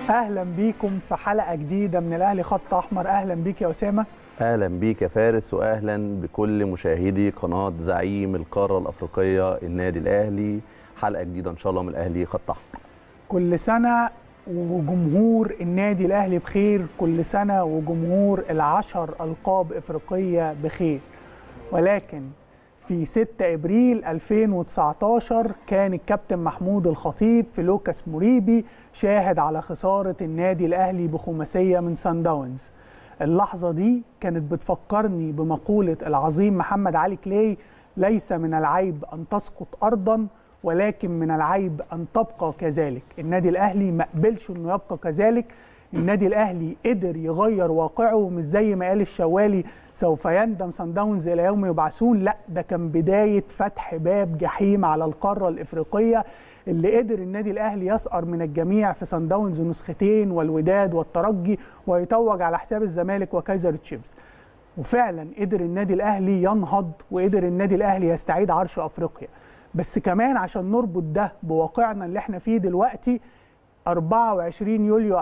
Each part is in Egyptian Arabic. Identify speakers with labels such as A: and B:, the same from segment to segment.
A: اهلا بيكم في حلقه جديده من الاهلي خط احمر اهلا بيك يا اسامه
B: اهلا بيك يا فارس واهلا بكل مشاهدي قناه زعيم القاره الافريقيه النادي الاهلي حلقه جديده ان شاء الله من الاهلي خط احمر
A: كل سنه وجمهور النادي الاهلي بخير كل سنه وجمهور العشر القاب افريقيه بخير ولكن في 6 ابريل 2019 كان الكابتن محمود الخطيب في لوكاس موريبي شاهد على خساره النادي الاهلي بخماسيه من سان داونز اللحظه دي كانت بتفكرني بمقوله العظيم محمد علي كلاي ليس من العيب ان تسقط ارضا ولكن من العيب ان تبقى كذلك النادي الاهلي ما قبلش انه يبقى كذلك النادي الاهلي قدر يغير واقعه مش زي ما قال الشوالي سوف يندم سان داونز الى يوم يبعثون لا ده كان بدايه فتح باب جحيم على القاره الافريقيه اللي قدر النادي الاهلي يسقر من الجميع في سان داونز نسختين والوداد والترجي ويتوج على حساب الزمالك وكايزر تشيفز وفعلا قدر النادي الاهلي ينهض وقدر النادي الاهلي يستعيد عرش افريقيا بس كمان عشان نربط ده بواقعنا اللي احنا فيه دلوقتي 24 يوليو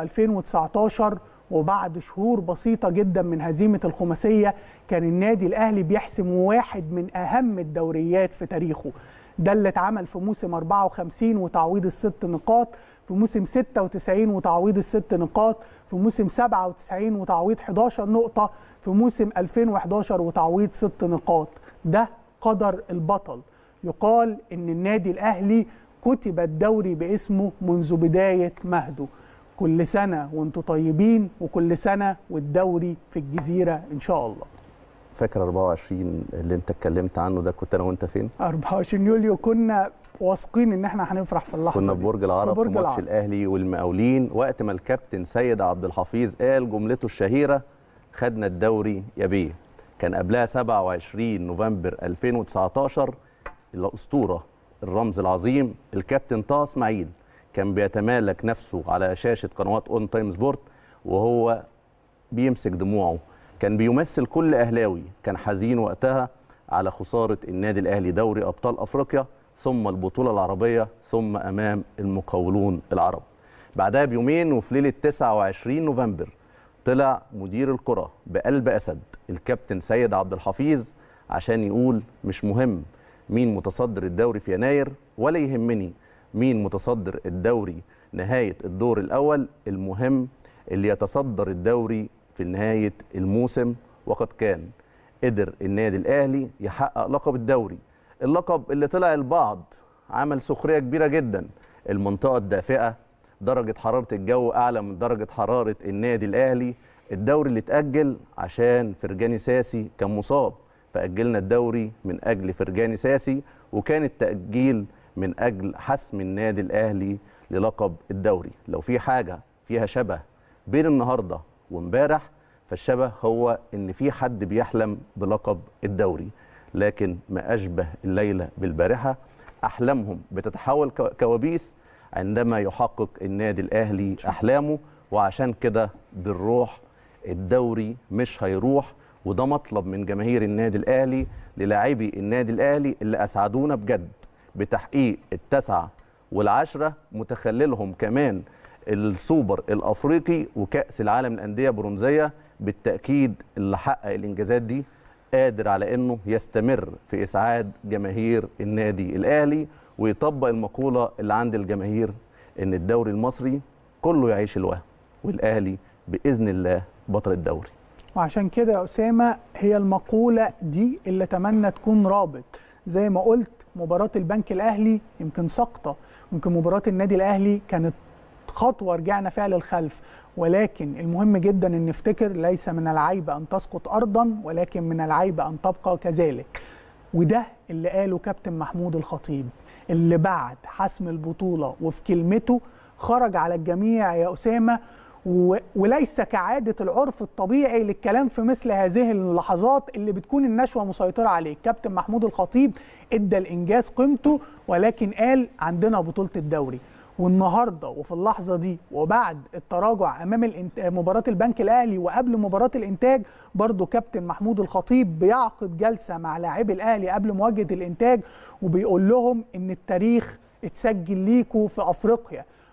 A: 2019 وبعد شهور بسيطة جدا من هزيمة الخماسية كان النادي الأهلي بيحسم واحد من أهم الدوريات في تاريخه ده اللي اتعمل في موسم 54 وتعويض الست نقاط في موسم 96 وتعويض الست نقاط في موسم 97 وتعويض 11 نقطة في موسم 2011 وتعويض ست نقاط ده قدر البطل يقال ان النادي الاهلي كتب الدوري باسمه منذ بدايه مهده كل سنه وانتم طيبين وكل سنه والدوري في الجزيره ان شاء الله
B: فاكر 24 اللي انت اتكلمت عنه ده كنت انا وانت فين
A: 24 يوليو كنا واثقين ان احنا هنفرح في اللحظه
B: كنا
A: دي.
B: في برج العرب في,
A: برج
B: ماتش
A: العرب.
B: الاهلي والمقاولين وقت ما الكابتن سيد عبد الحفيظ قال جملته الشهيره خدنا الدوري يا بيه كان قبلها 27 نوفمبر 2019 الاسطوره الرمز العظيم الكابتن طه اسماعيل كان بيتمالك نفسه على شاشه قنوات اون تايم سبورت وهو بيمسك دموعه كان بيمثل كل اهلاوي كان حزين وقتها على خساره النادي الاهلي دوري ابطال افريقيا ثم البطوله العربيه ثم امام المقاولون العرب بعدها بيومين وفي ليله 29 نوفمبر طلع مدير الكره بقلب اسد الكابتن سيد عبد الحفيظ عشان يقول مش مهم مين متصدر الدوري في يناير ولا يهمني مين متصدر الدوري نهايه الدور الاول المهم اللي يتصدر الدوري في نهايه الموسم وقد كان قدر النادي الاهلي يحقق لقب الدوري اللقب اللي طلع البعض عمل سخريه كبيره جدا المنطقه الدافئه درجه حراره الجو اعلى من درجه حراره النادي الاهلي الدوري اللي اتاجل عشان فرجاني ساسي كان مصاب فاجلنا الدوري من اجل فرجاني ساسي وكان التاجيل من اجل حسم النادي الاهلي للقب الدوري لو في حاجه فيها شبه بين النهارده وامبارح فالشبه هو ان في حد بيحلم بلقب الدوري لكن ما اشبه الليله بالبارحه احلامهم بتتحول كو- كوابيس عندما يحقق النادي الاهلي احلامه وعشان كده بالروح الدوري مش هيروح وده مطلب من جماهير النادي الاهلي للاعبي النادي الاهلي اللي اسعدونا بجد بتحقيق التسعه والعشره متخللهم كمان السوبر الافريقي وكاس العالم للانديه برونزيه بالتاكيد اللي حقق الانجازات دي قادر على انه يستمر في اسعاد جماهير النادي الاهلي ويطبق المقوله اللي عند الجماهير ان الدوري المصري كله يعيش الوهم والاهلي باذن الله بطل الدوري
A: وعشان كده يا أسامة هي المقولة دي اللي أتمنى تكون رابط زي ما قلت مباراة البنك الأهلي يمكن سقطة يمكن مباراة النادي الأهلي كانت خطوة رجعنا فيها للخلف ولكن المهم جدا أن نفتكر ليس من العيب أن تسقط أرضا ولكن من العيب أن تبقى كذلك وده اللي قاله كابتن محمود الخطيب اللي بعد حسم البطولة وفي كلمته خرج على الجميع يا أسامة و- وليس كعادة العرف الطبيعي للكلام في مثل هذه اللحظات اللي بتكون النشوة مسيطرة عليه كابتن محمود الخطيب ادى الإنجاز قيمته ولكن قال عندنا بطولة الدوري والنهارده وفي اللحظه دي وبعد التراجع امام الانت... مباراه البنك الاهلي وقبل مباراه الانتاج برضو كابتن محمود الخطيب بيعقد جلسه مع لاعبي الاهلي قبل مواجهه الانتاج وبيقول لهم ان التاريخ اتسجل ليكوا في افريقيا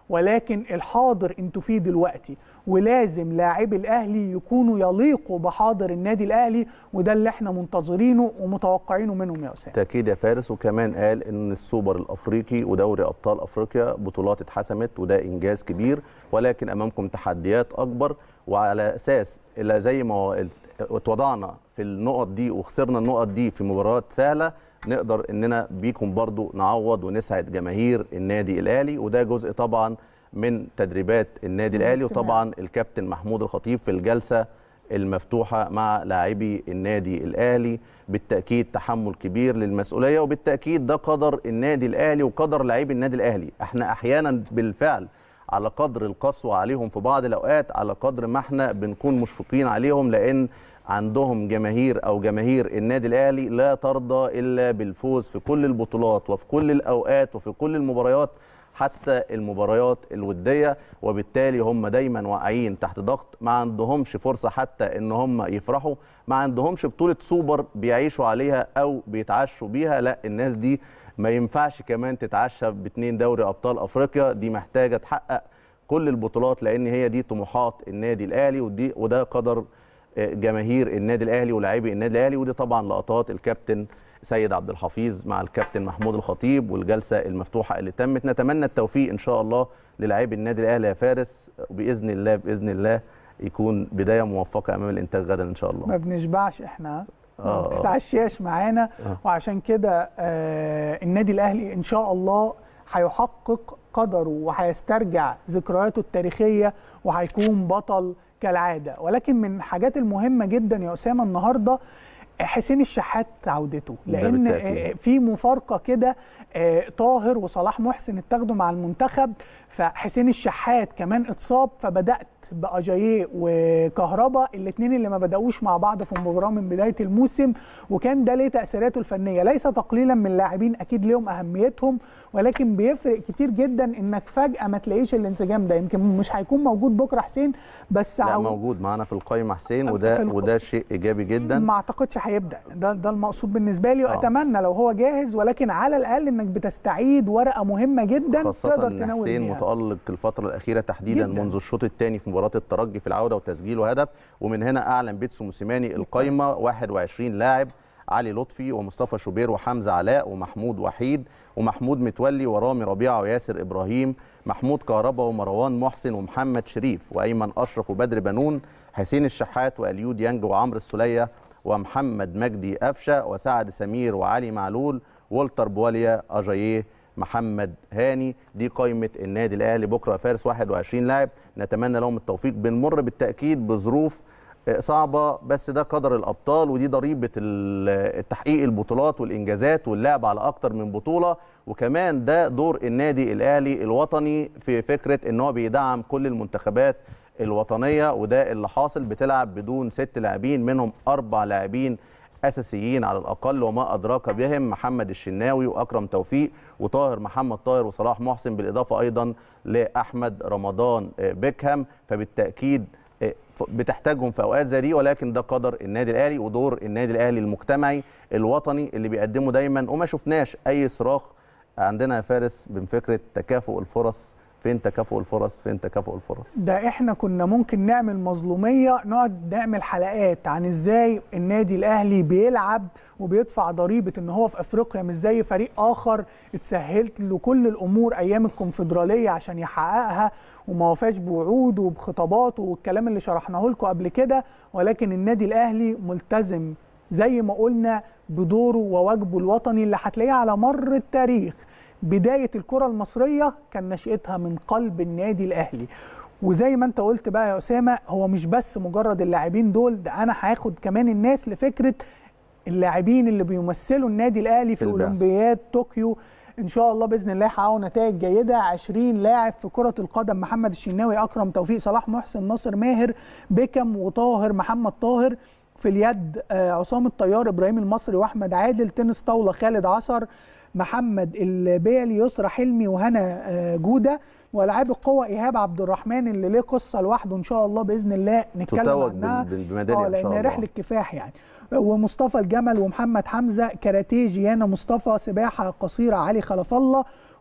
A: ولكن الحاضر انتوا فيه دلوقتي ولازم لاعبي الاهلي يكونوا يليقوا بحاضر النادي الاهلي وده اللي احنا منتظرينه ومتوقعينه منهم يا اسامه
B: تاكيد يا فارس وكمان قال ان السوبر الافريقي ودوري ابطال افريقيا بطولات اتحسمت وده انجاز كبير ولكن امامكم تحديات اكبر وعلى اساس الى زي ما اتوضعنا في النقط دي وخسرنا النقط دي في مباريات سهله نقدر اننا بيكم برضو نعوض ونسعد جماهير النادي الاهلي وده جزء طبعا من تدريبات النادي الاهلي وطبعا الكابتن محمود الخطيب في الجلسه المفتوحه مع لاعبي النادي الاهلي بالتاكيد تحمل كبير للمسؤوليه وبالتاكيد ده قدر النادي الاهلي وقدر لاعبي النادي الاهلي احنا احيانا بالفعل على قدر القسوه عليهم في بعض الاوقات على قدر ما احنا بنكون مشفقين عليهم لان عندهم جماهير او جماهير النادي الاهلي لا ترضى الا بالفوز في كل البطولات وفي كل الاوقات وفي كل المباريات حتى المباريات الوديه وبالتالي هم دايما واقعين تحت ضغط ما عندهمش فرصه حتى ان هم يفرحوا ما عندهمش بطوله سوبر بيعيشوا عليها او بيتعشوا بيها لا الناس دي ما ينفعش كمان تتعشى باثنين دوري ابطال افريقيا دي محتاجه تحقق كل البطولات لان هي دي طموحات النادي الاهلي ودي وده قدر جماهير النادي الاهلي ولاعبي النادي الاهلي ودي طبعا لقطات الكابتن سيد عبد الحفيظ مع الكابتن محمود الخطيب والجلسه المفتوحه اللي تمت نتمنى التوفيق ان شاء الله للاعبي النادي الاهلي يا فارس وباذن الله باذن الله يكون بدايه موفقه امام الانتاج غدا ان شاء الله
A: ما بنشبعش احنا ما بتتعشاش معانا
B: آه.
A: وعشان كده آه النادي الاهلي ان شاء الله هيحقق قدره وهيسترجع ذكرياته التاريخيه وهيكون بطل كالعاده ولكن من الحاجات المهمه جدا يا اسامه النهارده حسين الشحات عودته
B: ده
A: لان
B: بالتأكيد.
A: في مفارقه كده آه، طاهر وصلاح محسن اتاخدوا مع المنتخب فحسين الشحات كمان اتصاب فبدات باجاييه وكهربا الاثنين اللي ما بداوش مع بعض في مباراه من بدايه الموسم وكان ده ليه تاثيراته الفنيه ليس تقليلا من اللاعبين اكيد ليهم اهميتهم ولكن بيفرق كتير جدا انك فجاه ما تلاقيش الانسجام ده يمكن مش هيكون موجود بكره حسين بس
B: لا
A: عو-
B: موجود معانا في القائمه حسين
A: في
B: وده
A: الق-
B: وده شيء ايجابي جدا
A: ما اعتقدش هيبدا ده ده المقصود بالنسبه لي
B: آه.
A: واتمنى لو هو جاهز ولكن على الاقل انك بتستعيد ورقه مهمه جدا
B: خاصة
A: تقدر
B: ان
A: تناول
B: حسين
A: بيها.
B: متألق الفترة الأخيرة تحديدا
A: جداً.
B: منذ الشوط الثاني في مباراة الترجي في العودة وتسجيله هدف ومن هنا أعلن بيتسو موسيماني القايمة 21 لاعب علي لطفي ومصطفى شوبير وحمزة علاء ومحمود وحيد ومحمود متولي ورامي ربيعة وياسر إبراهيم محمود كهربا ومروان محسن ومحمد شريف وأيمن أشرف وبدر بنون حسين الشحات وأليود يانج وعمرو السلية ومحمد مجدي أفشة وسعد سمير وعلي معلول والتر بواليا أجاييه محمد هاني دي قائمه النادي الاهلي بكره فارس 21 لاعب نتمنى لهم التوفيق بنمر بالتاكيد بظروف آه، صعبه بس ده قدر الابطال ودي ضريبه ال- تحقيق البطولات والانجازات واللعب على اكتر من بطوله وكمان ده دور النادي الاهلي الوطني في فكره ان هو بيدعم كل المنتخبات الوطنيه وده اللي حاصل بتلعب بدون ست لاعبين منهم اربع لاعبين اساسيين على الاقل وما ادراك بهم محمد الشناوي واكرم توفيق وطاهر محمد طاهر وصلاح محسن بالاضافه ايضا لاحمد رمضان آه، بيكهام فبالتاكيد آه، ف- بتحتاجهم في اوقات زي دي ولكن ده قدر النادي الاهلي ودور النادي الاهلي المجتمعي الوطني اللي بيقدمه دايما وما شفناش اي صراخ عندنا يا فارس من فكره تكافؤ الفرص فين تكافؤ الفرص فين تكافؤ الفرص
A: ده احنا كنا ممكن نعمل مظلوميه نقعد نعمل حلقات عن ازاي النادي الاهلي بيلعب وبيدفع ضريبه ان هو في افريقيا مش زي فريق اخر اتسهلت له كل الامور ايام الكونفدراليه عشان يحققها وما وفاش بوعوده وبخطاباته والكلام اللي شرحناه لكم قبل كده ولكن النادي الاهلي ملتزم زي ما قلنا بدوره وواجبه الوطني اللي هتلاقيه على مر التاريخ بدايه الكره المصريه كان نشأتها من قلب النادي الاهلي وزي ما انت قلت بقى يا اسامه هو مش بس مجرد اللاعبين دول ده انا هاخد كمان الناس لفكره اللاعبين اللي بيمثلوا النادي الاهلي في
B: في البعثة.
A: اولمبياد طوكيو ان شاء الله باذن الله يحققوا نتائج جيده 20 لاعب في كره القدم محمد الشناوي اكرم توفيق صلاح محسن ناصر ماهر بيكم وطاهر محمد طاهر في اليد آه، عصام الطيار ابراهيم المصري واحمد عادل تنس طاوله خالد عصر محمد البيلي يسرى حلمي وهنا آه، جوده والعاب القوه ايهاب عبد الرحمن اللي ليه قصه لوحده ان شاء الله باذن الله نتكلم
B: تتوج
A: عنها
B: بال- بالميداليه
A: اه
B: ان شاء
A: لان
B: الله
A: رحله كفاح يعني ومصطفى الجمل ومحمد حمزه كاراتيه جيانا مصطفى سباحه قصيره علي خلف الله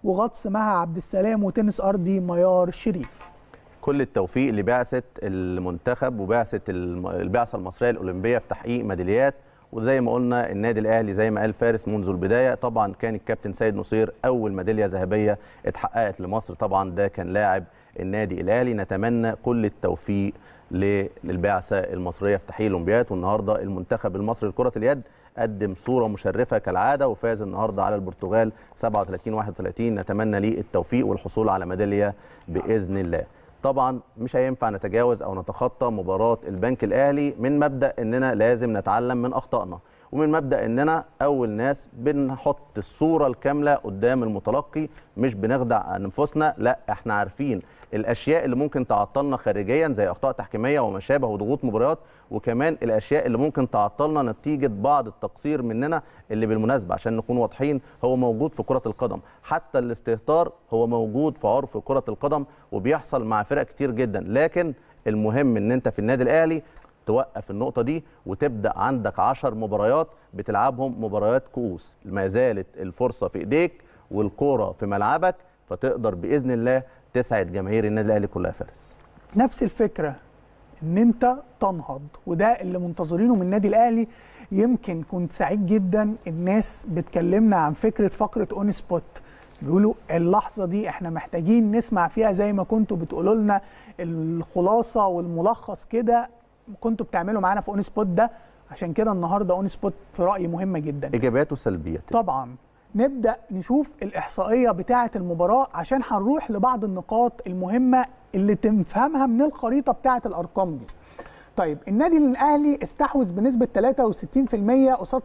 A: وغطس مها عبد السلام وتنس ارضي ميار شريف
B: كل التوفيق لبعثه المنتخب وبعثه الم- البعثه المصريه الاولمبيه في تحقيق ميداليات وزي ما قلنا النادي الاهلي زي ما قال فارس منذ البدايه طبعا كان الكابتن سيد نصير اول ميداليه ذهبيه اتحققت لمصر طبعا ده كان لاعب النادي الاهلي نتمنى كل التوفيق ل- للبعثه المصريه في تحقيق الاولمبياد والنهارده المنتخب المصري لكره اليد قدم صوره مشرفه كالعاده وفاز النهارده على البرتغال 37 31 نتمنى ليه التوفيق والحصول على ميداليه باذن الله طبعا مش هينفع نتجاوز او نتخطى مباراه البنك الاهلي من مبدا اننا لازم نتعلم من اخطائنا ومن مبدا اننا اول ناس بنحط الصوره الكامله قدام المتلقي مش بنخدع انفسنا لا احنا عارفين الاشياء اللي ممكن تعطلنا خارجيا زي اخطاء تحكيميه وما شابه وضغوط مباريات وكمان الاشياء اللي ممكن تعطلنا نتيجه بعض التقصير مننا اللي بالمناسبه عشان نكون واضحين هو موجود في كره القدم حتى الاستهتار هو موجود في عرف كره القدم وبيحصل مع فرق كتير جدا لكن المهم ان انت في النادي الاهلي توقف النقطة دي وتبدأ عندك عشر مباريات بتلعبهم مباريات كؤوس ما زالت الفرصة في ايديك والكورة في ملعبك فتقدر بإذن الله تسعد جماهير النادي الأهلي كلها يا فارس
A: نفس الفكره ان انت تنهض وده اللي منتظرينه من النادي الاهلي يمكن كنت سعيد جدا الناس بتكلمنا عن فكره فقره اون سبوت بيقولوا اللحظه دي احنا محتاجين نسمع فيها زي ما كنتوا بتقولوا لنا الخلاصه والملخص كده كنتوا بتعملوا معانا في اون سبوت ده عشان كده النهارده اون سبوت في رايي مهمه جدا
B: إيجابيات وسلبيات
A: طبعا نبدا نشوف الاحصائيه بتاعه المباراه عشان هنروح لبعض النقاط المهمه اللي تفهمها من الخريطه بتاعه الارقام دي طيب النادي الاهلي استحوذ بنسبه 63% قصاد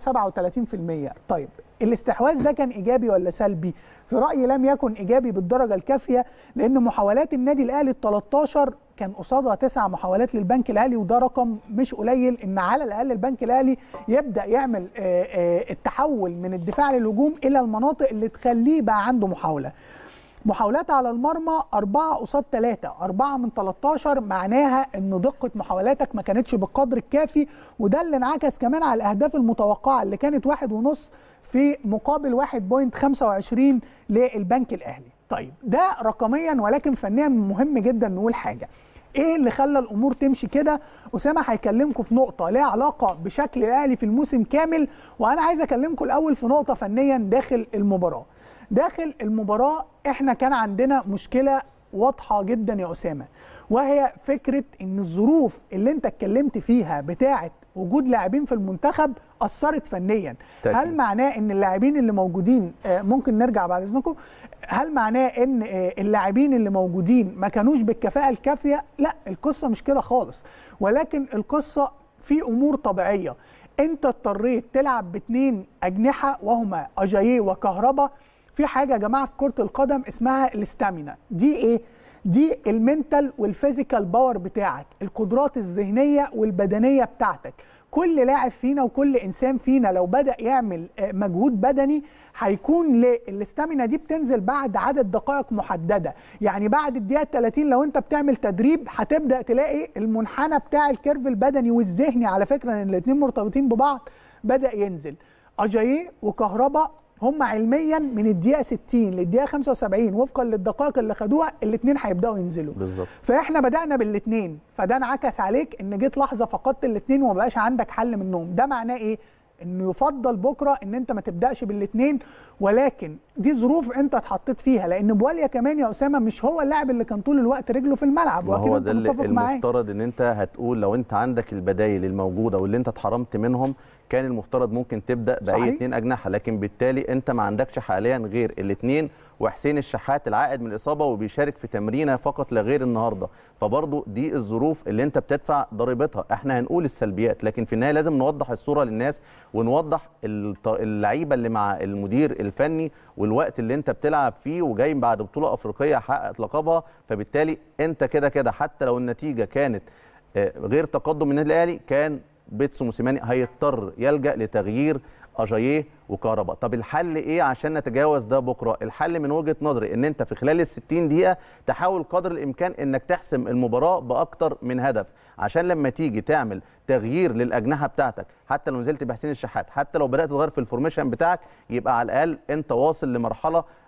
A: 37% طيب الاستحواذ ده كان ايجابي ولا سلبي في رايي لم يكن ايجابي بالدرجه الكافيه لان محاولات النادي الاهلي ال 13 كان قصادها تسع محاولات للبنك الاهلي وده رقم مش قليل ان على الاقل البنك الاهلي يبدا يعمل آه، آه، التحول من الدفاع للهجوم الى المناطق اللي تخليه بقى عنده محاوله محاولات على المرمى أربعة قصاد ثلاثة أربعة من 13 معناها أن دقة محاولاتك ما كانتش بالقدر الكافي وده اللي انعكس كمان على الأهداف المتوقعة اللي كانت واحد ونص في مقابل 1.25 للبنك الأهلي طيب ده رقميا ولكن فنيا مهم جدا نقول حاجة ايه اللي خلى الامور تمشي كده اسامه هيكلمكم في نقطه ليها علاقه بشكل الاهلي في الموسم كامل وانا عايز اكلمكم الاول في نقطه فنيا داخل المباراه داخل المباراه احنا كان عندنا مشكله واضحه جدا يا اسامه وهي فكره ان الظروف اللي انت اتكلمت فيها بتاعه وجود لاعبين في المنتخب اثرت فنيا
B: تأكيد.
A: هل معناه ان اللاعبين اللي موجودين آه، ممكن نرجع بعد اذنكم هل معناه ان آه، اللاعبين اللي موجودين ما كانوش بالكفاءه الكافيه لا القصه مش كده خالص ولكن القصه في امور طبيعيه انت اضطريت تلعب باثنين اجنحه وهما اجاييه وكهربا في حاجه يا جماعه في كره القدم اسمها الاستامينا دي ايه دي المنتال والفيزيكال باور بتاعك القدرات الذهنيه والبدنيه بتاعتك كل لاعب فينا وكل انسان فينا لو بدا يعمل آه، مجهود بدني هيكون ليه الاستامينا دي بتنزل بعد عدد دقائق محدده يعني بعد الدقيقه 30 لو انت بتعمل تدريب هتبدا تلاقي المنحنى بتاع الكيرف البدني والذهني على فكره ان الاثنين مرتبطين ببعض بدا ينزل اجاييه وكهربا هم علميا من الدقيقه 60 للدقيقه 75 وفقا للدقائق اللي خدوها الاثنين هيبداوا ينزلوا
B: بالظبط
A: فاحنا بدانا بالاثنين فده انعكس عليك ان جيت لحظه فقدت الاثنين وما بقاش عندك حل منهم ده معناه ايه انه يفضل بكره ان انت ما تبداش بالاثنين ولكن دي ظروف انت اتحطيت فيها لان بواليا كمان يا اسامه مش هو اللاعب اللي كان طول الوقت رجله في الملعب
B: ما
A: واكيد
B: هو
A: انت
B: ده اللي
A: متفق معايا
B: المفترض ان انت هتقول لو انت عندك البدايل الموجوده واللي انت اتحرمت منهم كان المفترض ممكن تبدا باي
A: صحيح.
B: اتنين اجنحه لكن بالتالي انت ما عندكش حاليا غير الاثنين وحسين الشحات العائد من الاصابه وبيشارك في تمرينه فقط لا غير النهارده فبرضه دي الظروف اللي انت بتدفع ضريبتها احنا هنقول السلبيات لكن في النهايه لازم نوضح الصوره للناس ونوضح الط- اللعيبه اللي مع المدير الفني والوقت اللي انت بتلعب فيه وجاي بعد بطوله افريقيه حققت لقبها فبالتالي انت كده كده حتى لو النتيجه كانت آه، غير تقدم النادي الاهلي كان بيتسو موسيماني هيضطر يلجا لتغيير اجاييه وكهرباء طب الحل ايه عشان نتجاوز ده بكره الحل من وجهه نظري ان انت في خلال ال 60 دقيقه تحاول قدر الامكان انك تحسم المباراه باكتر من هدف عشان لما تيجي تعمل تغيير للاجنحه بتاعتك حتى لو نزلت بحسين الشحات حتى لو بدات تغير في الفورميشن بتاعك يبقى على الاقل انت واصل لمرحله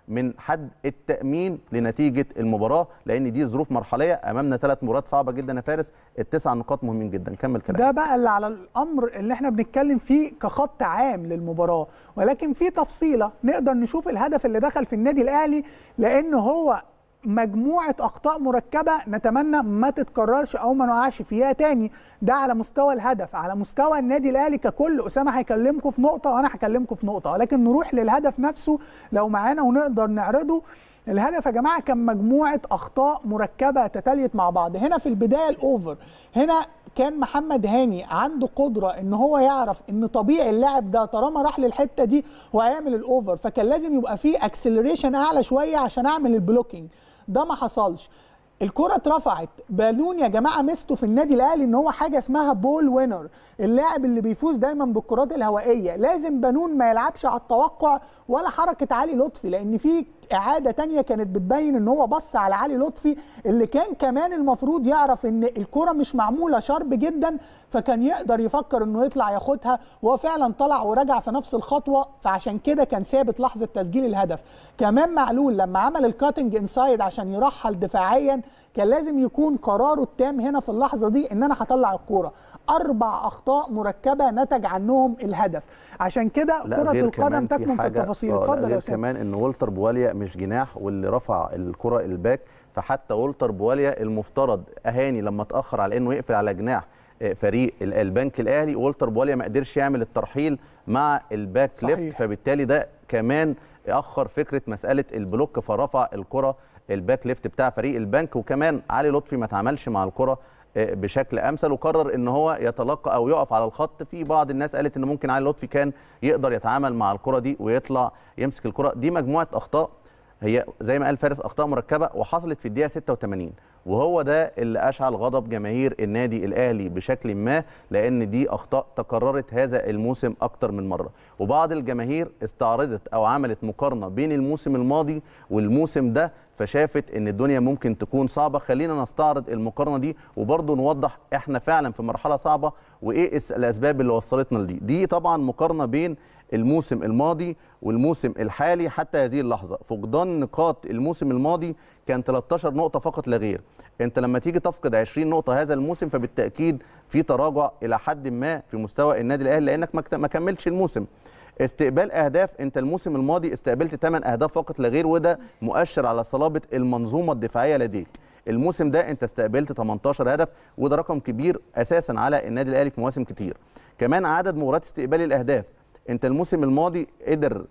B: من حد التامين لنتيجه المباراه لان دي ظروف مرحليه امامنا ثلاث مباريات صعبه جدا يا فارس التسع نقاط مهمين جدا كمل كلام
A: ده بقى اللي على الامر اللي احنا بنتكلم فيه كخط عام للمباراه ولكن في تفصيله نقدر نشوف الهدف اللي دخل في النادي الاهلي لان هو مجموعه اخطاء مركبه نتمنى ما تتكررش او ما نقعش فيها تاني ده على مستوى الهدف على مستوى النادي الاهلي ككل اسامه هيكلمكم في نقطه وانا هكلمكم في نقطه ولكن نروح للهدف نفسه لو معانا ونقدر نعرضه الهدف يا جماعه كان مجموعه اخطاء مركبه تتاليت مع بعض هنا في البدايه الاوفر هنا كان محمد هاني عنده قدره ان هو يعرف ان طبيعي اللاعب ده طالما راح للحته دي وهيعمل الاوفر فكان لازم يبقى فيه اكسلريشن اعلى شويه عشان اعمل البلوكينج ده ما حصلش الكرة اترفعت بالون يا جماعة ميزته في النادي الأهلي إن هو حاجة اسمها بول وينر اللاعب اللي بيفوز دايما بالكرات الهوائية لازم بنون ما يلعبش على التوقع ولا حركة علي لطفي لأن في إعادة تانية كانت بتبين إن هو بص على علي لطفي اللي كان كمان المفروض يعرف إن الكرة مش معمولة شرب جدا فكان يقدر يفكر إنه يطلع ياخدها وهو فعلا طلع ورجع في نفس الخطوة فعشان كده كان ثابت لحظة تسجيل الهدف كمان معلول لما عمل الكاتنج انسايد عشان يرحل دفاعيا كان لازم يكون قراره التام هنا في اللحظه دي ان انا هطلع الكوره اربع اخطاء مركبه نتج عنهم الهدف عشان كده كره القدم تكمن في التفاصيل
B: اتفضل يا كمان ان والتر بواليا مش جناح واللي رفع الكره الباك فحتى والتر بواليا المفترض اهاني لما اتاخر على انه يقفل على جناح فريق البنك الاهلي والتر بواليا ما قدرش يعمل الترحيل مع الباك صحيح. ليفت فبالتالي ده كمان اخر فكره مساله البلوك فرفع الكره الباك ليفت بتاع فريق البنك وكمان علي لطفي ما تعاملش مع الكره بشكل امثل وقرر ان هو يتلقى او يقف على الخط في بعض الناس قالت ان ممكن علي لطفي كان يقدر يتعامل مع الكره دي ويطلع يمسك الكره دي مجموعه اخطاء هي زي ما قال فارس اخطاء مركبه وحصلت في الدقيقه 86 وهو ده اللي اشعل غضب جماهير النادي الاهلي بشكل ما لان دي اخطاء تكررت هذا الموسم اكتر من مره وبعض الجماهير استعرضت او عملت مقارنه بين الموسم الماضي والموسم ده فشافت ان الدنيا ممكن تكون صعبه خلينا نستعرض المقارنه دي وبرضه نوضح احنا فعلا في مرحله صعبه وايه الاسباب اللي وصلتنا لدي دي طبعا مقارنه بين الموسم الماضي والموسم الحالي حتى هذه اللحظه فقدان نقاط الموسم الماضي كان 13 نقطه فقط لا غير انت لما تيجي تفقد 20 نقطه هذا الموسم فبالتاكيد في تراجع الى حد ما في مستوى النادي الاهلي لانك ما كملتش الموسم استقبال اهداف انت الموسم الماضي استقبلت 8 اهداف فقط لا غير وده مؤشر على صلابه المنظومه الدفاعيه لديك الموسم ده انت استقبلت 18 هدف وده رقم كبير اساسا على النادي الاهلي في مواسم كتير كمان عدد مباريات استقبال الاهداف انت الموسم الماضي قدر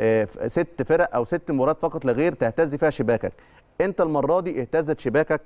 B: ست فرق او ست مباريات فقط لا غير تهتز فيها شباكك انت المره دي اهتزت شباكك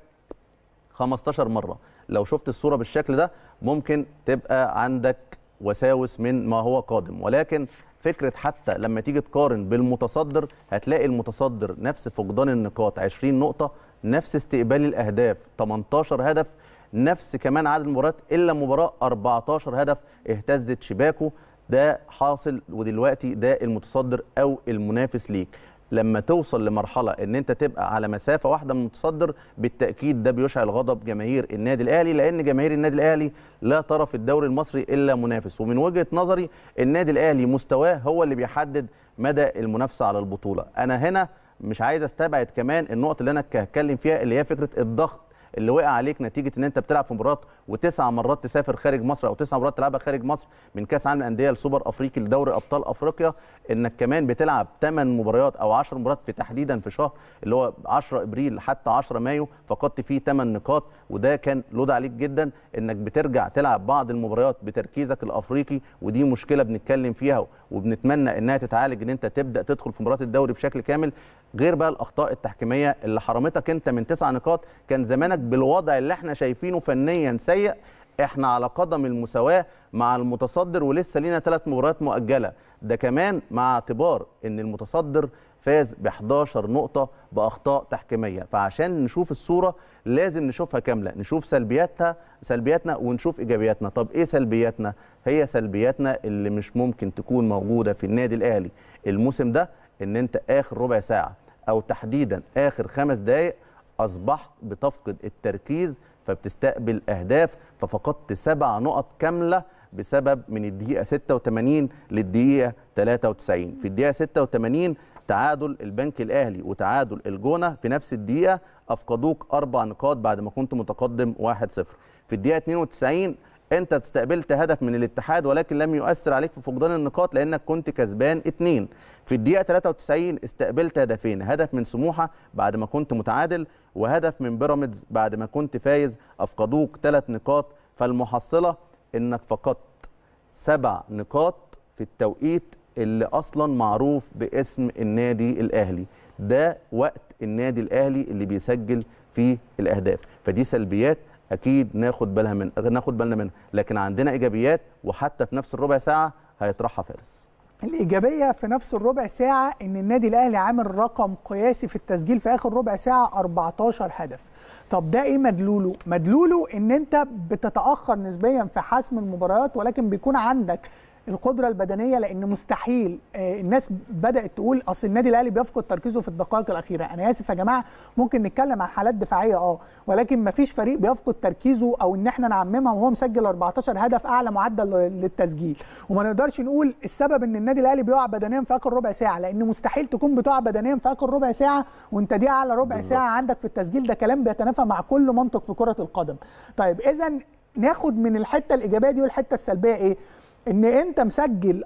B: 15 مره لو شفت الصوره بالشكل ده ممكن تبقى عندك وساوس من ما هو قادم ولكن فكره حتى لما تيجي تقارن بالمتصدر هتلاقي المتصدر نفس فقدان النقاط 20 نقطه نفس استقبال الاهداف 18 هدف نفس كمان عدد المباريات الا مباراه 14 هدف اهتزت شباكه ده حاصل ودلوقتي ده المتصدر او المنافس ليك لما توصل لمرحله ان انت تبقى على مسافه واحده من المتصدر بالتاكيد ده بيشعل غضب جماهير النادي الاهلي لان جماهير النادي الاهلي لا ترى في الدوري المصري الا منافس ومن وجهه نظري النادي الاهلي مستواه هو اللي بيحدد مدى المنافسه على البطوله انا هنا مش عايز استبعد كمان النقط اللي انا هتكلم فيها اللي هي فكره الضغط اللي وقع عليك نتيجه ان انت بتلعب في مباراه وتسع مرات تسافر خارج مصر او تسع مرات تلعبها خارج مصر من كاس عالم الانديه لسوبر افريقي لدوري ابطال افريقيا انك كمان بتلعب 8 مباريات او 10 مباريات في تحديدا في شهر اللي هو 10 ابريل حتى 10 مايو فقدت فيه 8 نقاط وده كان لود عليك جدا انك بترجع تلعب بعض المباريات بتركيزك الافريقي ودي مشكله بنتكلم فيها وبنتمنى انها تتعالج ان انت تبدا تدخل في مباراه الدوري بشكل كامل غير بقى الاخطاء التحكيميه اللي حرمتك انت من تسع نقاط كان زمانك بالوضع اللي احنا شايفينه فنيا سيء احنا على قدم المساواه مع المتصدر ولسه لينا ثلاث مباريات مؤجله ده كمان مع اعتبار ان المتصدر فاز ب 11 نقطه باخطاء تحكيميه فعشان نشوف الصوره لازم نشوفها كامله نشوف سلبياتها سلبياتنا ونشوف ايجابياتنا طب ايه سلبياتنا هي سلبياتنا اللي مش ممكن تكون موجوده في النادي الاهلي الموسم ده ان انت اخر ربع ساعه او تحديدا اخر خمس دقائق اصبحت بتفقد التركيز فبتستقبل اهداف ففقدت سبع نقط كامله بسبب من الدقيقه 86 للدقيقه 93 في الدقيقه 86 تعادل البنك الاهلي وتعادل الجونه في نفس الدقيقه افقدوك اربع نقاط بعد ما كنت متقدم 1-0 في الدقيقه 92 انت استقبلت هدف من الاتحاد ولكن لم يؤثر عليك في فقدان النقاط لانك كنت كسبان اتنين في الدقيقه 93 استقبلت هدفين هدف من سموحه بعد ما كنت متعادل وهدف من بيراميدز بعد ما كنت فايز افقدوك ثلاث نقاط فالمحصله انك فقدت سبع نقاط في التوقيت اللي اصلا معروف باسم النادي الاهلي ده وقت النادي الاهلي اللي بيسجل فيه الاهداف فدي سلبيات اكيد ناخد بالها من ناخد بالنا منها لكن عندنا ايجابيات وحتى في نفس الربع ساعه هيطرحها فارس
A: الإيجابية في نفس الربع ساعة إن النادي الأهلي عامل رقم قياسي في التسجيل في آخر ربع ساعة 14 هدف. طب ده إيه مدلوله؟ مدلوله إن أنت بتتأخر نسبيا في حسم المباريات ولكن بيكون عندك القدره البدنيه لان مستحيل آه، الناس بدات تقول اصل النادي الاهلي بيفقد تركيزه في الدقائق الاخيره انا اسف يا جماعه ممكن نتكلم عن حالات دفاعيه اه ولكن ما فيش فريق بيفقد تركيزه او ان احنا نعممها وهو مسجل 14 هدف اعلى معدل للتسجيل وما نقدرش نقول السبب ان النادي الاهلي بيقع بدنيا في اخر ربع ساعه لان مستحيل تكون بتقع بدنيا في اخر ربع ساعه وانت دي اعلى ربع
B: بالظبط.
A: ساعه عندك في التسجيل ده كلام بيتنافى مع كل منطق في كره القدم طيب اذا ناخد من الحته الايجابيه دي والحته السلبيه ايه ان انت مسجل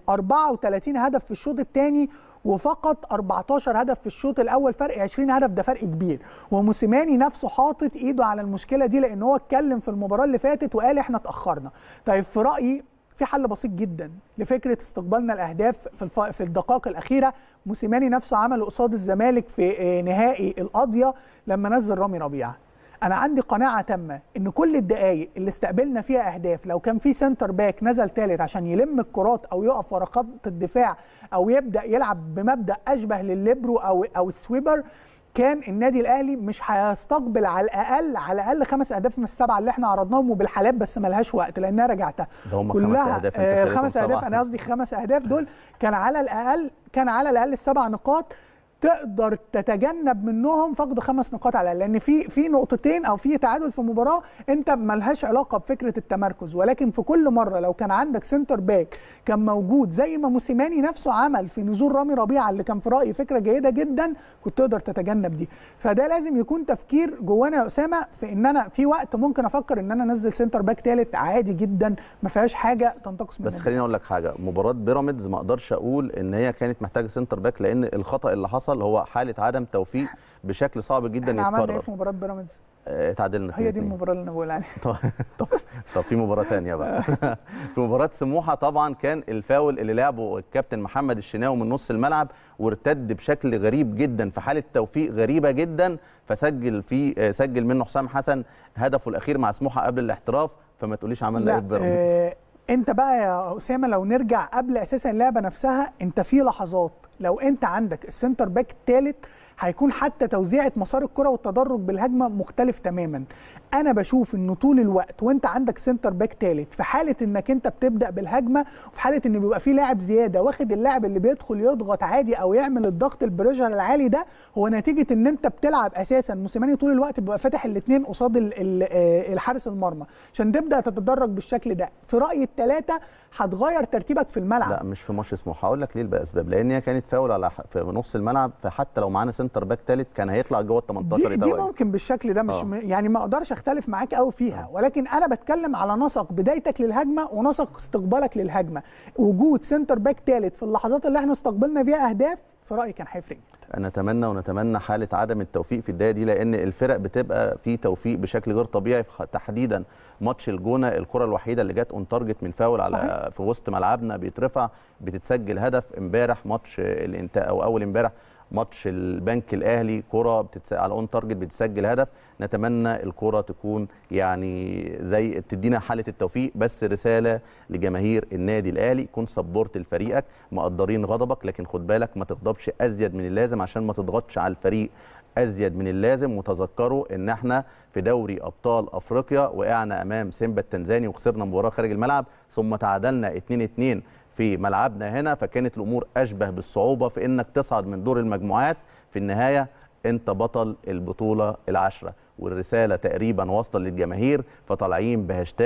A: 34 هدف في الشوط الثاني وفقط 14 هدف في الشوط الاول فرق 20 هدف ده فرق كبير وموسيماني نفسه حاطط ايده على المشكله دي لان هو اتكلم في المباراه اللي فاتت وقال احنا اتاخرنا طيب في رايي في حل بسيط جدا لفكره استقبالنا الاهداف في الف... في الدقائق الاخيره موسيماني نفسه عمله قصاد الزمالك في آه، نهائي القاضيه لما نزل رامي ربيعه انا عندي قناعه تامه ان كل الدقائق اللي استقبلنا فيها اهداف لو كان في سنتر باك نزل ثالث عشان يلم الكرات او يقف ورا خط الدفاع او يبدا يلعب بمبدا اشبه للليبرو او او السويبر كان النادي الاهلي مش هيستقبل على الاقل على الاقل خمس اهداف من السبعه اللي احنا عرضناهم وبالحالات بس ملهاش وقت لانها رجعتها
B: ده هم خمس
A: كلها
B: أهداف، أنت
A: آه،
B: خليتهم
A: الخمس اهداف
B: سبعة.
A: انا قصدي خمس اهداف دول كان على الاقل كان على الاقل السبع نقاط تقدر تتجنب منهم فقد خمس نقاط على الأقل. لان في في نقطتين او في تعادل في مباراه انت ملهاش علاقه بفكره التمركز ولكن في كل مره لو كان عندك سنتر باك كان موجود زي ما موسيماني نفسه عمل في نزول رامي ربيعه اللي كان في رايي فكره جيده جدا كنت تقدر تتجنب دي فده لازم يكون تفكير جوانا يا اسامه في ان انا في وقت ممكن افكر ان انا انزل سنتر باك ثالث عادي جدا ما فيهاش حاجه تنتقص منها
B: بس خليني اقول لك حاجه مباراه بيراميدز ما اقدرش اقول ان هي كانت محتاجه سنتر باك لان الخطا اللي حصل هو حاله عدم توفيق بشكل صعب جدا
A: احنا عملنا ايه
B: يتكرر
A: في مباراه بيراميدز
B: آه، اتعادلنا
A: هي دي
B: 2-2.
A: المباراه اللي انا بقول عليها
B: طب طب طب في مباراه ثانيه بقى في مباراه سموحه طبعا كان الفاول اللي لعبه الكابتن محمد الشناوي من نص الملعب وارتد بشكل غريب جدا في حاله توفيق غريبه جدا فسجل في آه، سجل منه حسام حسن هدفه الاخير مع سموحه قبل الاحتراف فما تقوليش عملنا ايه في بيراميدز
A: آه انت بقى يا اسامه لو نرجع قبل اساسا اللعبه نفسها انت في لحظات لو انت عندك السنتر باك الثالث هيكون حتى توزيعه مسار الكره والتدرج بالهجمه مختلف تماما انا بشوف انه طول الوقت وانت عندك سنتر باك ثالث في حاله انك انت بتبدا بالهجمه وفي حاله ان بيبقى في لاعب زياده واخد اللاعب اللي بيدخل يضغط عادي او يعمل الضغط البريشر العالي ده هو نتيجه ان انت بتلعب اساسا موسيماني طول الوقت بيبقى فاتح الاثنين قصاد ال- ال- آه، الحارس المرمى عشان تبدا تتدرج بالشكل ده في رايي الثلاثه هتغير ترتيبك في الملعب
B: لا مش في ماتش سموحه هقول لك ليه الاسباب لان هي كانت فاول على ح- في نص الملعب فحتى لو معانا سنتر باك ثالث كان هيطلع جوه ال 18
A: دي, دي
B: يتوقف.
A: ممكن بالشكل ده مش
B: آه.
A: م... يعني ما اقدرش اختلف معاك قوي فيها ولكن انا بتكلم على نسق بدايتك للهجمه ونسق استقبالك للهجمه وجود سنتر باك ثالث في اللحظات اللي احنا استقبلنا فيها اهداف في رايي كان هيفرق
B: نتمنى ونتمنى حاله عدم التوفيق في الدقيقه دي لان الفرق بتبقى في توفيق بشكل غير طبيعي في- تحديدا ماتش الجونه الكره الوحيده اللي جت اون تارجت من فاول على
A: صحيح.
B: في وسط ملعبنا بيترفع بتتسجل هدف امبارح ماتش الانتاء او اول امبارح ماتش البنك الاهلي كره بتتس... على اون تارجت بتسجل هدف نتمنى الكره تكون يعني زي تدينا حاله التوفيق بس رساله لجماهير النادي الاهلي كن سبورت لفريقك مقدرين غضبك لكن خد بالك ما تغضبش ازيد من اللازم عشان ما تضغطش على الفريق ازيد من اللازم وتذكروا ان احنا في دوري ابطال افريقيا وقعنا امام سيمبا التنزاني وخسرنا مباراه خارج الملعب ثم تعادلنا 2-2 في ملعبنا هنا فكانت الامور اشبه بالصعوبه في انك تصعد من دور المجموعات في النهايه انت بطل البطوله العشره والرساله تقريبا واصله للجماهير فطالعين بهاشتاج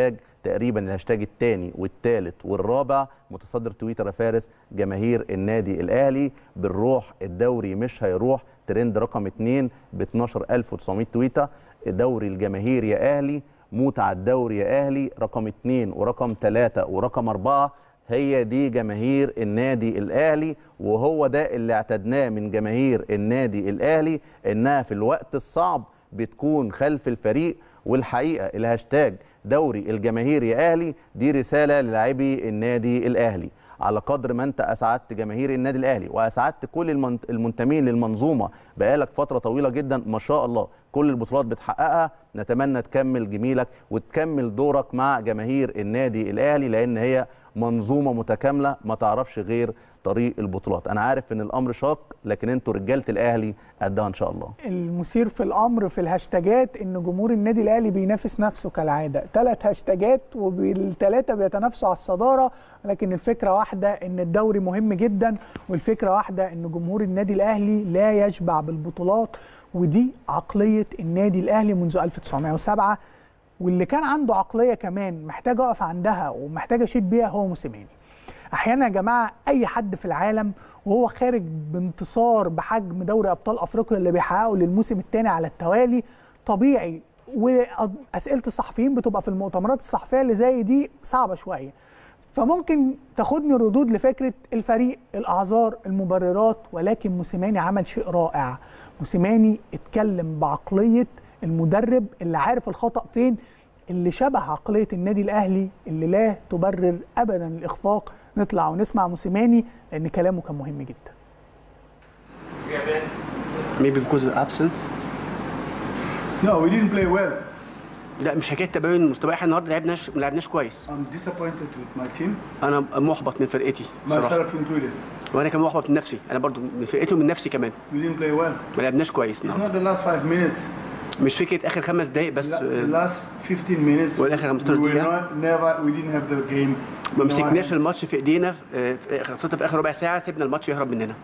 B: تقريبا الهاشتاج الثاني والثالث والرابع متصدر تويتر يا فارس جماهير النادي الاهلي بالروح الدوري مش هيروح ترند رقم 2 ب 12900 تويته دوري الجماهير يا اهلي موت على الدوري يا اهلي رقم 2 ورقم 3 ورقم 4 هي دي جماهير النادي الاهلي وهو ده اللي اعتدناه من جماهير النادي الاهلي انها في الوقت الصعب بتكون خلف الفريق والحقيقه الهاشتاج دوري الجماهير يا اهلي دي رساله للاعبي النادي الاهلي على قدر ما انت اسعدت جماهير النادي الاهلي واسعدت كل المن- المنتمين للمنظومه بقالك فتره طويله جدا ما شاء الله كل البطولات بتحققها نتمنى تكمل جميلك وتكمل دورك مع جماهير النادي الاهلي لان هي منظومه متكامله ما تعرفش غير طريق البطولات انا عارف ان الامر شاق لكن انتوا رجاله الاهلي قدها ان شاء الله
A: المثير في الامر في الهاشتاجات ان جمهور النادي الاهلي بينافس نفسه كالعاده ثلاث هاشتاجات وبالثلاثه بيتنافسوا على الصداره لكن الفكره واحده ان الدوري مهم جدا والفكره واحده ان جمهور النادي الاهلي لا يشبع بالبطولات ودي عقليه النادي الاهلي منذ 1907 واللي كان عنده عقليه كمان محتاج اقف عندها ومحتاج اشيد بيها هو موسيماني احيانا يا جماعه اي حد في العالم وهو خارج بانتصار بحجم دوري ابطال افريقيا اللي بيحققه للموسم الثاني على التوالي طبيعي واسئله الصحفيين بتبقى في المؤتمرات الصحفيه اللي زي دي صعبه شويه فممكن تاخدني ردود لفكره الفريق الاعذار المبررات ولكن موسيماني عمل شيء رائع موسيماني اتكلم بعقليه المدرب اللي عارف الخطا فين اللي شبه عقليه النادي الاهلي اللي لا تبرر ابدا الاخفاق نطلع ونسمع موسيماني لان كلامه كان مهم جدا
C: maybe because of absence
D: No, we didn't play well.
C: لا مش حكايه تباين مستوى احنا النهارده لعبناش ما لعبناش كويس
D: I'm disappointed with my team,
C: انا محبط من فرقتي بصراحه
D: myself included.
C: وانا كمان محبط من نفسي انا برضو من فرقتي ومن نفسي كمان
D: We didn't play well.
C: ما لعبناش كويس
D: It's
C: النهارده
D: not the last five minutes.
C: مش فكره اخر خمس دقائق بس
D: La-
C: آه،
D: The last 15 minutes,
C: والآخر
D: we
C: 15
D: were
C: دقيقة.
D: not, never, we didn't have the game.
C: ما
D: in our
C: مسكناش
D: hands.
C: الماتش في ايدينا آه، في- خاصه في اخر ربع ساعه سيبنا الماتش يهرب مننا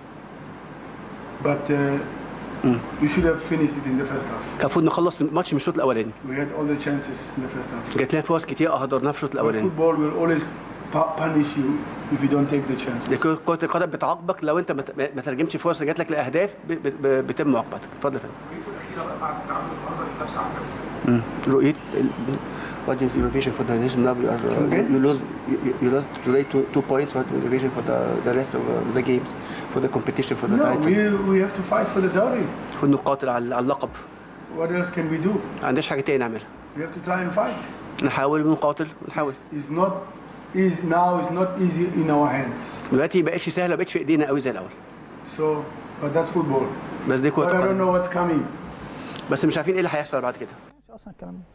D: But uh, we should have finished it in the first half.
C: كان المفروض نخلص الماتش من الشوط الاولاني
D: We had all the chances in the first half.
C: جات لنا فرص كتير اهدرناها في الشوط
D: But
C: الاولاني
D: football will always pu- punish you if you don't take the chances.
C: لكن كره القدم بتعاقبك لو انت ما ت- ما ترجمتش فرصه جات لك لاهداف ب- ب- ب- بتم معاقبتك اتفضل يا فندم مم. رؤية ال- what is your vision for the nation now you are uh,
D: Okay.
C: you lose you, you- you lost today two, two points what is the vision for the, the rest of uh, the games for the competition for the
D: No,
C: title
D: we, we have to fight for the dowry.
C: المفروض نقاتل على على اللقب
D: What else can we do?
C: ما عندناش حاجه تاني نعملها
D: We have to try and fight.
C: نحاول ونقاتل ونحاول
D: It's not easy now. It's not easy in our hands.
C: دلوقتي ما بقتش سهله ما بقتش في ايدينا قوي زي الاول
D: So, but that's football.
C: بس دي
D: But
C: كره
D: I don't
C: القدم
D: know what's coming.
C: بس مش عارفين ايه اللي هيحصل بعد كده
A: مش اصلا الكلام ده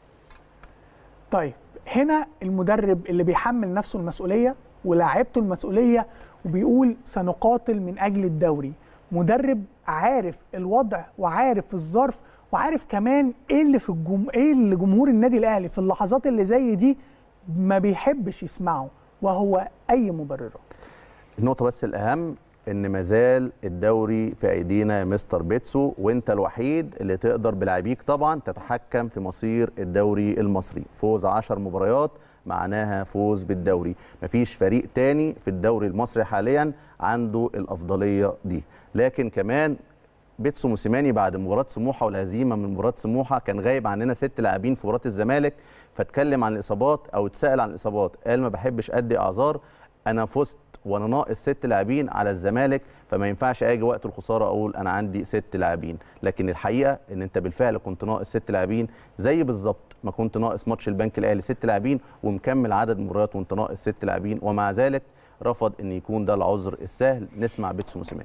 A: طيب هنا المدرب اللي بيحمل نفسه المسؤوليه ولاعيبته المسؤوليه وبيقول سنقاتل من اجل الدوري مدرب عارف الوضع وعارف الظرف وعارف كمان ايه اللي في الجم... ايه اللي جمهور النادي الاهلي في اللحظات اللي زي دي ما بيحبش يسمعه وهو اي مبررات
B: النقطة بس الأهم إن مازال الدوري في أيدينا يا مستر بيتسو وأنت الوحيد اللي تقدر بلاعبيك طبعا تتحكم في مصير الدوري المصري، فوز 10 مباريات معناها فوز بالدوري، مفيش فريق تاني في الدوري المصري حاليا عنده الأفضلية دي، لكن كمان بيتسو موسيماني بعد مباراه سموحه والهزيمه من مباراه سموحه كان غايب عننا ست لاعبين في مباراه الزمالك فاتكلم عن الاصابات او اتسال عن الاصابات قال ما بحبش ادي اعذار انا فزت وانا ناقص ست لاعبين على الزمالك فما ينفعش اجي وقت الخساره اقول انا عندي ست لاعبين لكن الحقيقه ان انت بالفعل كنت ناقص ست لاعبين زي بالظبط ما كنت ناقص ماتش البنك الاهلي ست لاعبين ومكمل عدد مباريات وانت ناقص ست لاعبين ومع ذلك رفض ان يكون ده العذر السهل نسمع بيتسو موسيماني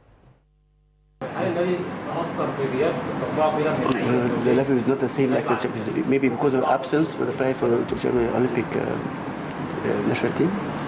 E: هل النادي تاثر بغياب مجموعه كبيره من اللعيبه
C: the level is not the same like the Champions League. Maybe because of absence for the play for the Olympic uh, uh, national team.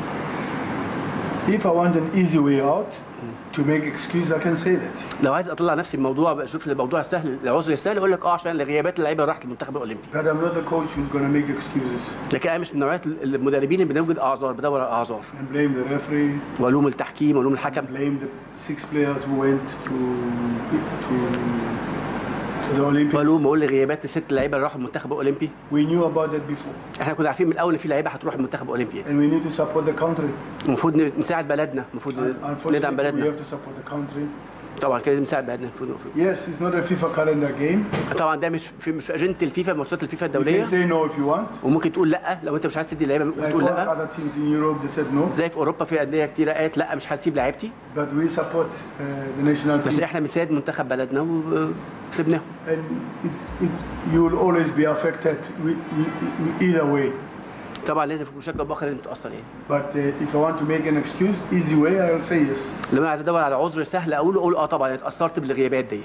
D: If I want an easy way out to make excuse, I can say that.
C: لو عايز اطلع نفسي من الموضوع بقى اشوف الموضوع السهل العذر السهل اقول لك اه عشان غيابات اللعيبه راحت المنتخب الاولمبي
D: But I'm not the coach who's going to make excuses
C: لكن انا مش من نوعيه المدربين اللي بنوجد اعذار بدور على اعذار
D: and blame the referee,
C: والوم التحكيم والوم الحكم
D: blame the six players who went to to to the Olympics.
C: بالو بقول لغيابات الست لعيبه اللي راحوا المنتخب الاولمبي
D: We knew about that before.
C: احنا كنا عارفين من الاول ان في لعيبه هتروح المنتخب الاولمبي
D: And we need to support the country.
C: المفروض نساعد بلدنا المفروض ندعم
D: Unfortunately, we
C: بلدنا
D: have to support the country.
C: طبعا كده لازم نساعد بلدنا المفروض المفروض.
D: Yes, it's not a FIFA calendar game.
C: طبعا ده مش في مش في اجنده الفيفا ماتشات الفيفا
D: You
C: الدوليه
D: can say no if you want.
C: وممكن تقول لا لو انت مش عايز تدي اللعيبه ممكن
D: Like
C: تقول
D: all
C: لا
D: other teams in Europe, they said no.
C: زي في اوروبا في انديه كتيره قالت لا مش هسيب لعيبتي
D: But we support uh, the national
C: بس
D: team.
C: احنا بنساعد منتخب بلدنا وسيبناهم
D: And it, it, you will always be affected we, we, we, either way.
C: طبعا لازم في مشاركه باخر لازم تاثر يعني
D: But uh, if I want to make an excuse, easy way, I will say yes.
C: لما انا عايز ادور على عذر سهل اقول اقول اه طبعا اتاثرت بالغيابات دي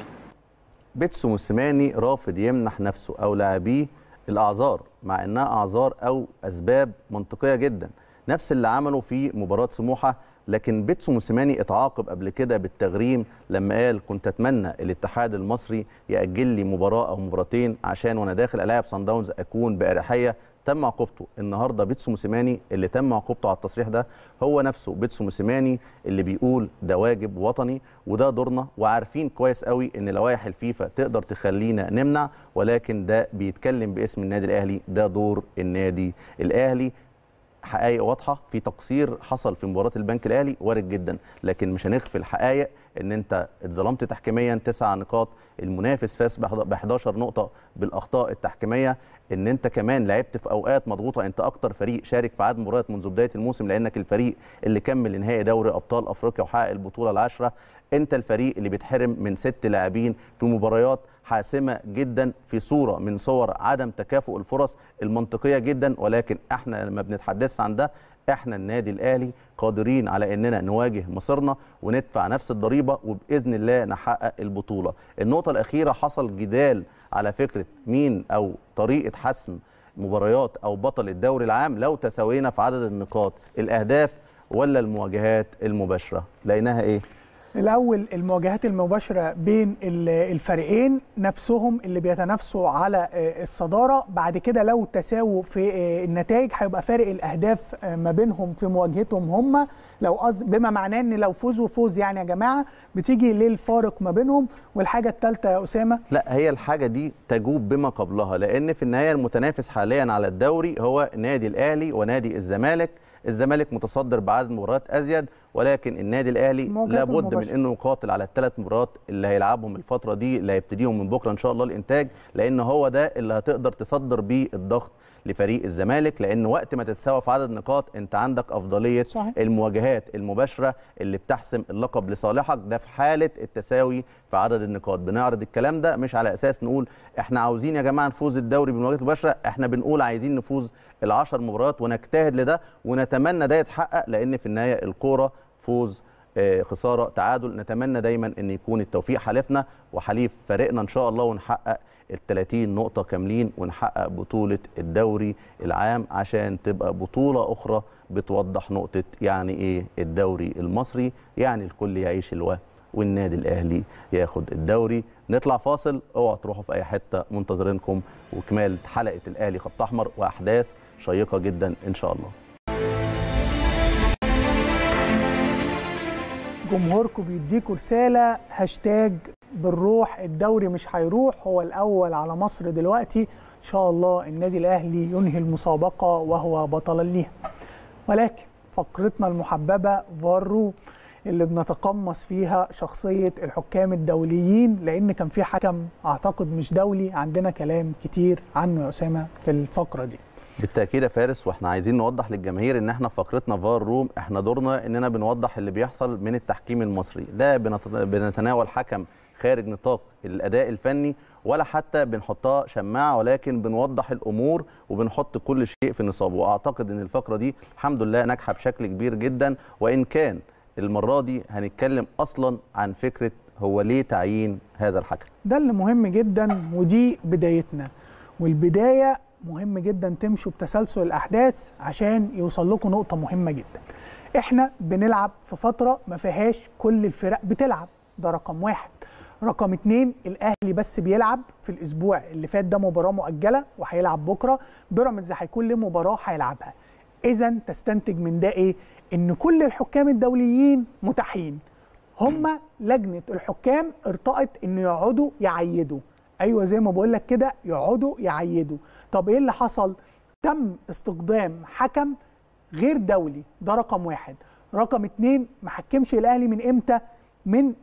B: بيتسو موسيماني رافض يمنح نفسه او لاعبيه الاعذار مع انها اعذار او اسباب منطقيه جدا نفس اللي عمله في مباراه سموحه لكن بيتسو موسيماني اتعاقب قبل كده بالتغريم لما قال كنت اتمنى الاتحاد المصري ياجل لي مباراه او مباراتين عشان وانا داخل الاعب صن داونز اكون باريحيه تم عقوبته النهارده بيتسو موسيماني اللي تم عقوبته على التصريح ده هو نفسه بيتسو موسيماني اللي بيقول ده واجب وطني وده دورنا وعارفين كويس قوي ان لوائح الفيفا تقدر تخلينا نمنع ولكن ده بيتكلم باسم النادي الاهلي ده دور النادي الاهلي حقائق واضحه في تقصير حصل في مباراه البنك الاهلي وارد جدا لكن مش هنخفي الحقائق ان انت اتظلمت تحكيميا تسع نقاط المنافس فاز ب 11 نقطه بالاخطاء التحكيميه ان انت كمان لعبت في اوقات مضغوطه انت اكتر فريق شارك في عدد مباريات منذ بدايه الموسم لانك الفريق اللي كمل لنهائي دوري ابطال افريقيا وحقق البطوله العاشره انت الفريق اللي بيتحرم من ست لاعبين في مباريات حاسمه جدا في صوره من صور عدم تكافؤ الفرص المنطقيه جدا ولكن احنا لما بنتحدث عن ده احنا النادي الاهلي قادرين على اننا نواجه مصيرنا وندفع نفس الضريبه وباذن الله نحقق البطوله. النقطه الاخيره حصل جدال على فكره مين او طريقه حسم مباريات او بطل الدوري العام لو تساوينا في عدد النقاط الاهداف ولا المواجهات المباشره لقيناها ايه؟
A: الاول المواجهات المباشره بين ال- الفريقين نفسهم اللي بيتنافسوا على آه، الصداره بعد كده لو تساووا في آه، النتائج هيبقى فارق الاهداف آه، ما بينهم في مواجهتهم هم لو قصد بما معناه ان لو فوزوا فوز يعني يا جماعه بتيجي للفارق ما بينهم والحاجه الثالثه يا اسامه
B: لا هي الحاجه دي تجوب بما قبلها لان في النهايه المتنافس حاليا على الدوري هو نادي الاهلي ونادي الزمالك الزمالك متصدر بعدد مباريات ازيد ولكن النادي الاهلي
A: مواجهته
B: لابد من
A: المباشرة.
B: انه يقاتل على الثلاث مباريات اللي هيلعبهم الفتره دي اللي هيبتديهم من بكره ان شاء الله الانتاج لان هو ده اللي هتقدر تصدر بيه الضغط لفريق الزمالك لان وقت ما تتساوى في عدد نقاط انت عندك افضليه
A: صحيح.
B: المواجهات المباشره اللي بتحسم اللقب لصالحك ده في حاله التساوي في عدد النقاط بنعرض الكلام ده مش على اساس نقول احنا عاوزين يا جماعه نفوز الدوري بالمواجهات المباشره احنا بنقول عايزين نفوز العشر مباريات ونجتهد لده ونتمنى ده يتحقق لان في النهايه الكوره فوز آه، خساره تعادل نتمنى دايما ان يكون التوفيق حليفنا وحليف فريقنا ان شاء الله ونحقق ال 30 نقطة كاملين ونحقق بطولة الدوري العام عشان تبقى بطولة أخرى بتوضح نقطة يعني إيه الدوري المصري يعني الكل يعيش الوهم والنادي الأهلي ياخد الدوري نطلع فاصل اوعوا تروحوا في أي حتة منتظرينكم وكمال حلقة الأهلي خط أحمر وأحداث شيقة جدا إن شاء الله
A: جمهوركم بيديكوا رساله هاشتاج بالروح الدوري مش هيروح هو الاول على مصر دلوقتي ان شاء الله النادي الاهلي ينهي المسابقه وهو بطلا ليها ولكن فقرتنا المحببه فارو اللي بنتقمص فيها شخصيه الحكام الدوليين لان كان في حكم اعتقد مش دولي عندنا كلام كتير عنه يا اسامه في الفقره دي
B: بالتاكيد يا فارس واحنا عايزين نوضح للجماهير ان احنا في فقرتنا فار روم احنا دورنا اننا بنوضح اللي بيحصل من التحكيم المصري لا بنت- بنتناول حكم خارج نطاق الاداء الفني ولا حتى بنحطها شماعه ولكن بنوضح الامور وبنحط كل شيء في نصابه واعتقد ان الفقره دي الحمد لله ناجحه بشكل كبير جدا وان كان المره دي هنتكلم اصلا عن فكره هو ليه تعيين هذا الحكم
A: ده اللي مهم جدا ودي بدايتنا والبدايه مهم جدا تمشوا بتسلسل الاحداث عشان يوصل لكم نقطه مهمه جدا احنا بنلعب في فتره ما فيهاش كل الفرق بتلعب ده رقم واحد رقم اتنين الاهلي بس بيلعب في الاسبوع اللي فات ده مباراه مؤجله وهيلعب بكره بيراميدز هيكون له مباراه هيلعبها اذا تستنتج من ده ايه ان كل الحكام الدوليين متاحين هم لجنه الحكام ارتأت ان يقعدوا يعيدوا ايوه زي ما بقول لك كده يقعدوا يعيدوا طب ايه اللي حصل تم استخدام حكم غير دولي ده رقم واحد رقم اتنين ما حكمش الاهلي من امتى من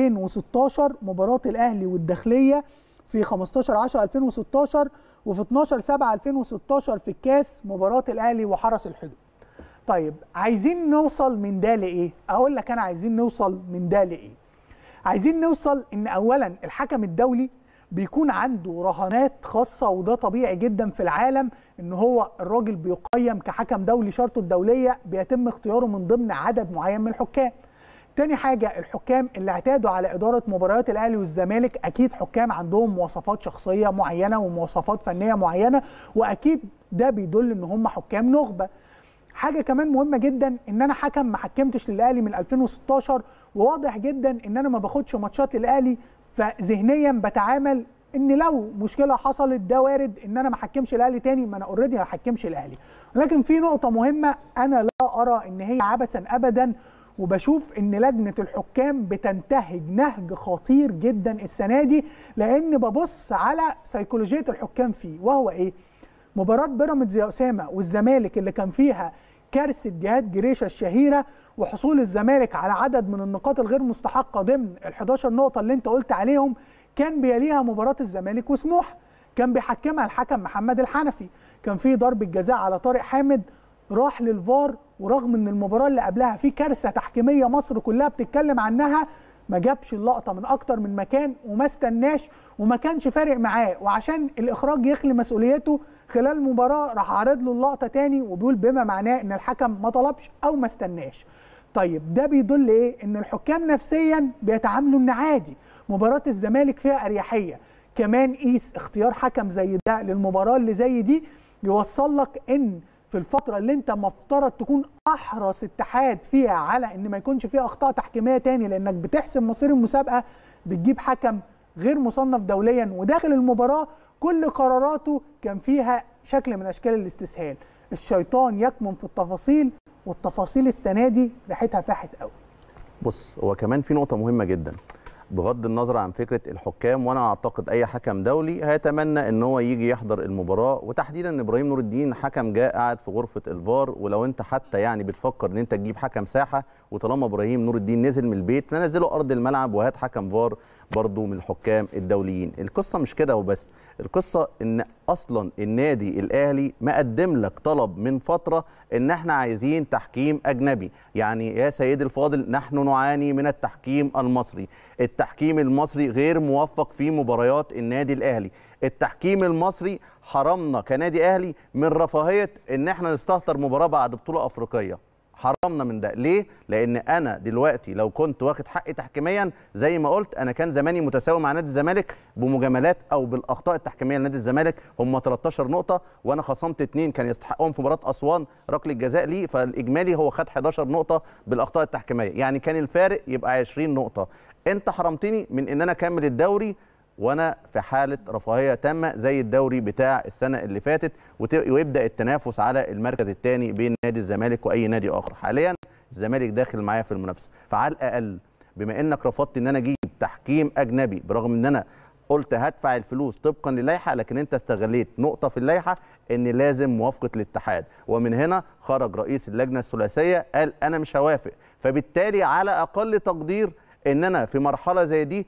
A: 2016 مباراه الاهلي والداخليه في 15 10 2016 وفي 12 7 2016 في الكاس مباراه الاهلي وحرس الحدود طيب عايزين نوصل من ده لايه اقول لك انا عايزين نوصل من ده لايه عايزين نوصل ان اولا الحكم الدولي بيكون عنده رهانات خاصه وده طبيعي جدا في العالم ان هو الراجل بيقيم كحكم دولي شرطه الدوليه بيتم اختياره من ضمن عدد معين من الحكام تاني حاجة الحكام اللي اعتادوا على إدارة مباريات الأهلي والزمالك أكيد حكام عندهم مواصفات شخصية معينة ومواصفات فنية معينة وأكيد ده بيدل إن هم حكام نخبة حاجه كمان مهمه جدا ان انا حكم ما حكمتش للاهلي من 2016 وواضح جدا ان انا ما باخدش ماتشات للاهلي فذهنيا بتعامل ان لو مشكله حصلت ده وارد ان انا ما حكمش الاهلي تاني ما انا اوريدي ما حكمش الاهلي ولكن في نقطه مهمه انا لا ارى ان هي عبثا ابدا وبشوف ان لجنه الحكام بتنتهج نهج خطير جدا السنه دي لان ببص على سيكولوجيه الحكام فيه وهو ايه مباراة بيراميدز يا أسامة والزمالك اللي كان فيها كارثة جهاد جريشة الشهيرة وحصول الزمالك على عدد من النقاط الغير مستحقة ضمن ال 11 نقطة اللي أنت قلت عليهم كان بيليها مباراة الزمالك وسموحة كان بيحكمها الحكم محمد الحنفي كان في ضربة جزاء على طارق حامد راح للفار ورغم ان المباراة اللي قبلها في كارثة تحكيمية مصر كلها بتتكلم عنها ما جابش اللقطة من أكتر من مكان وما استناش وما كانش فارق معاه وعشان الإخراج يخلي مسؤوليته خلال المباراة راح عارض له اللقطة تاني وبيقول بما معناه إن الحكم ما طلبش أو ما استناش طيب ده بيدل إيه؟ إن الحكام نفسيا بيتعاملوا إن عادي مباراة الزمالك فيها أريحية كمان قيس اختيار حكم زي ده للمباراة اللي زي دي يوصل لك إن في الفترة اللي انت مفترض تكون احرص اتحاد فيها على ان ما يكونش فيها اخطاء تحكيمية تاني لانك بتحسم مصير المسابقة بتجيب حكم غير مصنف دوليا وداخل المباراة كل قراراته كان فيها شكل من اشكال الاستسهال الشيطان يكمن في التفاصيل والتفاصيل السنة دي ريحتها فاحت قوي
B: بص هو كمان في نقطة مهمة جدا بغض النظر عن فكره الحكام وانا اعتقد اي حكم دولي هيتمنى ان هو يجي يحضر المباراه وتحديدا ابراهيم نور الدين حكم جاء قاعد في غرفه الفار ولو انت حتى يعني بتفكر ان انت تجيب حكم ساحه وطالما ابراهيم نور الدين نزل من البيت فنزله ارض الملعب وهات حكم فار برضه من الحكام الدوليين القصه مش كده وبس القصه ان اصلا النادي الاهلي مقدم لك طلب من فتره ان احنا عايزين تحكيم اجنبي يعني يا سيدي الفاضل نحن نعاني من التحكيم المصري التحكيم المصري غير موفق في مباريات النادي الاهلي التحكيم المصري حرمنا كنادي اهلي من رفاهيه ان احنا نستهتر مباراه بعد بطوله افريقيه حرمنا من ده ليه لان انا دلوقتي لو كنت واخد حقي تحكيميا زي ما قلت انا كان زماني متساوي مع نادي الزمالك بمجاملات او بالاخطاء التحكيميه لنادي الزمالك هم 13 نقطه وانا خصمت اثنين كان يستحقهم في مباراه اسوان ركله الجزاء ليه فالاجمالي هو خد 11 نقطه بالاخطاء التحكيميه يعني كان الفارق يبقى 20 نقطه انت حرمتني من ان انا اكمل الدوري وانا في حاله رفاهيه تامه زي الدوري بتاع السنه اللي فاتت ويبدا التنافس على المركز الثاني بين نادي الزمالك واي نادي اخر حاليا الزمالك داخل معايا في المنافسه فعلى الاقل بما انك رفضت ان انا اجيب تحكيم اجنبي برغم ان انا قلت هدفع الفلوس طبقا للائحه لكن انت استغليت نقطه في اللائحه ان لازم موافقه الاتحاد ومن هنا خرج رئيس اللجنه الثلاثيه قال انا مش هوافق فبالتالي على اقل تقدير ان انا في مرحله زي دي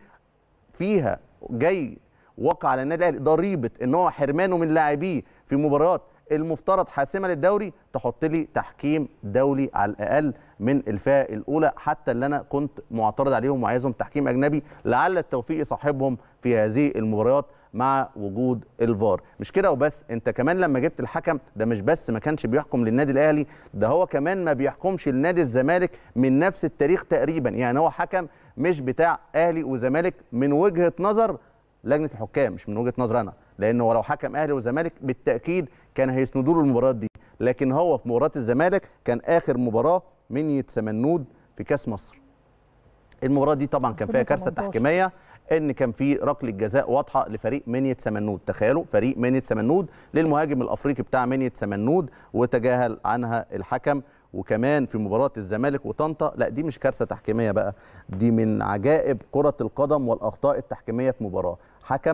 B: فيها جاي وقع على النادي الاهلي ضريبه ان هو حرمانه من لاعبيه في مباريات المفترض حاسمه للدوري تحط لي تحكيم دولي على الاقل من الفئه الاولى حتى اللي انا كنت معترض عليهم وعايزهم تحكيم اجنبي لعل التوفيق يصاحبهم في هذه المباريات مع وجود الفار مش كده وبس انت كمان لما جبت الحكم ده مش بس ما كانش بيحكم للنادي الاهلي ده هو كمان ما بيحكمش لنادي الزمالك من نفس التاريخ تقريبا يعني هو حكم مش بتاع اهلي وزمالك من وجهه نظر لجنه الحكام مش من وجهه نظر انا لانه لو حكم اهلي وزمالك بالتاكيد كان هيسندوا له المباريات دي لكن هو في مباراه الزمالك كان اخر مباراه منية سمنود في كاس مصر المباراه دي طبعا كان فيها كارثه
A: 2018.
B: تحكيميه ان كان في ركله جزاء واضحه لفريق منية سمنود تخيلوا فريق منية سمنود للمهاجم الافريقي بتاع منية سمنود وتجاهل عنها الحكم وكمان في مباراه الزمالك وطنطا لا دي مش كارثه تحكيميه بقى دي من عجائب كره القدم والاخطاء التحكيميه في مباراه حكم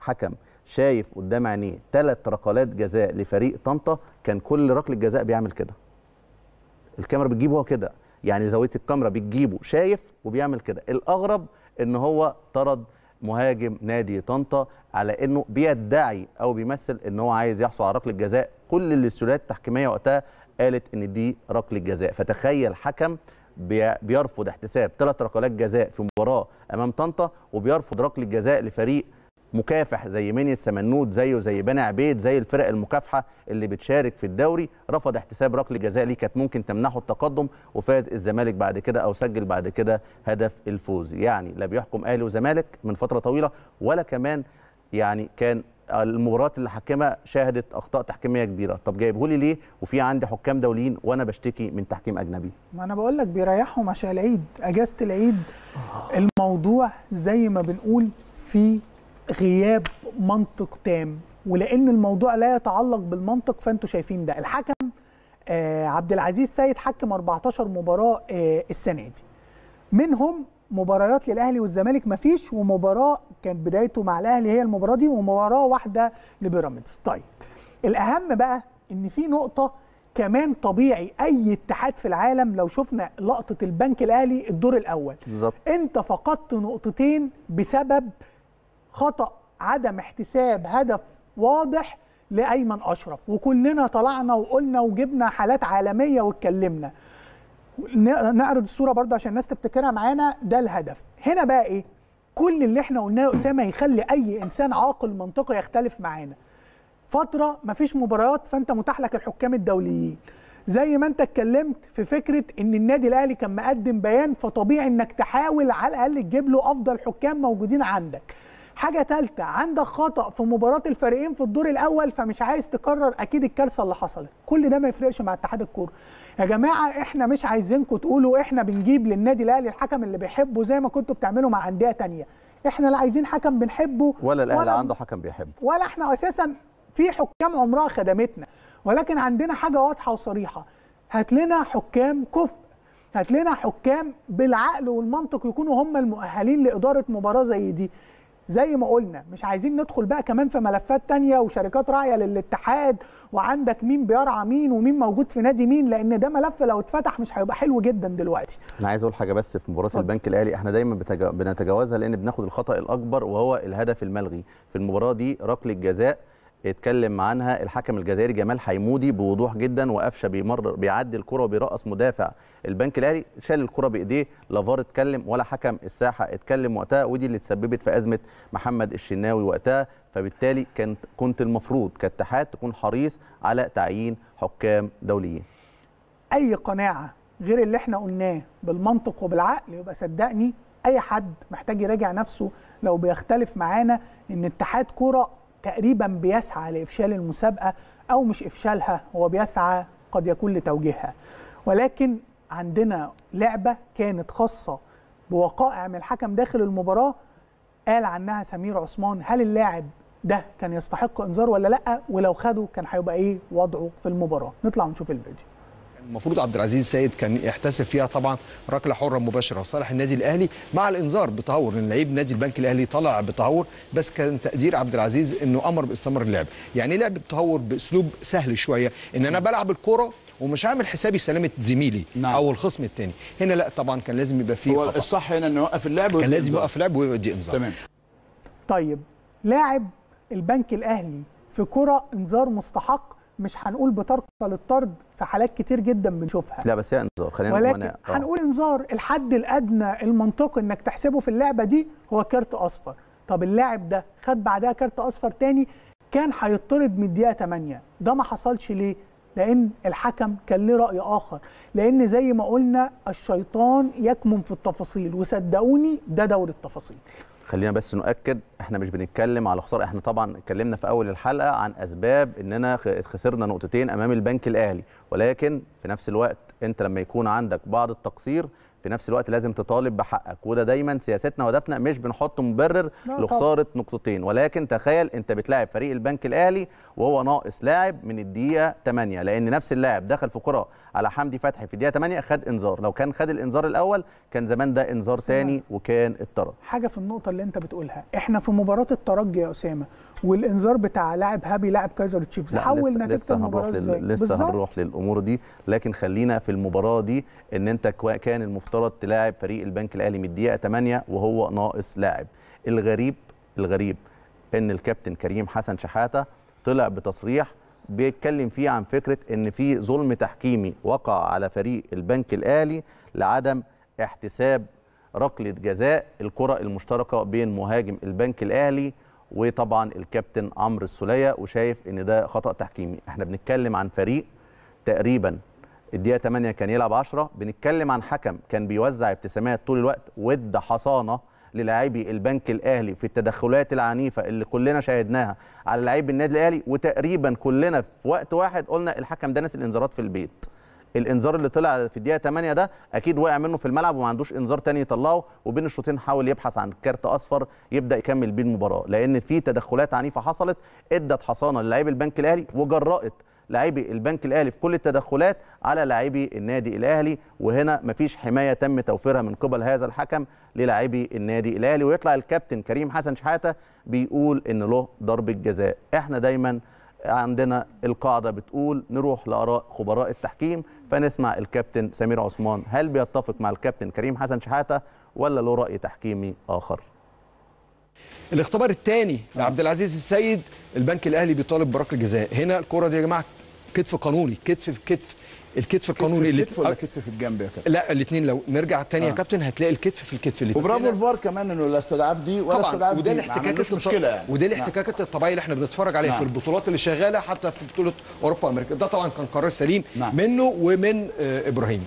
B: حكم شايف قدام عينيه ثلاث ركلات جزاء لفريق طنطا كان كل ركله جزاء بيعمل كده الكاميرا بتجيبه هو كده يعني زاويه الكاميرا بتجيبه شايف وبيعمل كده الاغرب ان هو طرد مهاجم نادي طنطا على انه بيدعي او بيمثل ان هو عايز يحصل على ركله جزاء كل الاستوديوهات التحكيميه وقتها قالت ان دي ركله جزاء فتخيل حكم بي- بيرفض احتساب ثلاث ركلات جزاء في مباراه امام طنطا وبيرفض ركله جزاء لفريق مكافح زي مني السمنود زيه زي بني عبيد زي الفرق المكافحه اللي بتشارك في الدوري رفض احتساب ركله جزاء ليه كانت ممكن تمنحه التقدم وفاز الزمالك بعد كده او سجل بعد كده هدف الفوز يعني لا بيحكم اهلي وزمالك من فتره طويله ولا كمان يعني كان المباريات اللي حكمها شهدت اخطاء تحكيميه كبيره طب جايبه لي ليه وفي عندي حكام دوليين وانا بشتكي من تحكيم اجنبي
A: ما انا بقول لك بيريحهم عشان العيد اجازه العيد الموضوع زي ما بنقول في غياب منطق تام ولان الموضوع لا يتعلق بالمنطق فانتوا شايفين ده الحكم آه عبد العزيز سيد حكم 14 مباراه آه السنه دي منهم مباريات للاهلي والزمالك مفيش ومباراه كانت بدايته مع الاهلي هي المباراه دي ومباراه واحده لبيراميدز طيب الاهم بقى ان في نقطه كمان طبيعي اي اتحاد في العالم لو شفنا لقطه البنك الاهلي الدور الاول
B: بالظبط
A: انت فقدت نقطتين بسبب خطا عدم احتساب هدف واضح لايمن اشرف وكلنا طلعنا وقلنا وجبنا حالات عالميه واتكلمنا ن- نعرض الصوره برضه عشان الناس تفتكرها معانا ده الهدف هنا بقى ايه كل اللي احنا قلناه يا اسامه يخلي اي انسان عاقل منطقي يختلف معانا فتره مفيش مباريات فانت متاح لك الحكام الدوليين زي ما انت اتكلمت في فكره ان النادي الاهلي كان مقدم بيان فطبيعي انك تحاول على الاقل تجيب له افضل حكام موجودين عندك حاجه ثالثه عندك خطا في مباراه الفريقين في الدور الاول فمش عايز تكرر اكيد الكارثه اللي حصلت كل ده ما يفرقش مع اتحاد الكوره يا جماعه احنا مش عايزينكم تقولوا احنا بنجيب للنادي الاهلي الحكم اللي بيحبه زي ما كنتوا بتعملوا مع انديه تانية احنا لا عايزين حكم بنحبه
B: ولا الاهلي عنده حكم بيحبه
A: ولا احنا اساسا في حكام عمرها خدمتنا ولكن عندنا حاجه واضحه وصريحه هات لنا حكام كفء هات لنا حكام بالعقل والمنطق يكونوا هم المؤهلين لاداره مباراه زي دي زي ما قلنا مش عايزين ندخل بقى كمان في ملفات تانية وشركات راعية للاتحاد وعندك مين بيرعى مين ومين موجود في نادي مين لان ده ملف لو اتفتح مش هيبقى حلو جدا دلوقتي
B: انا عايز اقول حاجه بس في مباراه
A: اتفضل.
B: البنك الاهلي احنا دايما بتجا... بنتجاوزها لان بناخد الخطا الاكبر وهو الهدف الملغي في المباراه دي ركله جزاء اتكلم عنها الحكم الجزائري جمال حيمودي بوضوح جدا وقفشه بيمرر بيعدي الكره وبيرقص مدافع البنك الاهلي شال الكره بايديه لا فار اتكلم ولا حكم الساحه اتكلم وقتها ودي اللي تسببت في ازمه محمد الشناوي وقتها فبالتالي كنت كنت المفروض كاتحاد تكون حريص على تعيين حكام دوليين
A: اي قناعه غير اللي احنا قلناه بالمنطق وبالعقل يبقى صدقني اي حد محتاج يراجع نفسه لو بيختلف معانا ان اتحاد كوره تقريبا بيسعى لافشال المسابقه او مش افشالها هو بيسعى قد يكون لتوجيهها ولكن عندنا لعبه كانت خاصه بوقائع من الحكم داخل المباراه قال عنها سمير عثمان هل اللاعب ده كان يستحق انذار ولا لا ولو خده كان هيبقى ايه وضعه في المباراه نطلع ونشوف الفيديو
F: المفروض عبد العزيز سيد كان يحتسب فيها طبعا ركله حره مباشره لصالح النادي الاهلي مع الانذار بتهور لان لعيب نادي البنك الاهلي طلع بتهور بس كان تقدير عبد العزيز انه امر باستمرار اللعب يعني ايه لعب بتهور باسلوب سهل شويه ان انا بلعب الكره ومش عامل حسابي سلامه زميلي
G: نعم.
F: او الخصم الثاني هنا لا طبعا كان لازم يبقى فيه
G: هو
F: خطا
G: الصح هنا انه يوقف اللعب
F: كان
G: ويدي
F: لازم
G: إنذار.
F: يوقف لعب ويدي انذار
G: تمام
A: طيب لاعب البنك الاهلي في كره انذار مستحق مش هنقول بترك للطرد في حالات كتير جدا بنشوفها
B: لا بس هي انذار خلينا
A: ولكن
B: نقول أنا- آه.
A: هنقول انذار الحد الادنى المنطقي انك تحسبه في اللعبه دي هو كارت اصفر طب اللاعب ده خد بعدها كارت اصفر تاني كان هيطرد من الدقيقه 8 ده ما حصلش ليه لان الحكم كان له راي اخر لان زي ما قلنا الشيطان يكمن في التفاصيل وصدقوني ده دور التفاصيل
B: خلينا بس نؤكد احنا مش بنتكلم على خساره احنا طبعا اتكلمنا في اول الحلقه عن اسباب اننا خ- خسرنا نقطتين امام البنك الاهلي ولكن في نفس الوقت انت لما يكون عندك بعض التقصير في نفس الوقت لازم تطالب بحقك وده دايما سياستنا وهدفنا مش بنحط مبرر
A: لا
B: لخساره نقطتين ولكن تخيل انت بتلاعب فريق البنك الاهلي وهو ناقص لاعب من الدقيقه 8 لان نفس اللاعب دخل في كره على حمدي فتحي في الدقيقه 8 خد انذار لو كان خد الانذار الاول كان زمان ده انذار تاني وكان اتطرد
A: حاجه في النقطه اللي انت بتقولها احنا في مباراه الترجي يا اسامه والانذار بتاع لاعب هابي لاعب كايزر تشيفز
B: لا،
A: حول
B: لسه-
A: نتيجه
B: لسه
A: المباراه
B: هنروح
A: ازاي
B: لل... لسه
A: بالظبط.
B: هنروح للامور دي لكن خلينا في المباراه دي ان انت كوا- كان المفترض تلاعب فريق البنك الاهلي من الدقيقه 8 وهو ناقص لاعب الغريب الغريب ان الكابتن كريم حسن شحاته طلع بتصريح بيتكلم فيه عن فكره ان في ظلم تحكيمي وقع على فريق البنك الاهلي لعدم احتساب ركله جزاء الكره المشتركه بين مهاجم البنك الاهلي وطبعا الكابتن عمرو السوليه وشايف ان ده خطا تحكيمي احنا بنتكلم عن فريق تقريبا الدقيقه 8 كان يلعب 10 بنتكلم عن حكم كان بيوزع ابتسامات طول الوقت وادى حصانه للاعبي البنك الاهلي في التدخلات العنيفه اللي كلنا شاهدناها على لاعبي النادي الاهلي وتقريبا كلنا في وقت واحد قلنا الحكم ده ناس الانذارات في البيت الانذار اللي طلع في الدقيقه 8 ده اكيد وقع منه في الملعب وما عندوش انذار تاني يطلعه وبين الشوطين حاول يبحث عن كارت اصفر يبدا يكمل بيه المباراه لان في تدخلات عنيفه حصلت ادت حصانه للاعبي البنك الاهلي وجرأت لاعبي البنك الاهلي في كل التدخلات على لاعبي النادي الاهلي وهنا مفيش حمايه تم توفيرها من قبل هذا الحكم للاعبي النادي الاهلي ويطلع الكابتن كريم حسن شحاته بيقول ان له ضربه جزاء احنا دايما عندنا القاعده بتقول نروح لاراء خبراء التحكيم فنسمع الكابتن سمير عثمان هل بيتفق مع الكابتن كريم حسن شحاته ولا له راي تحكيمي اخر
F: الاختبار الثاني لعبد العزيز السيد البنك الاهلي بيطالب بركله جزاء هنا الكره دي يا جماعه كتف قانوني كتف في كتف الكتف القانوني
G: كتف في
F: اللي
G: الكتف ولا كتف في الجنب يا كابتن
F: لا الاثنين لو نرجع تاني يا
G: آه.
F: كابتن هتلاقي الكتف في الكتف اللي
G: وبرافو الفار كمان انه لا استدعاف دي ولا
F: طبعا
G: استدعاف
F: وده
G: دي ما
F: الاحتكاكات
G: عملوش
F: الط-
G: مشكله يعني
F: وده
G: نعم.
F: الاحتكاكات الطبيعيه اللي احنا بنتفرج عليها
G: نعم.
F: في البطولات اللي شغاله حتى في بطوله اوروبا وامريكا ده طبعا كان قرار سليم
G: نعم.
F: منه ومن آه، ابراهيم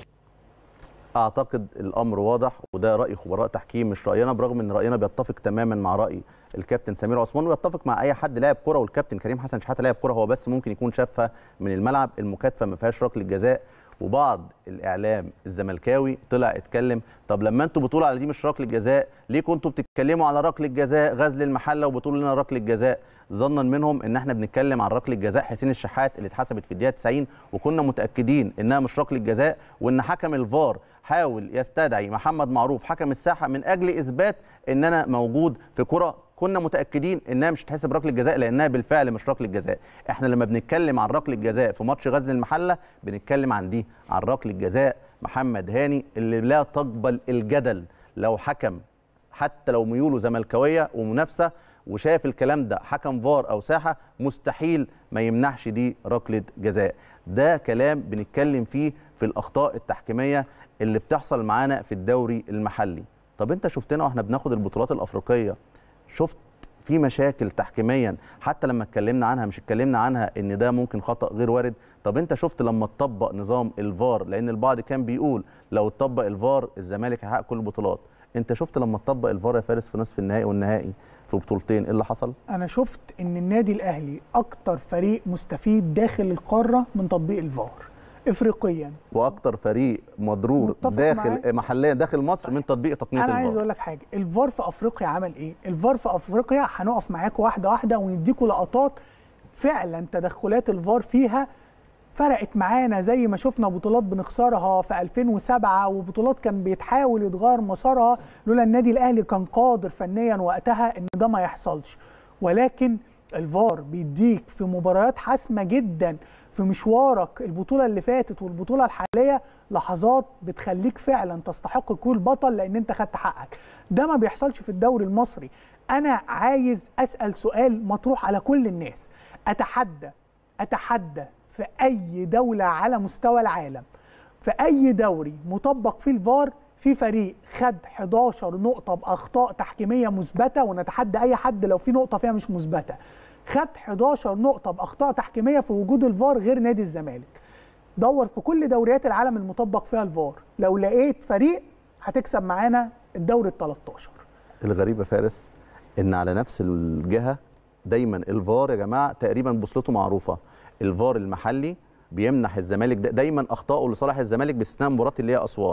B: اعتقد الامر واضح وده راي خبراء تحكيم مش راينا برغم ان راينا بيتفق تماما مع راي الكابتن سمير عثمان ويتفق مع اي حد لاعب كره والكابتن كريم حسن شحاته لاعب كره هو بس ممكن يكون شافها من الملعب المكاتفه ما فيهاش ركله جزاء وبعض الاعلام الزملكاوي طلع اتكلم طب لما انتوا بتقولوا على دي مش ركله جزاء ليه كنتوا بتتكلموا على ركله جزاء غزل المحله وبتقولوا لنا ركله جزاء ظنا منهم ان احنا بنتكلم عن ركله جزاء حسين الشحات اللي اتحسبت في الدقيقه 90 وكنا متاكدين انها مش ركله جزاء وان حكم الفار حاول يستدعي محمد معروف حكم الساحه من اجل اثبات ان انا موجود في كره كنا متاكدين انها مش هتحسب ركله جزاء لانها بالفعل مش ركله جزاء احنا لما بنتكلم عن ركله جزاء في ماتش غزل المحله بنتكلم عن دي عن ركله جزاء محمد هاني اللي لا تقبل الجدل لو حكم حتى لو ميوله زملكاويه ومنافسه وشاف الكلام ده حكم فار او ساحه مستحيل ما يمنعش دي ركله جزاء ده كلام بنتكلم فيه في الاخطاء التحكيميه اللي بتحصل معانا في الدوري المحلي طب انت شفتنا واحنا بناخد البطولات الافريقيه شفت في مشاكل تحكيميا حتى لما اتكلمنا عنها مش اتكلمنا عنها ان ده ممكن خطا غير وارد طب انت شفت لما اتطبق نظام الفار لان البعض كان بيقول لو اتطبق الفار الزمالك هيحقق كل البطولات انت شفت لما اتطبق الفار يا فارس في نصف النهائي والنهائي في بطولتين ايه اللي حصل
A: انا شفت ان النادي الاهلي اكتر فريق مستفيد داخل القاره من تطبيق الفار افريقيا
B: واكتر فريق مضرور
A: متفق
B: داخل
A: معاك.
B: محليا داخل مصر من تطبيق تقنيه
A: انا عايز
B: الفار
A: اقول لك حاجه الفار في افريقيا عمل ايه الفار في افريقيا هنقف معاكم واحده واحده ونديكم لقطات فعلا تدخلات الفار فيها فرقت معانا زي ما شفنا بطولات بنخسرها في 2007 وبطولات كان بيتحاول يتغير مسارها لولا النادي الاهلي كان قادر فنيا وقتها ان ده ما يحصلش ولكن الفار بيديك في مباريات حاسمه جدا في مشوارك البطوله اللي فاتت والبطوله الحاليه لحظات بتخليك فعلا تستحق تكون بطل لان انت خدت حقك ده ما بيحصلش في الدوري المصري انا عايز اسال سؤال مطروح على كل الناس اتحدى اتحدى في اي دوله على مستوى العالم في اي دوري مطبق فيه الفار في فريق خد 11 نقطة بأخطاء تحكيمية مثبتة ونتحدى أي حد لو في نقطة فيها مش مثبتة خد 11 نقطة بأخطاء تحكيمية في وجود الفار غير نادي الزمالك دور في كل دوريات العالم المطبق فيها الفار لو لقيت فريق هتكسب معانا الدوري ال 13
B: الغريب يا فارس ان على نفس الجهه دايما الفار يا جماعه تقريبا بوصلته معروفه الفار المحلي بيمنح الزمالك دا- دايما اخطائه لصالح الزمالك باستثناء مباراه اللي هي اسوان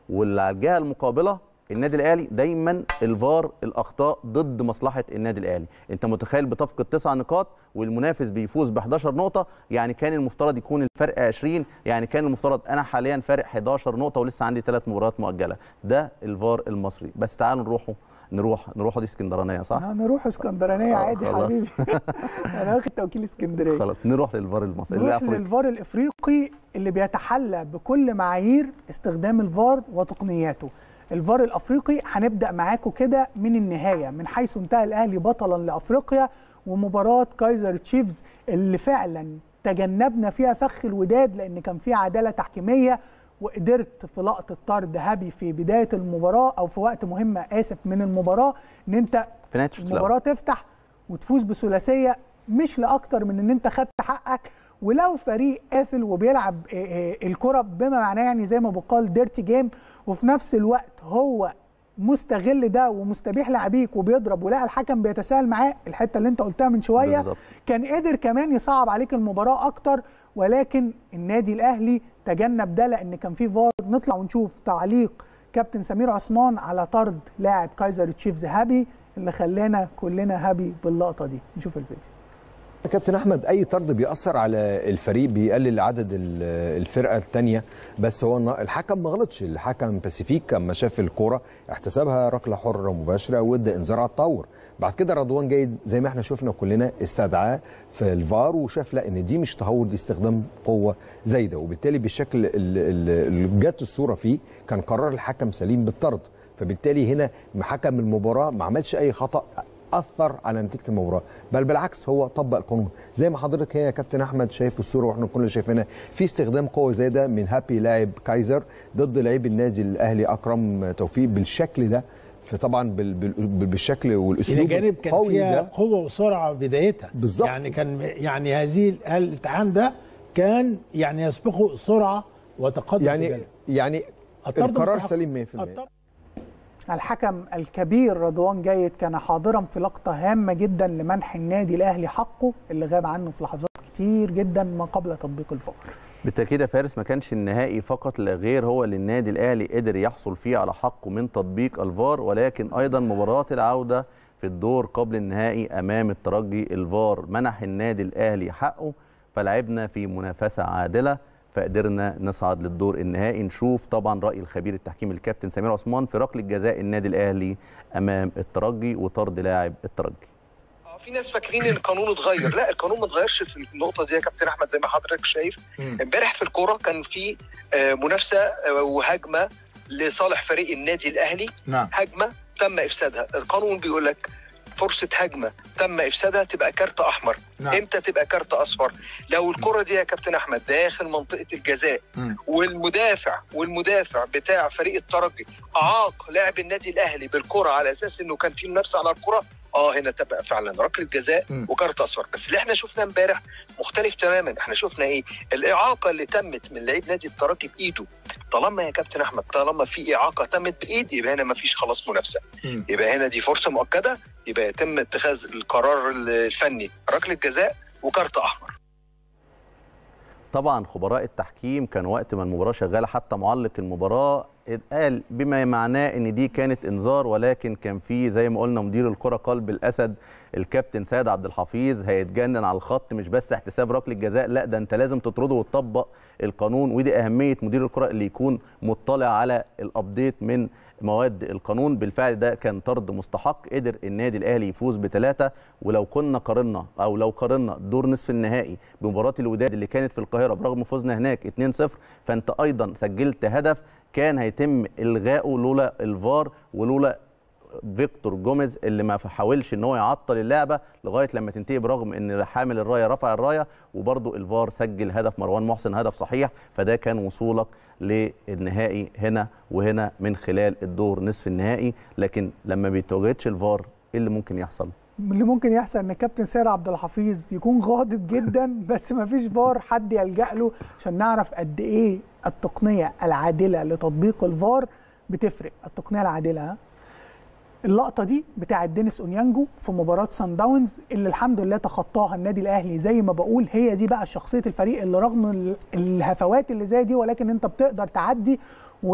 B: واللي على الجهه المقابله النادي الاهلي دايما الفار الاخطاء ضد مصلحه النادي الاهلي انت متخيل بتفقد تسع نقاط والمنافس بيفوز ب 11 نقطه يعني كان المفترض يكون الفرق 20 يعني كان المفترض انا حاليا فارق 11 نقطه ولسه عندي ثلاث مباريات مؤجله ده الفار المصري بس تعالوا نروحوا نروح نروح دي اسكندرانيه صح
A: نروح اسكندرانيه
B: آه،
A: عادي
B: خلاص.
A: حبيبي انا واخد توكيل اسكندريه
B: خلاص نروح للفار المصري
A: نروح
B: الأفريقي.
A: للفار الافريقي اللي بيتحلى بكل معايير استخدام الفار وتقنياته الفار الافريقي هنبدا معاكم كده من النهايه من حيث انتهى الاهلي بطلا لافريقيا ومباراه كايزر تشيفز اللي فعلا تجنبنا فيها فخ الوداد لان كان فيها عداله تحكيميه وقدرت في لقطه طرد هابي في بدايه المباراه او في وقت مهم اسف من المباراه ان انت
B: في نهايه الشوط الأول.
A: المباراه تفتح وتفوز بثلاثيه مش لاكتر من ان انت خدت حقك ولو فريق قافل وبيلعب آه، آه، الكره بما معناه يعني زي ما بقال ديرتي جيم وفي نفس الوقت هو مستغل ده ومستبيح لعبيك وبيضرب ولقى الحكم بيتساهل معاه الحته اللي انت قلتها من شويه
B: بالظبط.
A: كان قدر كمان يصعب عليك المباراه اكتر ولكن النادي الاهلي تجنب ده لان كان في فار نطلع ونشوف تعليق كابتن سمير عثمان على طرد لاعب كايزر تشيفز هابي اللي خلانا كلنا هابي باللقطه دي نشوف الفيديو
F: كابتن احمد اي طرد بيأثر على الفريق بيقلل عدد ال- الفرقه الثانيه بس هو الن- الحكم ما غلطش الحكم باسيفيك لما شاف الكوره احتسبها ركله حره مباشره وادى انذار على التطور بعد كده رضوان جيد زي ما احنا شفنا كلنا استدعاه في الفار وشاف لا ان دي مش تهور دي استخدام قوه زايده وبالتالي بالشكل ال- ال- اللي جت الصوره فيه كان قرار الحكم سليم بالطرد فبالتالي هنا حكم المباراه ما عملش اي خطا اثر على نتيجه المباراه بل بالعكس هو طبق القانون زي ما حضرتك هي يا كابتن احمد شايف الصوره واحنا كلنا شايفينها في استخدام قوه زي ده من هابي لاعب كايزر ضد لعيب النادي الاهلي اكرم توفيق بالشكل ده فطبعا بال بال بال بالشكل
H: الى
F: والاسلوب
H: جانب كان
F: القوي
H: فيها
F: ده
H: قوه وسرعه بدايتها
F: بالظبط.
H: يعني كان يعني هذه الامتحان ده كان يعني يسبقه سرعه وتقدم
F: يعني
H: في جانب.
F: يعني
H: الطرد
F: القرار
H: مستحق.
F: سليم 100%
H: الطرد
A: الحكم الكبير رضوان جيد كان حاضرا في لقطة هامة جدا لمنح النادي الأهلي حقه اللي غاب عنه في لحظات كتير جدا ما قبل تطبيق الفار
B: بالتاكيد يا فارس ما كانش النهائي فقط لا غير هو اللي النادي الاهلي قدر يحصل فيه على حقه من تطبيق الفار ولكن ايضا مباراه العوده في الدور قبل النهائي امام الترجي الفار منح النادي الاهلي حقه فلعبنا في منافسه عادله فقدرنا نصعد للدور النهائي نشوف طبعا راي الخبير التحكيم الكابتن سمير عثمان في ركله جزاء النادي الاهلي امام الترجي وطرد لاعب الترجي
I: آه، في ناس فاكرين ان القانون اتغير لا القانون ما اتغيرش في النقطه دي يا كابتن احمد زي ما حضرتك شايف امبارح في الكوره كان في آه، منافسه آه، وهجمه لصالح فريق النادي الاهلي
G: نعم
I: هجمه تم افسادها القانون بيقول لك فرصه هجمه تم افسادها تبقى كارت احمر
G: نعم.
I: امتى تبقى كارت اصفر لو الكره دي يا كابتن احمد داخل منطقه الجزاء
G: مم.
I: والمدافع والمدافع بتاع فريق الترجي اعاق لاعب النادي الاهلي بالكره على اساس انه كان في منافسه على الكره اه هنا تبقى فعلا ركله جزاء
G: مم.
I: وكارت اصفر بس اللي احنا شفناه امبارح مختلف تماما احنا شفنا ايه الاعاقه اللي تمت من لعيب نادي الترجي بايده طالما يا كابتن احمد طالما في اعاقه تمت بالايد يبقى هنا ما فيش خلاص منافسه
G: مم.
I: يبقى هنا دي فرصه مؤكده يبقى يتم اتخاذ القرار الفني ركله جزاء وكارت احمر
B: طبعا خبراء التحكيم كان وقت ما المباراه شغاله حتى معلق المباراه قال بما معناه ان دي كانت انذار ولكن كان في زي ما قلنا مدير الكره قلب الاسد الكابتن سيد عبد الحفيظ هيتجنن على الخط مش بس احتساب ركله جزاء لا ده انت لازم تطرده وتطبق القانون ودي اهميه مدير الكره اللي يكون مطلع على الابديت من مواد القانون بالفعل ده كان طرد مستحق قدر النادي الاهلي يفوز بثلاثه ولو كنا قارنا او لو قارنا دور نصف النهائي بمباراه الوداد اللي كانت في القاهره برغم فوزنا هناك 2-0 فانت ايضا سجلت هدف كان هيتم الغائه لولا الفار ولولا فيكتور جوميز اللي ما حاولش ان هو يعطل اللعبه لغايه لما تنتهي برغم ان حامل الرايه رفع الرايه وبرضه الفار سجل هدف مروان محسن هدف صحيح فده كان وصولك للنهائي هنا وهنا من خلال الدور نصف النهائي لكن لما بيتواجدش الفار ايه اللي ممكن يحصل؟
A: اللي ممكن يحصل ان كابتن سيد عبد الحفيظ يكون غاضب جدا بس ما فيش فار حد يلجا له عشان نعرف قد ايه التقنيه العادله لتطبيق الفار بتفرق التقنيه العادله ها اللقطه دي بتاعه دينيس اونيانجو في مباراه سان داونز اللي الحمد لله تخطاها النادي الاهلي زي ما بقول هي دي بقى شخصيه الفريق اللي رغم ال- الهفوات اللي زي دي ولكن انت بتقدر تعدي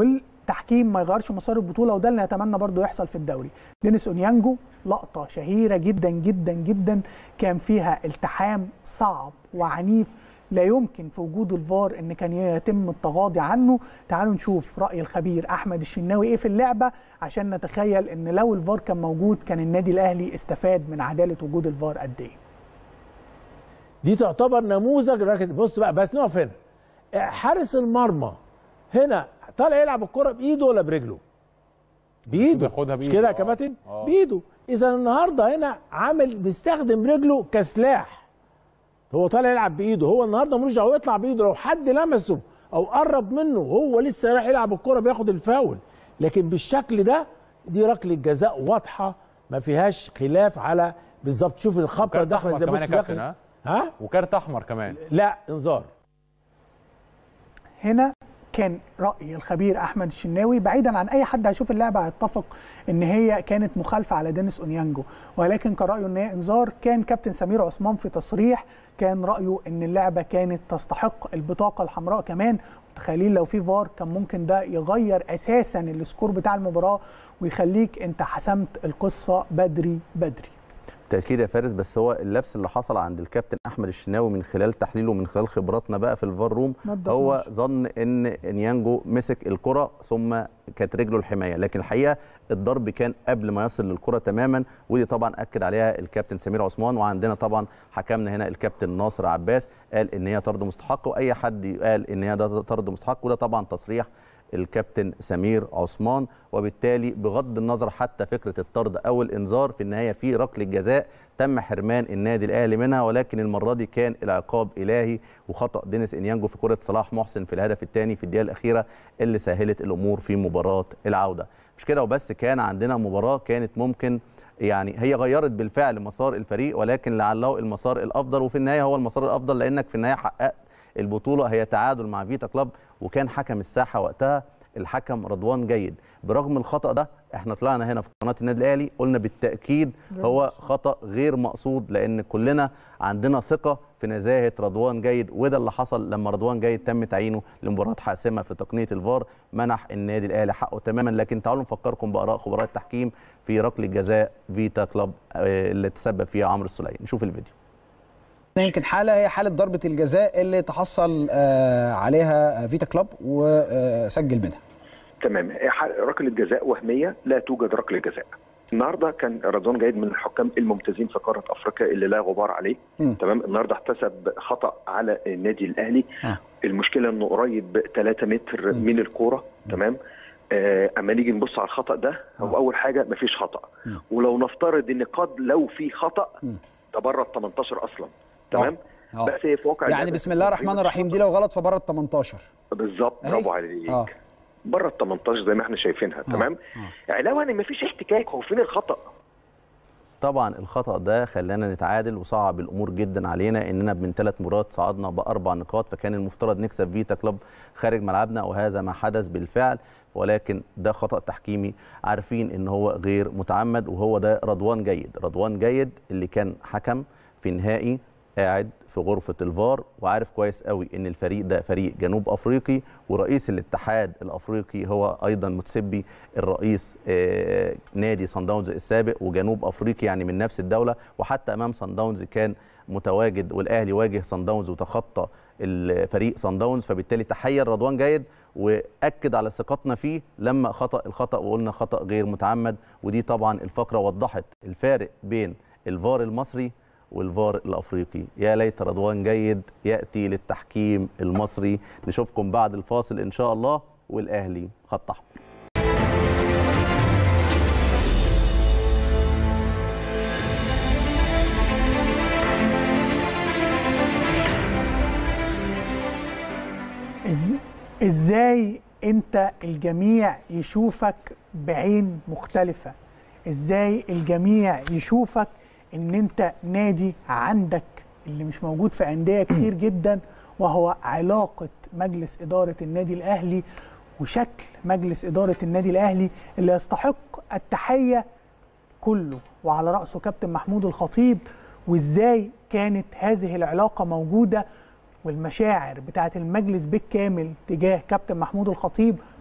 A: تحكيم ما يغيرش مسار البطوله وده اللي نتمنى برضو يحصل في الدوري دينيس اونيانجو لقطه شهيره جدا جدا جدا كان فيها التحام صعب وعنيف لا يمكن في وجود الفار ان كان يتم التغاضي عنه تعالوا نشوف راي الخبير احمد الشناوي ايه في اللعبه عشان نتخيل ان لو الفار كان موجود كان النادي الاهلي استفاد من عداله وجود الفار قد ايه
H: دي تعتبر نموذج ركز بص بقى بس نقف هنا حارس المرمى هنا طالع يلعب الكره بايده ولا برجله؟ بايده
J: بياخدها
H: مش
J: بإيده،
H: كده يا
J: آه.
H: كباتن؟
J: آه.
H: بايده اذا النهارده هنا عامل بيستخدم رجله كسلاح هو طالع يلعب بايده هو النهارده ملوش دعوه يطلع بايده لو حد لمسه او قرب منه هو لسه رايح يلعب الكره بياخد الفاول لكن بالشكل ده دي ركله جزاء واضحه ما فيهاش خلاف على بالظبط شوف الخبطه
J: وكارت
H: داخله
J: احمر
H: ازاي
J: كمان يا
H: بص
J: كابتن
H: داخل
J: ها
H: ها
J: وكارت احمر كمان
H: لا انذار
A: هنا كان راي الخبير احمد الشناوي بعيدا عن اي حد هيشوف اللعبه هيتفق ان هي كانت مخالفه على دينيس اونيانجو ولكن كان رايه ان هي انذار كان كابتن سمير عثمان في تصريح كان رايه ان اللعبه كانت تستحق البطاقه الحمراء كمان متخيلين لو في فار كان ممكن ده يغير اساسا السكور بتاع المباراه ويخليك انت حسمت القصه بدري بدري
B: تأكيد يا فارس بس هو اللبس اللي حصل عند الكابتن احمد الشناوي من خلال تحليله من خلال خبراتنا بقى في الفار روم
A: ما
B: هو
A: تضمنش.
B: ظن ان انيانجو مسك الكره ثم كانت رجله الحمايه لكن الحقيقه الضرب كان قبل ما يصل للكره تماما ودي طبعا اكد عليها الكابتن سمير عثمان وعندنا طبعا حكمنا هنا الكابتن ناصر عباس قال ان هي طرد مستحق واي حد قال ان هي ده طرد مستحق وده طبعا تصريح الكابتن سمير عثمان وبالتالي بغض النظر حتى فكره الطرد او الانذار في النهايه في ركله جزاء تم حرمان النادي الاهلي منها ولكن المره دي كان العقاب الهي وخطا دينيس انيانجو في كره صلاح محسن في الهدف الثاني في الدقيقه الاخيره اللي سهلت الامور في مباراه العوده مش كده وبس كان عندنا مباراه كانت ممكن يعني هي غيرت بالفعل مسار الفريق ولكن لعله المسار الافضل وفي النهايه هو المسار الافضل لانك في النهايه حققت البطوله هي تعادل مع فيتا كلوب وكان حكم الساحه وقتها الحكم رضوان جيد برغم الخطا ده احنا طلعنا هنا في قناه النادي الاهلي قلنا بالتاكيد هو خطا غير مقصود لان كلنا عندنا ثقه في نزاهه رضوان جيد وده اللي حصل لما رضوان جيد تم تعيينه لمباراه حاسمه في تقنيه الفار منح النادي الاهلي حقه تماما لكن تعالوا نفكركم باراء خبراء التحكيم في ركله جزاء فيتا كلوب آه، اللي تسبب فيها عمرو السوليه نشوف الفيديو
K: يمكن حاله هي حاله ضربه الجزاء اللي تحصل آه، عليها فيتا كلوب وسجل منها
L: تمام ح- ركله جزاء وهميه لا توجد ركله جزاء النهارده كان رضوان جيد من الحكام الممتازين في قاره افريقيا اللي لا غبار عليه
K: مم.
L: تمام النهارده احتسب خطا على النادي الاهلي
K: آه.
L: المشكله انه قريب 3 متر
K: مم.
L: من الكوره تمام آه، اما نيجي نبص على الخطا ده هو اول حاجه مفيش خطا
K: مم.
L: ولو نفترض ان قد لو في خطا
K: مم.
L: ده بره ال 18 اصلا تمام
K: آه.
L: بس هي في واقع
K: يعني
L: اللعبة
K: بسم الله الرحمن الرحيم دي لو غلط فبره ال 18
L: بالظبط
K: أهي.
L: برافو عليك
K: اه
L: بره ال 18 زي ما احنا شايفينها تمام علاوه ان مفيش احتكاك هو فين الخطا
B: طبعا الخطا ده خلانا نتعادل وصعب الامور جدا علينا اننا من ثلاث مرات صعدنا باربع نقاط فكان المفترض نكسب فيتا كلوب خارج ملعبنا وهذا ما حدث بالفعل ولكن ده خطا تحكيمي عارفين ان هو غير متعمد وهو ده رضوان جيد رضوان جيد اللي كان حكم في نهائي قاعد في غرفة الفار وعارف كويس قوي ان الفريق ده فريق جنوب افريقي ورئيس الاتحاد الافريقي هو ايضا متسبي الرئيس آه، نادي صن داونز السابق وجنوب افريقي يعني من نفس الدولة وحتى امام صن داونز كان متواجد والاهلي واجه صن داونز وتخطى الفريق صن داونز فبالتالي تحير رضوان جيد واكد على ثقتنا فيه لما خطا الخطا وقلنا خطا غير متعمد ودي طبعا الفقره وضحت الفارق بين الفار المصري والفار الافريقي يا ليت رضوان جيد ياتي للتحكيم المصري نشوفكم بعد الفاصل ان شاء الله والاهلي خط احمر
A: إز- ازاي انت الجميع يشوفك بعين مختلفة ازاي الجميع يشوفك ان انت نادي عندك اللي مش موجود في انديه كتير جدا وهو علاقه مجلس اداره النادي الاهلي وشكل مجلس اداره النادي الاهلي اللي يستحق التحيه كله وعلى راسه كابتن محمود الخطيب وازاي كانت هذه العلاقه موجوده والمشاعر بتاعه المجلس بالكامل تجاه كابتن محمود الخطيب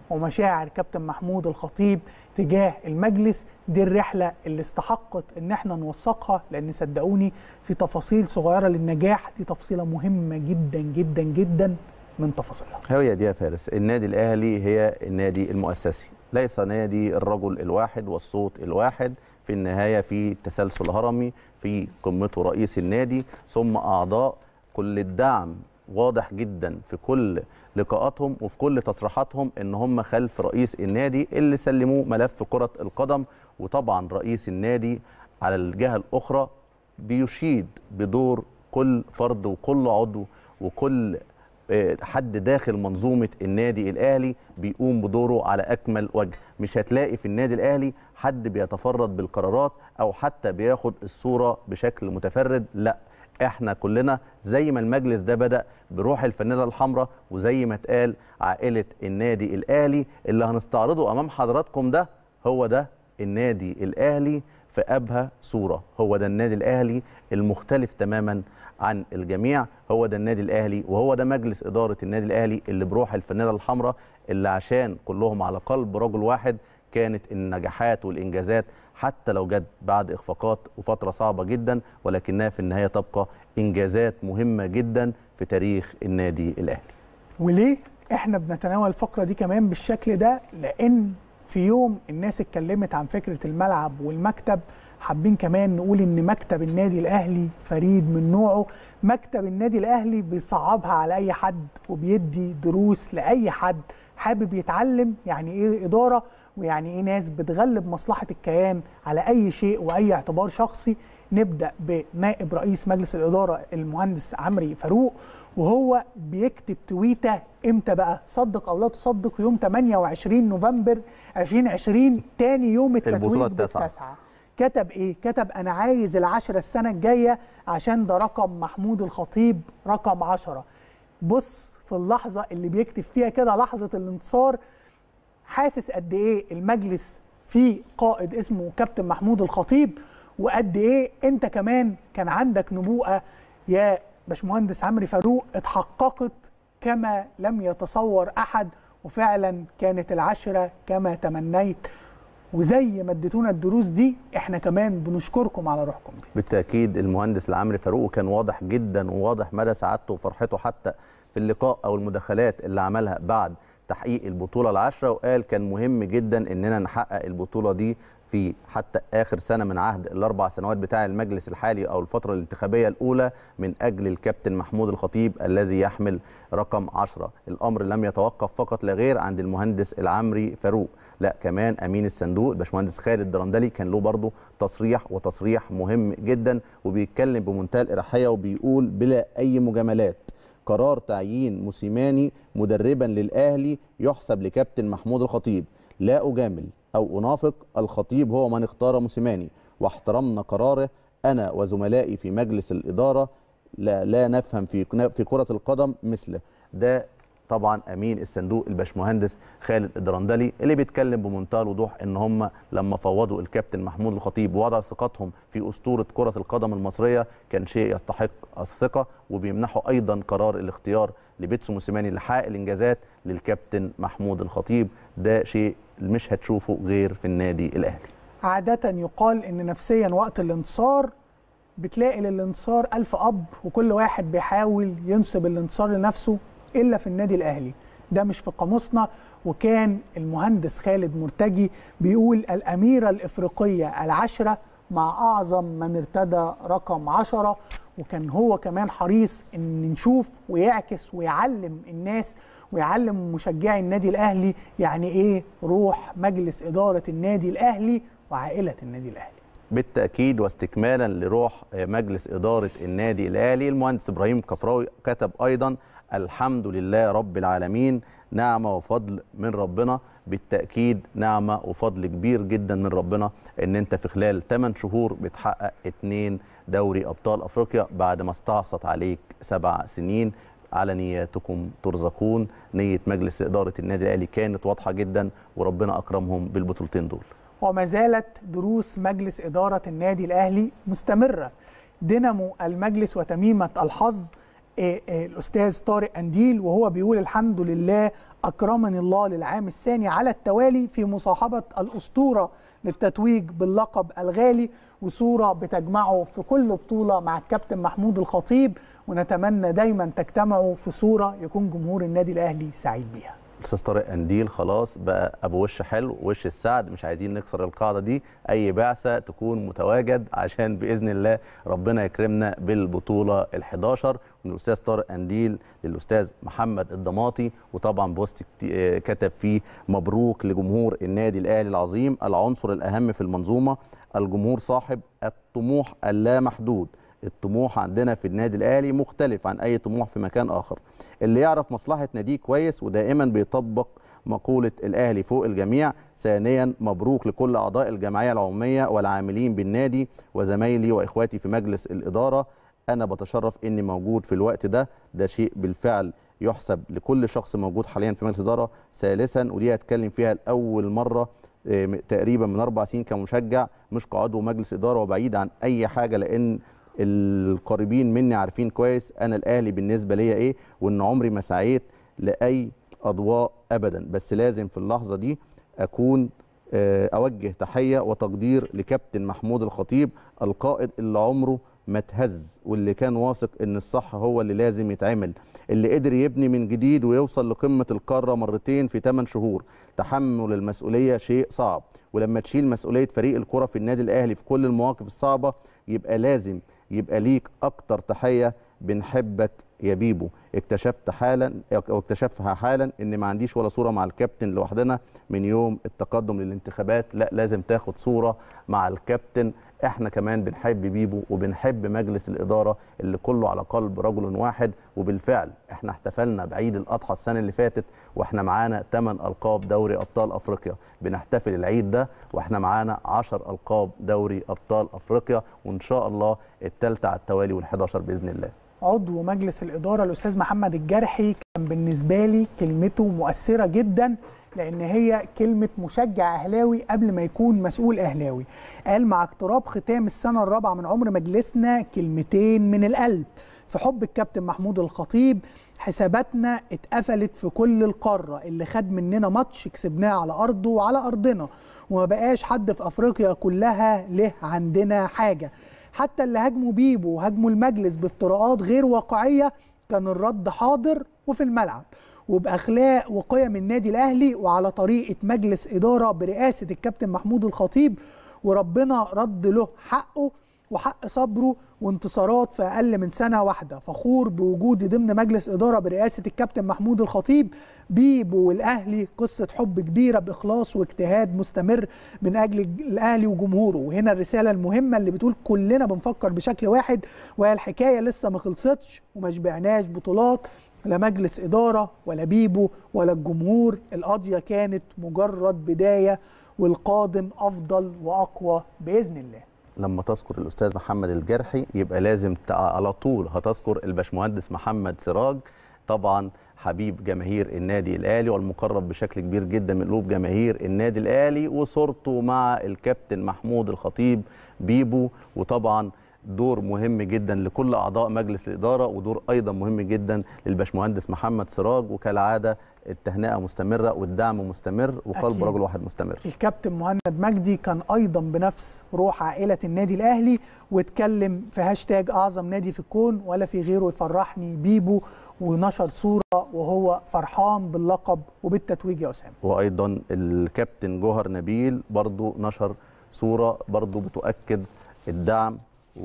A: ومشاعر كابتن محمود الخطيب تجاه المجلس دي الرحله اللي استحقت ان احنا نوثقها لان صدقوني في تفاصيل صغيره للنجاح دي تفصيله مهمه جدا جدا جدا من تفاصيلها
B: هي دي يا فارس النادي الاهلي هي النادي المؤسسي ليس نادي الرجل الواحد والصوت الواحد في النهايه في تسلسل هرمي في قمته رئيس النادي ثم اعضاء كل الدعم واضح جدا في كل لقاءاتهم وفي كل تصريحاتهم ان هم خلف رئيس النادي اللي سلموه ملف كره القدم وطبعا رئيس النادي على الجهه الاخرى بيشيد بدور كل فرد وكل عضو وكل آه، حد داخل منظومه النادي الاهلي بيقوم بدوره على اكمل وجه مش هتلاقي في النادي الاهلي حد بيتفرد بالقرارات او حتى بياخد الصوره بشكل متفرد لا احنا كلنا زي ما المجلس ده بدا بروح الفانيلا الحمراء وزي ما اتقال عائله النادي الاهلي اللي هنستعرضه امام حضراتكم ده هو ده النادي الاهلي في ابهى صوره هو ده النادي الاهلي المختلف تماما عن الجميع هو ده النادي الاهلي وهو ده مجلس اداره النادي الاهلي اللي بروح الفانيلا الحمراء اللي عشان كلهم على قلب رجل واحد كانت النجاحات والانجازات حتى لو جت بعد اخفاقات وفتره صعبه جدا ولكنها في النهايه تبقى انجازات مهمه جدا في تاريخ النادي الاهلي
A: وليه احنا بنتناول الفقره دي كمان بالشكل ده لان في يوم الناس اتكلمت عن فكره الملعب والمكتب حابين كمان نقول ان مكتب النادي الاهلي فريد من نوعه مكتب النادي الاهلي بيصعبها على اي حد وبيدي دروس لاي حد حابب يتعلم يعني ايه اداره ويعني ايه ناس بتغلب مصلحه الكيان على اي شيء واي اعتبار شخصي نبدا بنائب رئيس مجلس الاداره المهندس عمري فاروق وهو بيكتب تويته امتى بقى صدق او لا تصدق يوم 28 نوفمبر 2020 تاني يوم
B: البطولة
A: التتويج
B: التاسعة.
A: بالتاسعه كتب ايه كتب انا عايز العشرة السنه الجايه عشان ده رقم محمود الخطيب رقم عشرة بص في اللحظه اللي بيكتب فيها كده لحظه الانتصار حاسس قد ايه المجلس فيه قائد اسمه كابتن محمود الخطيب وقد ايه انت كمان كان عندك نبوءه يا باشمهندس عمرو فاروق اتحققت كما لم يتصور احد وفعلا كانت العشره كما تمنيت وزي ما اديتونا الدروس دي احنا كمان بنشكركم على روحكم دي
B: بالتاكيد المهندس العمري فاروق وكان واضح جدا وواضح مدى سعادته وفرحته حتى في اللقاء او المداخلات اللي عملها بعد تحقيق البطوله العشره وقال كان مهم جدا اننا نحقق البطوله دي في حتى اخر سنه من عهد الاربع سنوات بتاع المجلس الحالي او الفتره الانتخابيه الاولى من اجل الكابتن محمود الخطيب الذي يحمل رقم 10 الامر لم يتوقف فقط لا غير عند المهندس العمري فاروق لا كمان امين الصندوق الباشمهندس خالد درندلي كان له برضه تصريح وتصريح مهم جدا وبيتكلم بمنتهى الاريحيه وبيقول بلا اي مجاملات قرار تعيين موسيماني مدربا للاهلي يحسب لكابتن محمود الخطيب لا اجامل او انافق الخطيب هو من اختار موسيماني واحترمنا قراره انا وزملائي في مجلس الاداره لا, لا نفهم في في كره القدم مثله ده طبعا امين الصندوق الباشمهندس خالد الدرندلي اللي بيتكلم بمنتهى الوضوح ان هم لما فوضوا الكابتن محمود الخطيب ووضع ثقتهم في اسطوره كره القدم المصريه كان شيء يستحق الثقه وبيمنحوا ايضا قرار الاختيار لبيتسو موسيماني لحقق الانجازات للكابتن محمود الخطيب ده شيء مش هتشوفه غير في النادي الاهلي
A: عادة يقال إن نفسيا وقت الانتصار بتلاقي للانتصار ألف أب وكل واحد بيحاول ينسب الانتصار لنفسه إلا في النادي الأهلي ده مش في قاموسنا وكان المهندس خالد مرتجي بيقول الأميرة الإفريقية العشرة مع أعظم من ارتدى رقم عشرة وكان هو كمان حريص إن نشوف ويعكس ويعلم الناس ويعلم مشجعي النادي الأهلي يعني إيه روح مجلس إدارة النادي الأهلي وعائلة النادي الأهلي
B: بالتاكيد واستكمالا لروح مجلس اداره النادي الاهلي المهندس ابراهيم كفراوي كتب ايضا الحمد لله رب العالمين نعمه وفضل من ربنا بالتاكيد نعمه وفضل كبير جدا من ربنا ان انت في خلال 8 شهور بتحقق اتنين دوري ابطال افريقيا بعد ما استعصت عليك سبع سنين على نياتكم ترزقون نيه مجلس اداره النادي الاهلي كانت واضحه جدا وربنا اكرمهم بالبطولتين دول
A: وما زالت دروس مجلس إدارة النادي الأهلي مستمرة دينامو المجلس وتميمة الحظ آه، آه، الاستاذ طارق انديل وهو بيقول الحمد لله اكرمني الله للعام الثاني على التوالي في مصاحبه الاسطوره للتتويج باللقب الغالي وصوره بتجمعه في كل بطوله مع الكابتن محمود الخطيب ونتمنى دايما تجتمعوا في صوره يكون جمهور النادي الاهلي سعيد بيها
B: الاستاذ طارق قنديل خلاص بقى ابو وش حلو وش السعد مش عايزين نكسر القاعده دي اي بعثه تكون متواجد عشان باذن الله ربنا يكرمنا بالبطوله ال11 من الاستاذ طارق قنديل للاستاذ محمد الضماطي وطبعا بوست كت- آه، كتب فيه مبروك لجمهور النادي الاهلي العظيم العنصر الاهم في المنظومه الجمهور صاحب الطموح اللامحدود الطموح عندنا في النادي الاهلي مختلف عن اي طموح في مكان اخر اللي يعرف مصلحه ناديه كويس ودائما بيطبق مقوله الاهلي فوق الجميع ثانيا مبروك لكل اعضاء الجمعيه العموميه والعاملين بالنادي وزمايلي واخواتي في مجلس الاداره انا بتشرف اني موجود في الوقت ده ده شيء بالفعل يحسب لكل شخص موجود حاليا في مجلس الاداره ثالثا ودي هتكلم فيها لاول مره آه، تقريبا من اربع سنين كمشجع مش كعضو مجلس اداره وبعيد عن اي حاجه لان القريبين مني عارفين كويس انا الاهلي بالنسبه ليا ايه وان عمري ما سعيت لاي اضواء ابدا بس لازم في اللحظه دي اكون آه، اوجه تحيه وتقدير لكابتن محمود الخطيب القائد اللي عمره ما اتهز واللي كان واثق ان الصح هو اللي لازم يتعمل اللي قدر يبني من جديد ويوصل لقمه القاره مرتين في 8 شهور تحمل المسؤوليه شيء صعب ولما تشيل مسؤوليه فريق الكره في النادي الاهلي في كل المواقف الصعبه يبقى لازم يبقى ليك اكتر تحيه بنحبك يا بيبو اكتشفت حالا او اكتشفها حالا ان ما عنديش ولا صوره مع الكابتن لوحدنا من يوم التقدم للانتخابات لا لازم تاخد صوره مع الكابتن احنا كمان بنحب بيبو وبنحب مجلس الاداره اللي كله على قلب رجل واحد وبالفعل احنا احتفلنا بعيد الاضحى السنه اللي فاتت واحنا معانا 8 القاب دوري ابطال افريقيا بنحتفل العيد ده واحنا معانا 10 القاب دوري ابطال افريقيا وان شاء الله الثالثه على التوالي وال11 باذن الله
A: عضو مجلس الإدارة الأستاذ محمد الجرحي كان بالنسبة لي كلمته مؤثرة جدا لأن هي كلمة مشجع أهلاوي قبل ما يكون مسؤول أهلاوي قال مع اقتراب ختام السنة الرابعة من عمر مجلسنا كلمتين من القلب في حب الكابتن محمود الخطيب حساباتنا اتقفلت في كل القارة اللي خد مننا ماتش كسبناه على أرضه وعلى أرضنا وما بقاش حد في أفريقيا كلها له عندنا حاجة حتى اللي هاجموا بيبو وهاجموا المجلس بافتراءات غير واقعيه كان الرد حاضر وفي الملعب وباخلاق وقيم النادي الاهلي وعلى طريقه مجلس اداره برئاسه الكابتن محمود الخطيب وربنا رد له حقه وحق صبره وانتصارات في اقل من سنه واحده فخور بوجودي ضمن مجلس اداره برئاسه الكابتن محمود الخطيب بيبو والاهلي قصه حب كبيره باخلاص واجتهاد مستمر من اجل الاهلي وجمهوره وهنا الرساله المهمه اللي بتقول كلنا بنفكر بشكل واحد وهي الحكايه لسه ما خلصتش وما شبعناش بطولات لا مجلس اداره ولا بيبو ولا الجمهور القضيه كانت مجرد بدايه والقادم افضل واقوى باذن الله
B: لما تذكر الاستاذ محمد الجرحي يبقى لازم تع- على طول هتذكر الباشمهندس محمد سراج طبعا حبيب جماهير النادي الاهلي والمقرب بشكل كبير جدا من قلوب جماهير النادي الاهلي وصورته مع الكابتن محمود الخطيب بيبو وطبعا دور مهم جدا لكل اعضاء مجلس الاداره ودور ايضا مهم جدا للباشمهندس محمد سراج وكالعاده التهنئه مستمره والدعم مستمر وقلب
A: أكيد.
B: رجل واحد مستمر
A: الكابتن مهند مجدي كان ايضا بنفس روح عائله النادي الاهلي واتكلم في هاشتاج اعظم نادي في الكون ولا في غيره يفرحني بيبو ونشر صوره وهو فرحان باللقب وبالتتويج يا اسامه
B: وايضا الكابتن جوهر نبيل برضو نشر صوره برضو بتؤكد الدعم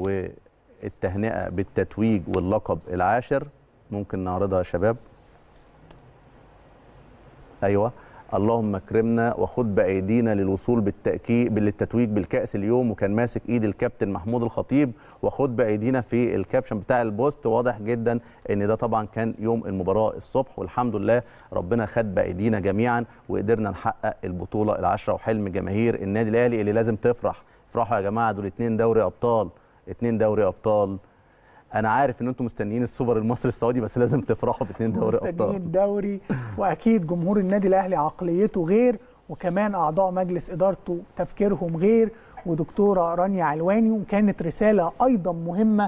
B: والتهنئه بالتتويج واللقب العاشر ممكن نعرضها يا شباب ايوه اللهم اكرمنا وخد بايدينا للوصول بالتاكيد للتتويج بالكاس اليوم وكان ماسك ايد الكابتن محمود الخطيب وخد بايدينا في الكابشن بتاع البوست واضح جدا ان ده طبعا كان يوم المباراه الصبح والحمد لله ربنا خد بايدينا جميعا وقدرنا نحقق البطوله العشره وحلم جماهير النادي الاهلي اللي لازم تفرح افرحوا يا جماعه دول اتنين دوري ابطال اتنين دوري ابطال انا عارف ان انتم مستنيين السوبر المصري السعودي بس لازم تفرحوا باتنين دوري
A: مستنيين
B: ابطال
A: الدوري واكيد جمهور النادي الاهلي عقليته غير وكمان اعضاء مجلس ادارته تفكيرهم غير ودكتوره رانيا علواني وكانت رساله ايضا مهمه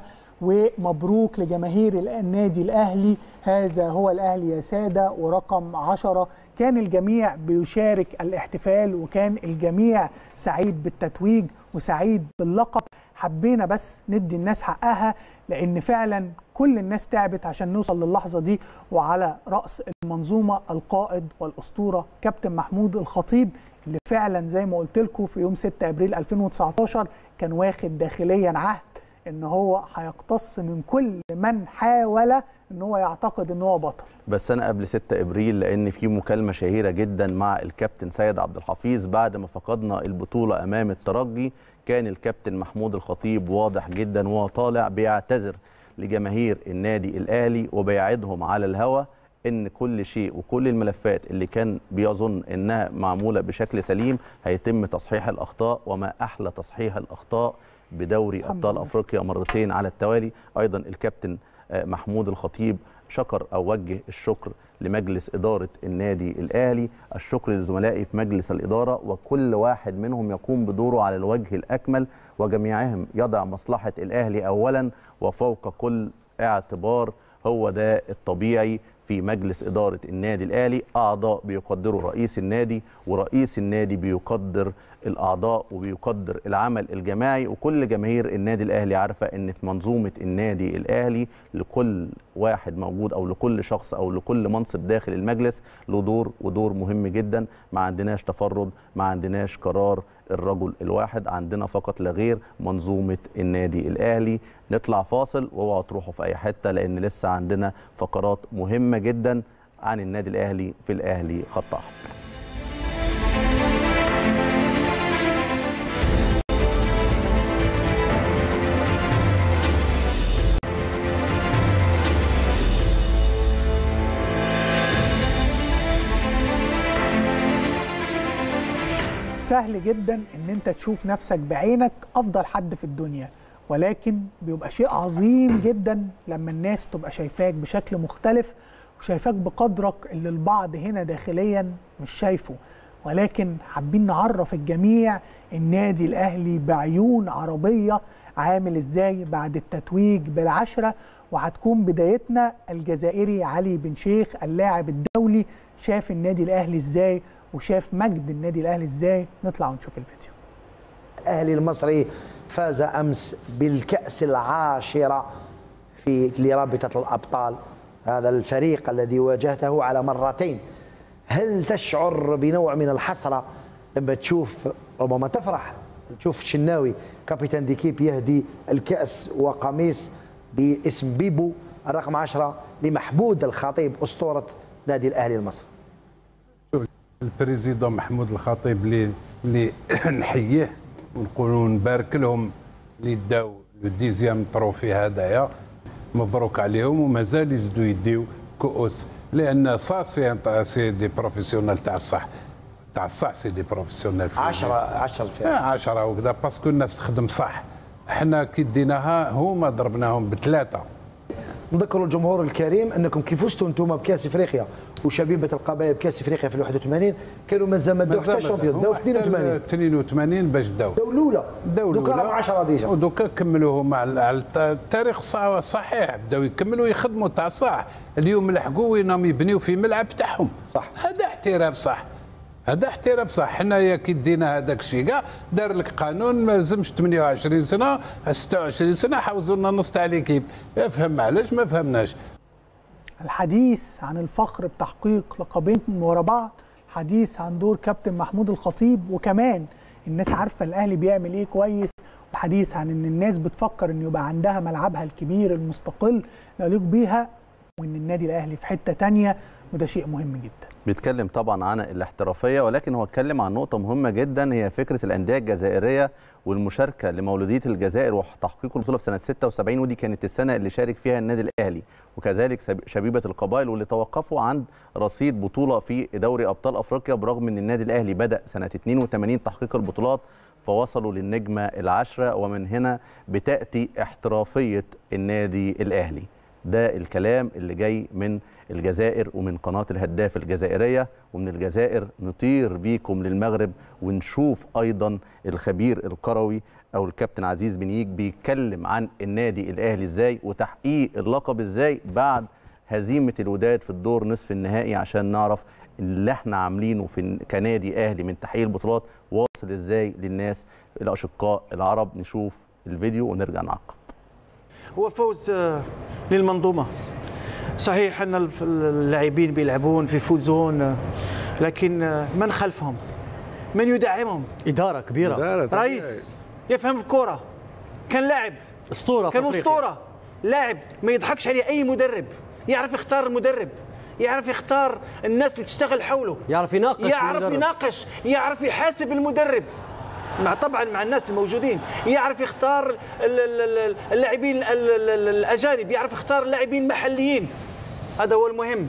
A: ومبروك لجماهير النادي الاهلي هذا هو الاهلي يا ساده ورقم عشرة كان الجميع بيشارك الاحتفال وكان الجميع سعيد بالتتويج وسعيد باللقب حبينا بس ندي الناس حقها لان فعلا كل الناس تعبت عشان نوصل للحظه دي وعلى راس المنظومه القائد والاسطوره كابتن محمود الخطيب اللي فعلا زي ما قلت لكم في يوم 6 ابريل 2019 كان واخد داخليا عهد ان هو هيقتص من كل من حاول ان هو يعتقد ان هو بطل
B: بس انا قبل 6 ابريل لان في مكالمه شهيره جدا مع الكابتن سيد عبد الحفيظ بعد ما فقدنا البطوله امام الترجي كان الكابتن محمود الخطيب واضح جدا وهو طالع بيعتذر لجماهير النادي الاهلي وبيعدهم على الهوا ان كل شيء وكل الملفات اللي كان بيظن انها معموله بشكل سليم هيتم تصحيح الاخطاء وما احلى تصحيح الاخطاء بدوري ابطال افريقيا مرتين على التوالي ايضا الكابتن محمود الخطيب شكر او وجه الشكر لمجلس اداره النادي الاهلي الشكر لزملائي في مجلس الاداره وكل واحد منهم يقوم بدوره على الوجه الاكمل وجميعهم يضع مصلحه الاهلي اولا وفوق كل اعتبار هو ده الطبيعي في مجلس إدارة النادي الأهلي أعضاء بيقدروا رئيس النادي ورئيس النادي بيقدر الأعضاء وبيقدر العمل الجماعي وكل جماهير النادي الأهلي عارفة أن في منظومة النادي الأهلي لكل واحد موجود أو لكل شخص أو لكل منصب داخل المجلس له دور ودور مهم جدا ما عندناش تفرد ما عندناش قرار الرجل الواحد عندنا فقط لا غير منظومة النادي الأهلي نطلع فاصل واوعوا تروحوا في أي حتة لأن لسه عندنا فقرات مهمة جدا عن النادي الأهلي في الأهلي خط أحمر
A: سهل جدا ان انت تشوف نفسك بعينك افضل حد في الدنيا ولكن بيبقى شيء عظيم جدا لما الناس تبقى شايفاك بشكل مختلف وشايفاك بقدرك اللي البعض هنا داخليا مش شايفه ولكن حابين نعرف الجميع النادي الاهلي بعيون عربيه عامل ازاي بعد التتويج بالعشره وهتكون بدايتنا الجزائري علي بن شيخ اللاعب الدولي شاف النادي الاهلي ازاي وشاف مجد النادي الاهلي ازاي نطلع ونشوف الفيديو
J: الاهلي المصري فاز امس بالكاس العاشره في لرابطه الابطال هذا الفريق الذي واجهته على مرتين هل تشعر بنوع من الحسره لما تشوف ربما تفرح تشوف شناوي كابيتان ديكيب يهدي الكاس وقميص باسم بيبو الرقم 10 لمحمود الخطيب اسطوره نادي الاهلي المصري
M: البريزيدون محمود الخطيب اللي اللي نحييه ونقولوا نبارك لهم اللي داو لو ديزيام تروفي هدايا مبروك عليهم ومازال يزيدوا يديو كؤوس لان صا سي سي دي بروفيسيونيل تاع الصح تاع الصح سي دي بروفيسيونيل
J: 10 10
M: في 10 وكذا باسكو الناس تخدم صح احنا كي ديناها هما ضربناهم بثلاثه
J: نذكروا الجمهور الكريم انكم كي فزتوا انتم بكاس افريقيا وشبيبه القبائل بكاس افريقيا في 81 كانوا مازال ما داوش حتى الشامبيون داو 82
M: 82 باش داو
J: داو الاولى
M: داو
J: دوكا راهم 10 ديجا
M: ودوكا كملوه مع التاريخ الصحيح بداو يكملوا يخدموا تاع صح اليوم لحقوا وينهم يبنيوا في ملعب تاعهم
J: صح
M: هذا احتراف صح هذا احتراف صح حنايا كي دينا هذاك الشيء كاع دار لك قانون ما لازمش 28 سنه 26 سنه حوزوا لنا نص تاع ليكيب افهم علاش ما فهمناش
A: الحديث عن الفخر بتحقيق لقبين ورا بعض حديث عن دور كابتن محمود الخطيب وكمان الناس عارفه الاهلي بيعمل ايه كويس الحديث عن ان الناس بتفكر ان يبقى عندها ملعبها الكبير المستقل يليق بيها وان النادي الاهلي في حته تانية وده شيء مهم جدا
B: بيتكلم طبعا عن الاحترافيه ولكن هو اتكلم عن نقطه مهمه جدا هي فكره الانديه الجزائريه والمشاركه لمولوديه الجزائر وتحقيق البطوله في سنه 76 ودي كانت السنه اللي شارك فيها النادي الاهلي وكذلك شبيبه القبائل واللي توقفوا عند رصيد بطوله في دوري ابطال افريقيا برغم ان النادي الاهلي بدا سنه 82 تحقيق البطولات فوصلوا للنجمه العشره ومن هنا بتاتي احترافيه النادي الاهلي ده الكلام اللي جاي من الجزائر ومن قناه الهداف الجزائريه ومن الجزائر نطير بيكم للمغرب ونشوف ايضا الخبير الكروي او الكابتن عزيز بنيك بيتكلم عن النادي الاهلي ازاي وتحقيق اللقب ازاي بعد هزيمه الوداد في الدور نصف النهائي عشان نعرف اللي احنا عاملينه في كنادي اهلي من تحقيق البطولات واصل ازاي للناس الاشقاء العرب نشوف الفيديو ونرجع نعقب
N: هو فوز آه، للمنظومه صحيح ان الف- اللاعبين بيلعبون في فوزون آه، لكن آه، من خلفهم من يدعمهم
O: اداره كبيره
N: إدارة طبيعي. رئيس يفهم الكرة كان لاعب
O: اسطوره
N: كان
O: في أفريقيا.
N: اسطوره لاعب ما يضحكش عليه اي مدرب يعرف يختار المدرب يعرف يختار الناس اللي تشتغل حوله
O: يعرف يناقش
N: يعرف
O: المدرب.
N: يناقش يعرف يحاسب المدرب مع طبعا مع الناس الموجودين يعرف يختار ال- ال- ال- اللاعبين ال- ال- ال- الاجانب يعرف يختار اللاعبين المحليين هذا هو المهم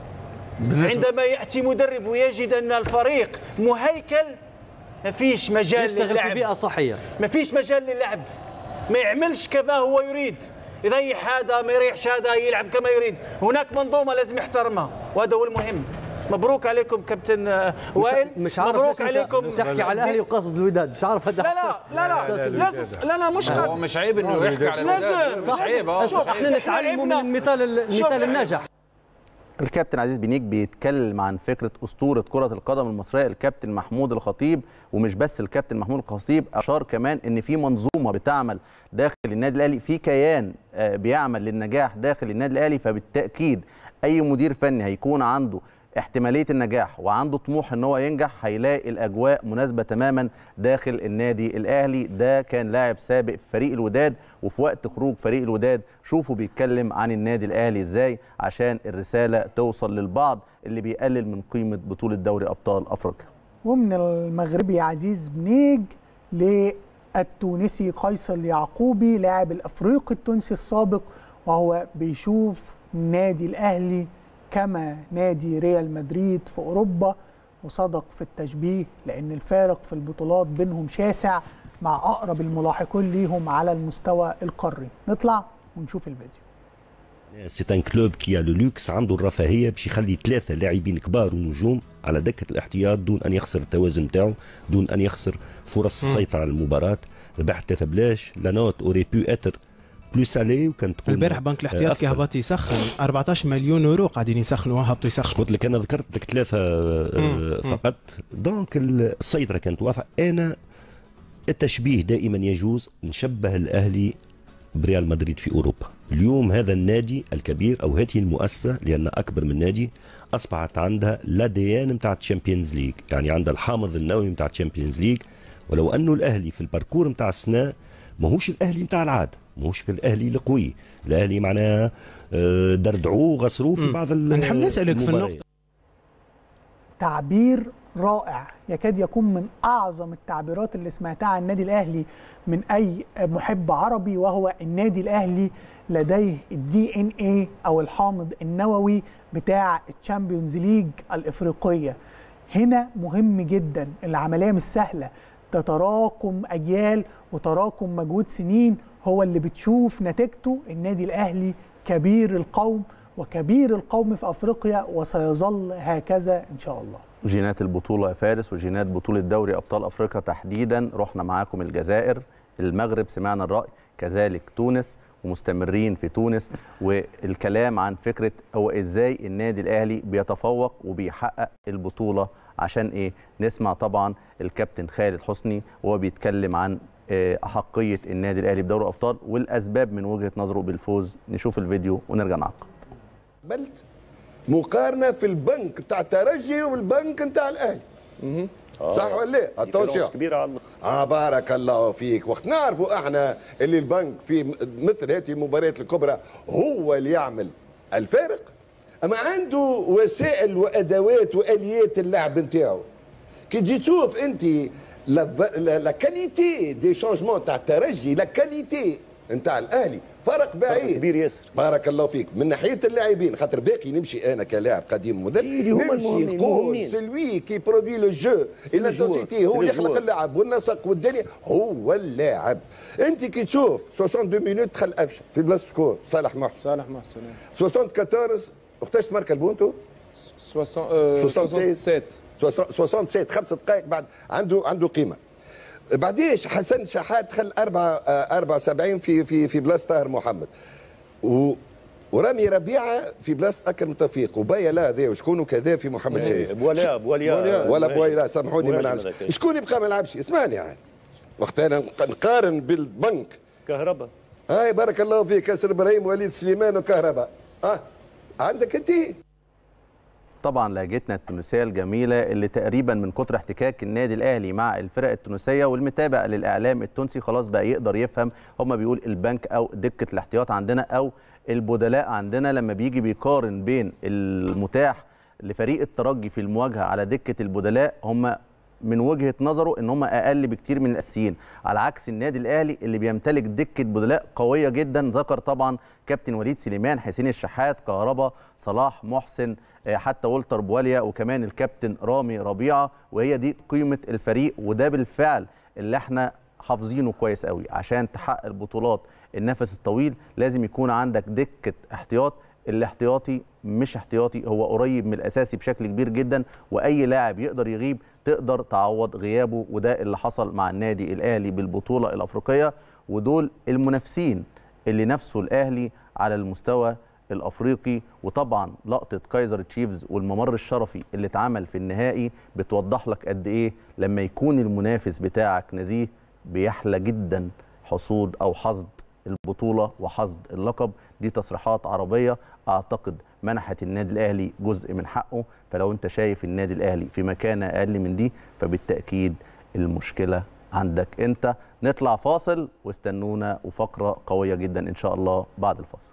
N: عندما ياتي مدرب ويجد ان الفريق مهيكل ما فيش مجال
O: يشتغل في
N: للعب
O: بيئه صحيه
N: ما فيش مجال للعب ما يعملش كما هو يريد يريح هذا ما يريحش هذا يلعب كما يريد هناك منظومه لازم يحترمها وهذا هو المهم مبروك عليكم كابتن آه، وائل
O: مش عارف
N: مبروك
O: ليش أنت
N: عليكم
O: تحكي على الاهلي وقاصد الوداد مش عارف هذا
N: لا لا
O: حساس
N: لا لا
O: حساس
N: لازم لا لا مش
O: هو
N: قادر
O: مش عيب إنه يحكي على الوداد.
N: لازم
O: مش عيب، آه،
N: شوف،
O: صحيح. إحنا نتعلموا من
N: لعبنا-
O: المثال ال-
N: شوف،
O: المثال
N: إحنا-
O: الناجح
B: الكابتن عزيز بنيك بيتكلم عن فكره اسطوره كره القدم المصريه الكابتن محمود الخطيب ومش بس الكابتن محمود الخطيب اشار كمان ان في منظومه بتعمل داخل النادي الاهلي في كيان آه، بيعمل للنجاح داخل النادي الاهلي فبالتاكيد اي مدير فني هيكون عنده احتماليه النجاح وعنده طموح ان هو ينجح هيلاقي الاجواء مناسبه تماما داخل النادي الاهلي ده كان لاعب سابق في فريق الوداد وفي وقت خروج فريق الوداد شوفوا بيتكلم عن النادي الاهلي ازاي عشان الرساله توصل للبعض اللي بيقلل من قيمه بطوله دوري ابطال افريقيا
A: ومن المغربي عزيز بنيج للتونسي قيصر يعقوبي لاعب الافريقي التونسي السابق وهو بيشوف نادي الاهلي كما نادي ريال مدريد في اوروبا وصدق في التشبيه لان الفارق في البطولات بينهم شاسع مع اقرب الملاحقين ليهم على المستوى القاري نطلع ونشوف الفيديو
P: سي ان كلوب كي لو لوكس عنده الرفاهيه باش يخلي ثلاثه لاعبين كبار ونجوم على دكه الاحتياط دون ان يخسر التوازن نتاعو دون ان يخسر فرص
Q: مم.
P: السيطره على المباراه ربح ثلاثه بلاش لا نوت اوري بو اتر بلو سالي وكانت تكون
Q: البارح بنك الاحتياط كي
P: أفضل.
Q: هبط يسخن 14 مليون يورو قاعدين يسخنوا هبطوا يسخنوا
P: قلت لك انا ذكرت لك ثلاثه آه،
Q: مم.
P: فقط دونك السيطره كانت واضحه انا التشبيه دائما يجوز نشبه الاهلي بريال مدريد في اوروبا اليوم هذا النادي الكبير او هذه المؤسسه لان اكبر من نادي اصبحت عندها لا دي ان نتاع الشامبيونز ليج يعني عندها الحامض النووي نتاع الشامبيونز ليج ولو انه الاهلي في الباركور نتاع السنه ماهوش الاهلي نتاع العاده ماهوش الاهلي القوي الاهلي معناها آه، دردعوه غسروه في
Q: مم.
P: بعض
Q: أنا نحب نسألك في
P: المباريات.
Q: النقطة
A: تعبير رائع يكاد يكون من اعظم التعبيرات اللي سمعتها عن النادي الاهلي من اي محب عربي وهو النادي الاهلي لديه الدي ان اي او الحامض النووي بتاع الشامبيونز ليج الافريقيه هنا مهم جدا العمليه مش سهله ده تراكم اجيال وتراكم مجهود سنين هو اللي بتشوف نتيجته النادي الاهلي كبير القوم وكبير القوم في افريقيا وسيظل هكذا ان شاء الله
B: جينات البطوله يا فارس وجينات بطوله دوري ابطال افريقيا تحديدا رحنا معاكم الجزائر المغرب سمعنا الراي كذلك تونس ومستمرين في تونس والكلام عن فكره هو ازاي النادي الاهلي بيتفوق وبيحقق البطوله عشان ايه نسمع طبعا الكابتن خالد حسني وهو بيتكلم عن آه، احقيه النادي الاهلي بدوري الابطال والاسباب من وجهه نظره بالفوز نشوف الفيديو ونرجع نعقب
R: قبلت مقارنه في البنك بتاع الترجي والبنك بتاع الاهلي صح ولا لا؟ اتونسيون
S: كبيره على
R: اه بارك الله فيك وقت نعرفوا احنا اللي البنك في م- مثل هذه المباريات الكبرى هو اللي يعمل الفارق اما عنده وسائل وادوات واليات اللعب نتاعو كي تجي تشوف انت لا لا كاليتي دي شونجمون تاع الترجي لا كاليتي نتاع الاهلي فرق بعيد
P: كبير ياسر
R: بارك الله فيك من ناحيه اللاعبين خاطر باقي نمشي انا كلاعب قديم مدرب
P: هما
R: نمشي
P: المهمين،
R: نقول
P: المهمين.
R: سلوي كي برودوي لو جو
P: سي لو
R: الانتنسيتي
P: جوار،
R: هو
P: سي
R: اللي
P: لو
R: يخلق
P: جوار.
R: اللعب والنسق والدنيا هو اللاعب انت كي تشوف 62 مينوت دخل افشل في بلاصه شكون صالح محسن
E: صالح محسن
R: 74 وقتاش تمارك البونتو
E: 67
R: 67 خمس دقائق بعد عنده عنده قيمه بعديش حسن شحات دخل 4 74 في في في بلاصه طاهر محمد و ورامي ربيعه في بلاصه اكرم توفيق وبايا لا هذا وشكون كذا في محمد
P: إيه،
R: شريف
P: بواليا- بواليا-
R: ولا
P: مهاجم.
R: بواليا سامحوني ما
P: مهاجم
R: نعرفش
P: هذاك.
R: شكون يبقى ما لعبش اسمعني يعني وقت انا نقارن بالبنك
P: كهرباء
R: هاي بارك الله فيك ياسر ابراهيم وليد سليمان وكهرباء اه عندك انت
B: طبعا لهجتنا التونسيه الجميله اللي تقريبا من كتر احتكاك النادي الاهلي مع الفرق التونسيه والمتابع للاعلام التونسي خلاص بقى يقدر يفهم هم بيقول البنك او دكه الاحتياط عندنا او البدلاء عندنا لما بيجي بيقارن بين المتاح لفريق الترجي في المواجهه على دكه البدلاء هم من وجهه نظره ان هم اقل بكتير من الاساسيين على عكس النادي الاهلي اللي بيمتلك دكه بدلاء قويه جدا ذكر طبعا كابتن وليد سليمان حسين الشحات كهربا صلاح محسن آه، حتى والتر بواليا وكمان الكابتن رامي ربيعه وهي دي قيمه الفريق وده بالفعل اللي احنا حافظينه كويس قوي عشان تحقق البطولات النفس الطويل لازم يكون عندك دكه احتياط الاحتياطي مش احتياطي هو قريب من الاساسي بشكل كبير جدا واي لاعب يقدر يغيب تقدر تعوض غيابه وده اللي حصل مع النادي الاهلي بالبطوله الافريقيه ودول المنافسين اللي نفسه الاهلي على المستوى الافريقي وطبعا لقطه كايزر تشيفز والممر الشرفي اللي اتعمل في النهائي بتوضح لك قد ايه لما يكون المنافس بتاعك نزيه بيحلى جدا حصول او حصد البطوله وحصد اللقب دي تصريحات عربيه اعتقد منحت النادي الاهلي جزء من حقه فلو انت شايف النادي الاهلي في مكانه اقل من دي فبالتاكيد المشكله عندك انت نطلع فاصل واستنونا وفقره قويه جدا ان شاء الله بعد الفاصل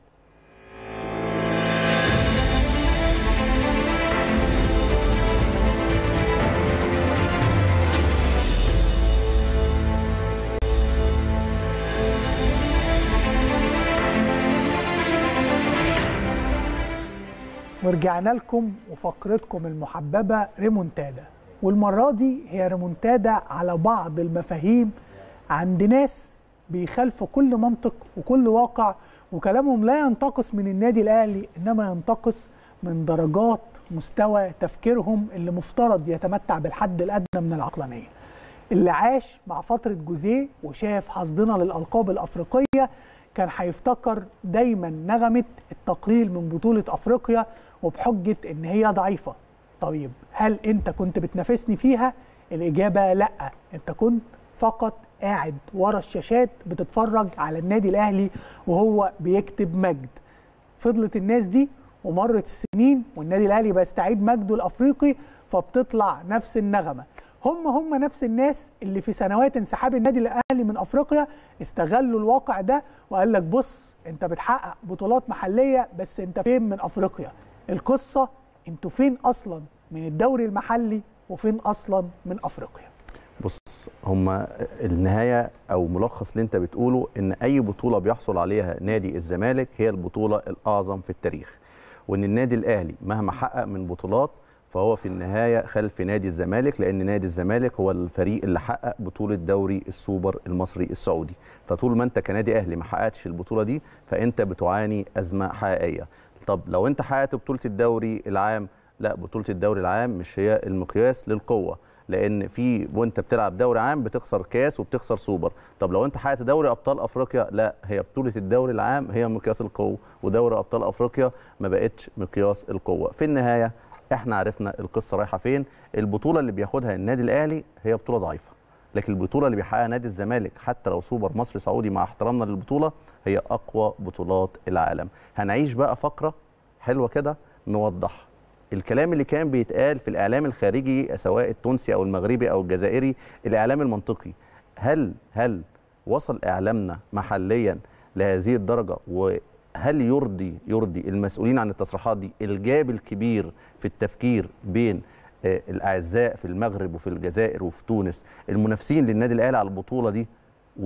A: ورجعنا لكم وفقرتكم المحببة ريمونتادا والمرة دي هي ريمونتادا على بعض المفاهيم عند ناس بيخالفوا كل منطق وكل واقع وكلامهم لا ينتقص من النادي الأهلي إنما ينتقص من درجات مستوى تفكيرهم اللي مفترض يتمتع بالحد الأدنى من العقلانية اللي عاش مع فترة جوزيه وشاف حصدنا للألقاب الأفريقية كان هيفتكر دايما نغمة التقليل من بطولة أفريقيا وبحجة إن هي ضعيفة طيب هل أنت كنت بتنافسني فيها؟ الإجابة لأ أنت كنت فقط قاعد ورا الشاشات بتتفرج على النادي الأهلي وهو بيكتب مجد فضلت الناس دي ومرت السنين والنادي الاهلي بيستعيد مجده الافريقي فبتطلع نفس النغمه هم هم نفس الناس اللي في سنوات انسحاب النادي الاهلي من افريقيا استغلوا الواقع ده وقال لك بص انت بتحقق بطولات محليه بس انت فين من افريقيا القصه انتوا فين اصلا من الدوري المحلي وفين اصلا من افريقيا
B: بص هما النهايه او ملخص اللي انت بتقوله ان اي بطوله بيحصل عليها نادي الزمالك هي البطوله الاعظم في التاريخ وان النادي الاهلي مهما حقق من بطولات فهو في النهايه خلف نادي الزمالك لان نادي الزمالك هو الفريق اللي حقق بطوله دوري السوبر المصري السعودي فطول ما انت كنادي اهلي ما حققتش البطوله دي فانت بتعاني ازمه حقيقيه طب لو انت حققت بطوله الدوري العام لا بطوله الدوري العام مش هي المقياس للقوه لان في وانت بتلعب دوري عام بتخسر كاس وبتخسر سوبر طب لو انت حققت دوري ابطال افريقيا لا هي بطوله الدوري العام هي مقياس القوه ودوري ابطال افريقيا ما بقتش مقياس القوه في النهايه احنا عرفنا القصه رايحه فين البطوله اللي بياخدها النادي الاهلي هي بطوله ضعيفه لكن البطوله اللي بيحققها نادي الزمالك حتى لو سوبر مصري سعودي مع احترامنا للبطوله هي اقوى بطولات العالم هنعيش بقى فقره حلوه كده نوضح الكلام اللي كان بيتقال في الاعلام الخارجي سواء التونسي او المغربي او الجزائري الاعلام المنطقي هل هل وصل اعلامنا محليا لهذه الدرجه وهل يرضي يرضي المسؤولين عن التصريحات دي الجاب الكبير في التفكير بين آه، الاعزاء في المغرب وفي الجزائر وفي تونس المنافسين للنادي الاهلي على البطوله دي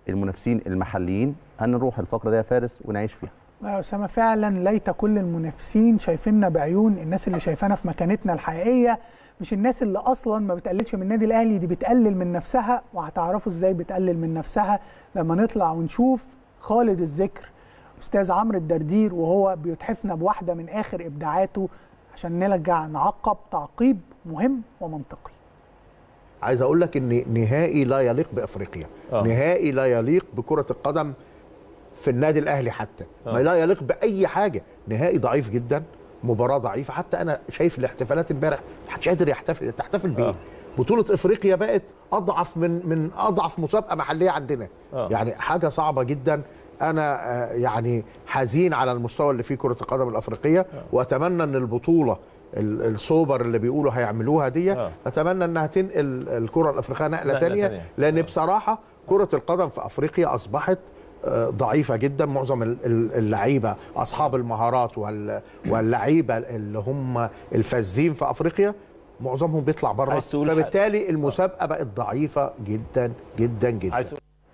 B: المنافسين المحليين هنروح الفقره دي يا فارس ونعيش فيها
A: يا أسامة فعلا ليت كل المنافسين شايفيننا بعيون الناس اللي شايفانا في مكانتنا الحقيقية مش الناس اللي أصلا ما بتقللش من النادي الأهلي دي بتقلل من نفسها وهتعرفوا إزاي بتقلل من نفسها لما نطلع ونشوف خالد الذكر أستاذ عمرو الدردير وهو بيتحفنا بواحدة من آخر إبداعاته عشان نرجع نعقب تعقيب مهم ومنطقي
S: عايز اقول لك ان نهائي لا يليق بافريقيا
T: آه.
S: نهائي لا يليق بكره القدم في النادي الاهلي حتى
T: آه.
S: ما لا يليق باي حاجه نهائي ضعيف جدا مباراه ضعيفه حتى انا شايف الاحتفالات امبارح محدش قادر يحتفل تحتفل بيه بطوله افريقيا بقت اضعف من من اضعف مسابقه محليه عندنا
T: آه.
S: يعني حاجه صعبه جدا انا آه، يعني حزين على المستوى اللي فيه كره القدم الافريقيه واتمنى ان البطوله ال- السوبر اللي بيقولوا هيعملوها دي اتمنى انها تنقل الكره الافريقيه نقله
T: نقلة
S: تانية
T: تانية.
S: لان بصراحه كره القدم في افريقيا اصبحت آه، ضعيفه جدا معظم ال- ال- اللعيبه اصحاب المهارات وال- واللعيبه اللي هم الفذين في افريقيا معظمهم بيطلع بره
T: عايز تقول
S: فبالتالي المسابقه بقت ضعيفه جدا جدا جدا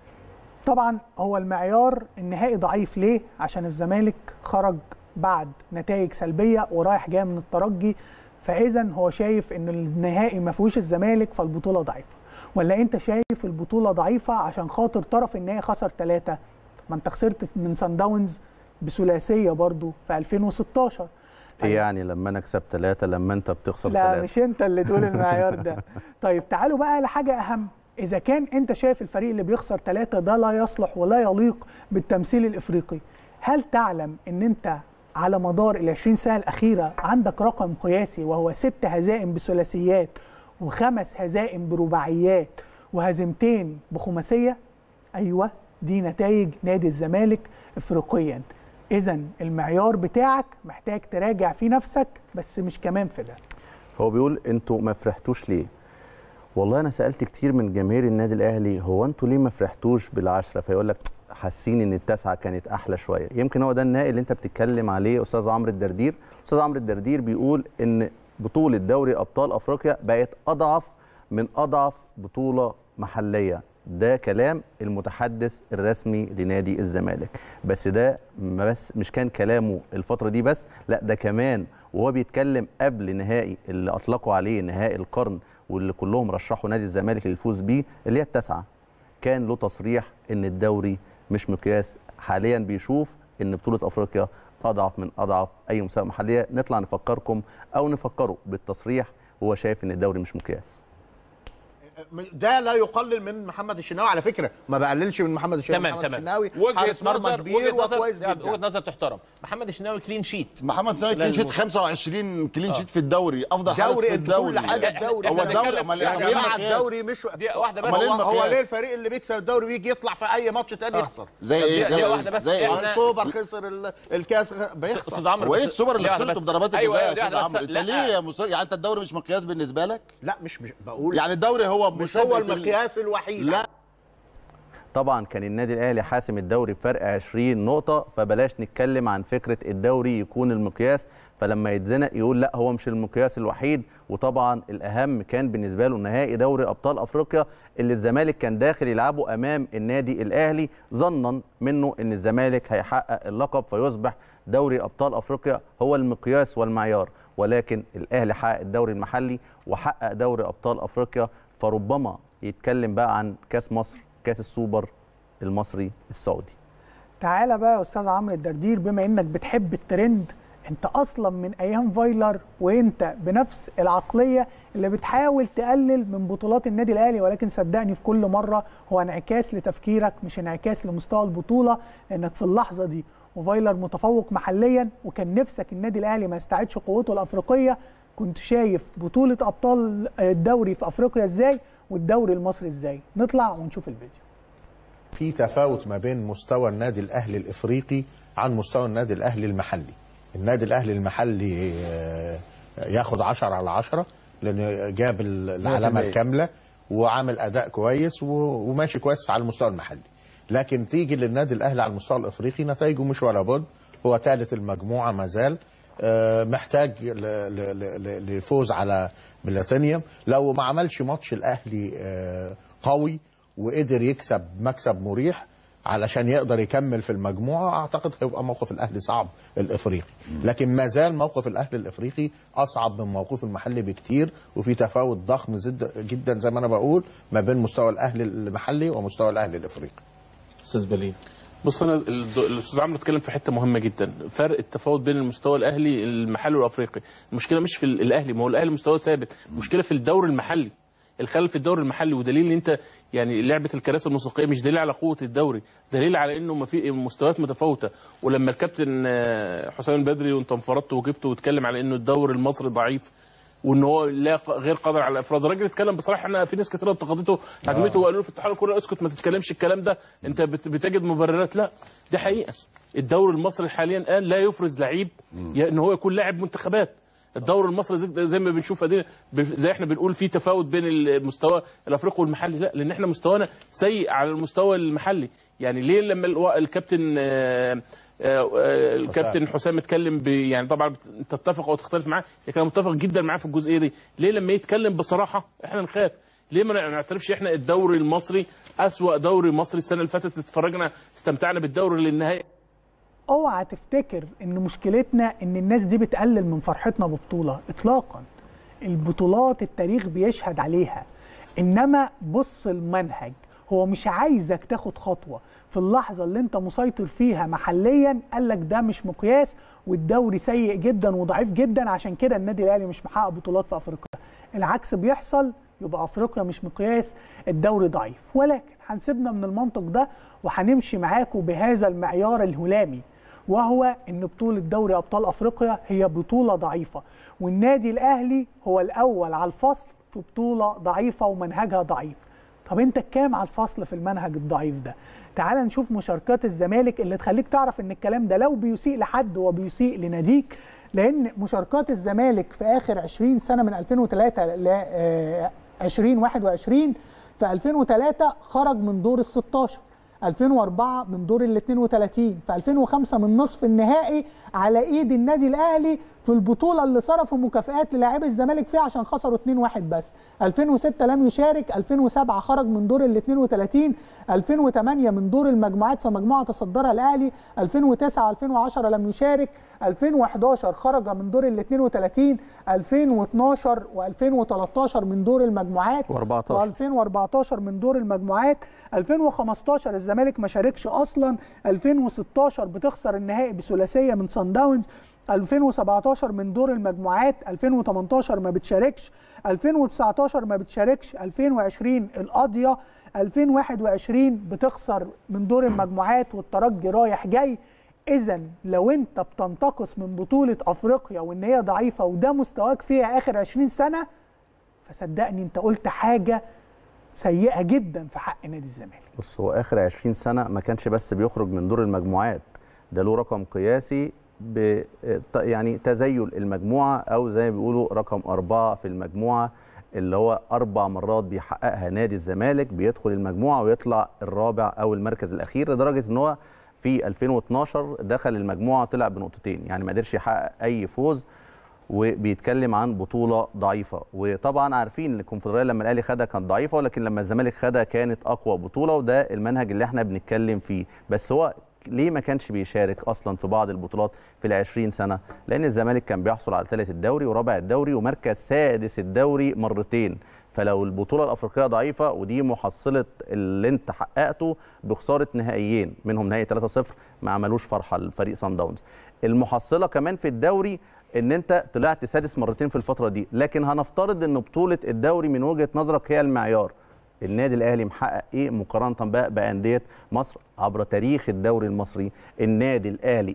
A: طبعا هو المعيار النهائي ضعيف ليه؟ عشان الزمالك خرج بعد نتائج سلبيه ورايح جاي من الترجي فاذا هو شايف ان النهائي ما فيهوش الزمالك فالبطوله ضعيفه ولا انت شايف البطوله ضعيفه عشان خاطر طرف النهائي خسر ثلاثه ما انت خسرت من سان داونز بثلاثيه برضو في 2016
B: ايه يعني لما انا اكسب ثلاثه لما انت بتخسر
A: لا
B: ثلاثه
A: مش انت اللي تقول المعيار ده طيب تعالوا بقى لحاجه اهم اذا كان انت شايف الفريق اللي بيخسر ثلاثة ده لا يصلح ولا يليق بالتمثيل الافريقي هل تعلم ان انت على مدار ال 20 سنه الاخيره عندك رقم قياسي وهو ست هزائم بثلاثيات وخمس هزائم برباعيات وهزيمتين بخماسيه ايوه دي نتائج نادي الزمالك افريقيا اذا المعيار بتاعك محتاج تراجع فيه نفسك بس مش كمان في ده
B: هو بيقول انتوا ما فرحتوش ليه والله انا سالت كتير من جماهير النادي الاهلي هو انتوا ليه ما فرحتوش بالعشره فيقول لك حاسين ان التاسعه كانت احلى شويه يمكن هو ده النهائي اللي انت بتتكلم عليه استاذ عمرو الدردير استاذ عمرو الدردير بيقول ان بطوله دوري ابطال افريقيا بقت اضعف من اضعف بطوله محليه ده كلام المتحدث الرسمي لنادي الزمالك بس ده ما بس مش كان كلامه الفتره دي بس لا ده كمان وهو بيتكلم قبل نهائي اللي اطلقوا عليه نهائي القرن واللي كلهم رشحوا نادي الزمالك للفوز بيه اللي هي التاسعه كان له تصريح ان الدوري مش مقياس حاليا بيشوف ان بطوله افريقيا اضعف من اضعف اي مسابقه محليه نطلع نفكركم او نفكره بالتصريح وهو شايف ان الدوري مش مقياس
S: ده لا يقلل من محمد الشناوي على فكره ما بقللش من محمد الشناوي
U: تمام
S: محمد
U: تمام
S: الشناوي
U: وجهه
S: حارس مرمى
U: نظر
S: كبير
U: وجهه نظر
S: وكويس
U: لا،
S: جدا
U: وجهه نظر تحترم محمد الشناوي كلين شيت
G: محمد الشناوي كلين شيت 25 كلين شيت في الدوري افضل حارس
S: دوري
G: في
S: انت
G: الدوري
S: كل حاجه الدوري
G: هو الدوري امال
S: يا
G: إيه؟
S: جماعه
G: المقياس؟
S: الدوري مش
U: دقيقه واحده بس
S: هو,
G: أمال إيه
S: هو
G: المقياس؟
S: ليه الفريق اللي بيكسب الدوري بيجي يطلع في اي ماتش تاني
U: آه.
S: يخسر
G: زي ايه
U: دقيقة- دقيقة واحدة بس.
G: زي
U: إحنا-
S: السوبر خسر ال- الكاس غ- بيخسر
U: استاذ عمرو
G: هو ايه
U: بس-
G: السوبر اللي
U: دقيقة واحدة
G: خسرته
U: بس.
G: بضربات
U: أيوة،
G: الجزاء
U: أيوة،
G: يا
U: دقيقة
G: استاذ
U: واحدة
G: عمرو
U: بس.
G: انت
U: لا.
G: ليه يا مصر يعني انت الدوري مش مقياس بالنسبه لك
S: لا مش مش بقول
G: يعني الدوري هو
S: مش هو
G: مسابقة ال-
S: المقياس الوحيد
G: لا
B: طبعا كان النادي الاهلي حاسم الدوري بفرق 20 نقطه فبلاش نتكلم عن فكره الدوري يكون المقياس فلما يتزنق يقول لا هو مش المقياس الوحيد وطبعا الاهم كان بالنسبه له نهائي دوري ابطال افريقيا اللي الزمالك كان داخل يلعبه امام النادي الاهلي ظنا منه ان الزمالك هيحقق اللقب فيصبح دوري ابطال افريقيا هو المقياس والمعيار ولكن الاهلي حقق الدوري المحلي وحقق دوري ابطال افريقيا فربما يتكلم بقى عن كاس مصر كاس السوبر المصري السعودي
A: تعالى بقى يا استاذ عمرو الدردير بما انك بتحب الترند انت اصلا من ايام فايلر وانت بنفس العقليه اللي بتحاول تقلل من بطولات النادي الاهلي ولكن صدقني في كل مره هو انعكاس لتفكيرك مش انعكاس لمستوى البطوله لانك في اللحظه دي وفايلر متفوق محليا وكان نفسك النادي الاهلي ما يستعدش قوته الافريقيه كنت شايف بطوله ابطال الدوري في افريقيا ازاي والدوري المصري ازاي نطلع ونشوف الفيديو
S: في تفاوت ما بين مستوى النادي الاهلي الافريقي عن مستوى النادي الاهلي المحلي النادي الاهلي المحلي آه، ياخد 10 على 10 لانه جاب ال- العلامه
T: 100%.
S: الكامله وعامل اداء كويس و- وماشي كويس على المستوى المحلي لكن تيجي للنادي الاهلي على المستوى الافريقي نتائجه مش ولا بد هو ثالث المجموعه ما زال آه، محتاج ل- ل- ل- ل- للفوز على بلاتينيوم لو ما عملش ماتش الاهلي آه، قوي وقدر يكسب مكسب مريح علشان يقدر يكمل في المجموعه اعتقد هيبقى موقف الاهلي صعب الافريقي لكن ما زال موقف الاهلي الافريقي اصعب من موقف المحلي بكتير وفي تفاوت ضخم زد جدا زي ما انا بقول ما بين مستوى الاهلي المحلي ومستوى الاهلي الافريقي
U: استاذ بليل
T: بص انا الد- الاستاذ عمرو اتكلم في حته مهمه جدا فرق التفاوت بين المستوى الاهلي المحلي والافريقي المشكله مش في ال- الاهلي ما هو الاهلي مستواه ثابت المشكله في الدوري المحلي الخلل في الدوري المحلي ودليل ان انت يعني لعبه الكراسي الموسيقيه مش دليل على قوه الدوري دليل على انه ما في مستويات متفاوته ولما الكابتن آه، حسام البدري وانت انفردت وجبته واتكلم على انه الدوري المصري ضعيف وان هو لا غير قادر على افراز الراجل اتكلم بصراحه احنا في ناس كتير انتقدته هجمته وقالوا له في اتحاد الكوره اسكت ما تتكلمش الكلام ده انت بت- بتجد مبررات لا دي حقيقه الدوري المصري حاليا الان لا يفرز لعيب ي- ان هو يكون لاعب منتخبات الدوري المصري زي, زي ما بنشوف ادينا ب- زي احنا بنقول في تفاوت بين المستوى الافريقي والمحلي لا لان احنا مستوانا سيء على المستوى المحلي يعني ليه لما الو- الكابتن آه، آه، آه، الكابتن حسام اتكلم ب- يعني طبعا بت- تتفق او تختلف معاه لكن انا متفق جدا معاه في الجزئيه دي ليه لما يتكلم بصراحه احنا نخاف ليه ما نعترفش احنا الدوري المصري اسوا دوري مصري السنه اللي فاتت اتفرجنا استمتعنا بالدوري للنهائي
A: اوعى تفتكر ان مشكلتنا ان الناس دي بتقلل من فرحتنا ببطوله اطلاقا البطولات التاريخ بيشهد عليها انما بص المنهج هو مش عايزك تاخد خطوه في اللحظه اللي انت مسيطر فيها محليا قال لك ده مش مقياس والدوري سيء جدا وضعيف جدا عشان كده النادي الاهلي مش محقق بطولات في افريقيا العكس بيحصل يبقى افريقيا مش مقياس الدوري ضعيف ولكن هنسيبنا من المنطق ده وهنمشي معاكم بهذا المعيار الهلامي وهو ان بطوله دوري ابطال افريقيا هي بطوله ضعيفه والنادي الاهلي هو الاول على الفصل في بطوله ضعيفه ومنهجها ضعيف طب انت كام على الفصل في المنهج الضعيف ده تعال نشوف مشاركات الزمالك اللي تخليك تعرف ان الكلام ده لو بيسيء لحد وبيسيء لناديك لان مشاركات الزمالك في اخر 20 سنه من 2003 ل آه، 2021 في 2003 خرج من دور ال 16 2004 من دور ال 32 في 2005 من نصف النهائي على ايد النادي الاهلي في البطوله اللي صرفوا مكافئات للاعبي الزمالك فيها عشان خسروا 2-1 بس 2006 لم يشارك 2007 خرج من دور ال 32 2008 من دور المجموعات في مجموعه تصدرها الاهلي 2009 2010 لم يشارك 2011 خرج من دور ال 32 2012 و2013 من دور المجموعات
B: و14
A: و2014 من دور المجموعات 2015 الزمالك ما شاركش اصلا 2016 بتخسر النهائي بثلاثيه من سان داونز 2017 من دور المجموعات 2018 ما بتشاركش 2019 ما بتشاركش 2020 القاضيه 2021 بتخسر من دور المجموعات والترجي رايح جاي اذا لو انت بتنتقص من بطوله افريقيا وان هي ضعيفه وده مستواك فيها اخر 20 سنه فصدقني انت قلت حاجه سيئه جدا في حق نادي الزمالك
B: بص هو اخر 20 سنه ما كانش بس بيخرج من دور المجموعات ده له رقم قياسي ب يعني تزيل المجموعه او زي ما بيقولوا رقم اربعه في المجموعه اللي هو اربع مرات بيحققها نادي الزمالك بيدخل المجموعه ويطلع الرابع او المركز الاخير لدرجه ان هو في 2012 دخل المجموعه طلع بنقطتين يعني ما قدرش يحقق اي فوز وبيتكلم عن بطوله ضعيفه وطبعا عارفين ان الكونفدراليه لما الاهلي خدها كانت ضعيفه ولكن لما الزمالك خدها كانت اقوى بطوله وده المنهج اللي احنا بنتكلم فيه بس هو ليه ما كانش بيشارك اصلا في بعض البطولات في ال 20 سنه لان الزمالك كان بيحصل على ثالث الدوري ورابع الدوري ومركز سادس الدوري مرتين فلو البطوله الافريقيه ضعيفه ودي محصله اللي انت حققته بخساره نهائيين منهم نهائي 3-0 ما عملوش فرحه لفريق سان داونز المحصله كمان في الدوري ان انت طلعت سادس مرتين في الفتره دي لكن هنفترض ان بطوله الدوري من وجهه نظرك هي المعيار النادي الاهلي محقق ايه مقارنه بقى بانديه مصر عبر تاريخ الدوري المصري النادي الاهلي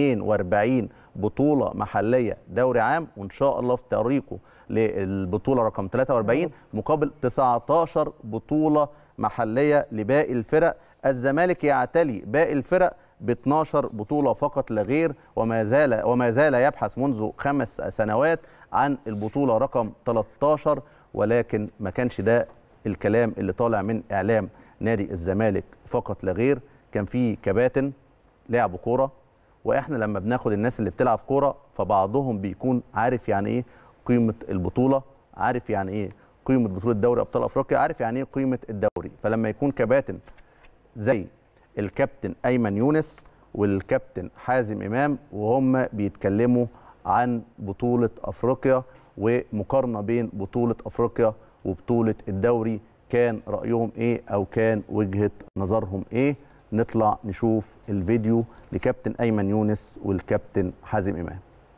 B: 42 بطوله محليه دوري عام وان شاء الله في طريقه للبطوله رقم 43 مقابل 19 بطوله محليه لباقي الفرق الزمالك يعتلي باقي الفرق ب 12 بطوله فقط لا غير وما زال وما زال يبحث منذ خمس سنوات عن البطوله رقم 13 ولكن ما كانش ده الكلام اللي طالع من اعلام نادي الزمالك فقط لا غير كان في كباتن لعبوا كوره واحنا لما بناخد الناس اللي بتلعب كوره فبعضهم بيكون عارف يعني ايه قيمه البطوله عارف يعني ايه قيمه بطوله دوري ابطال افريقيا عارف يعني ايه قيمه الدوري فلما يكون كباتن زي الكابتن ايمن يونس والكابتن حازم امام وهم بيتكلموا عن بطوله افريقيا ومقارنه بين بطوله افريقيا وبطوله الدوري كان رايهم ايه او كان وجهه نظرهم ايه نطلع نشوف الفيديو لكابتن ايمن يونس والكابتن حازم امام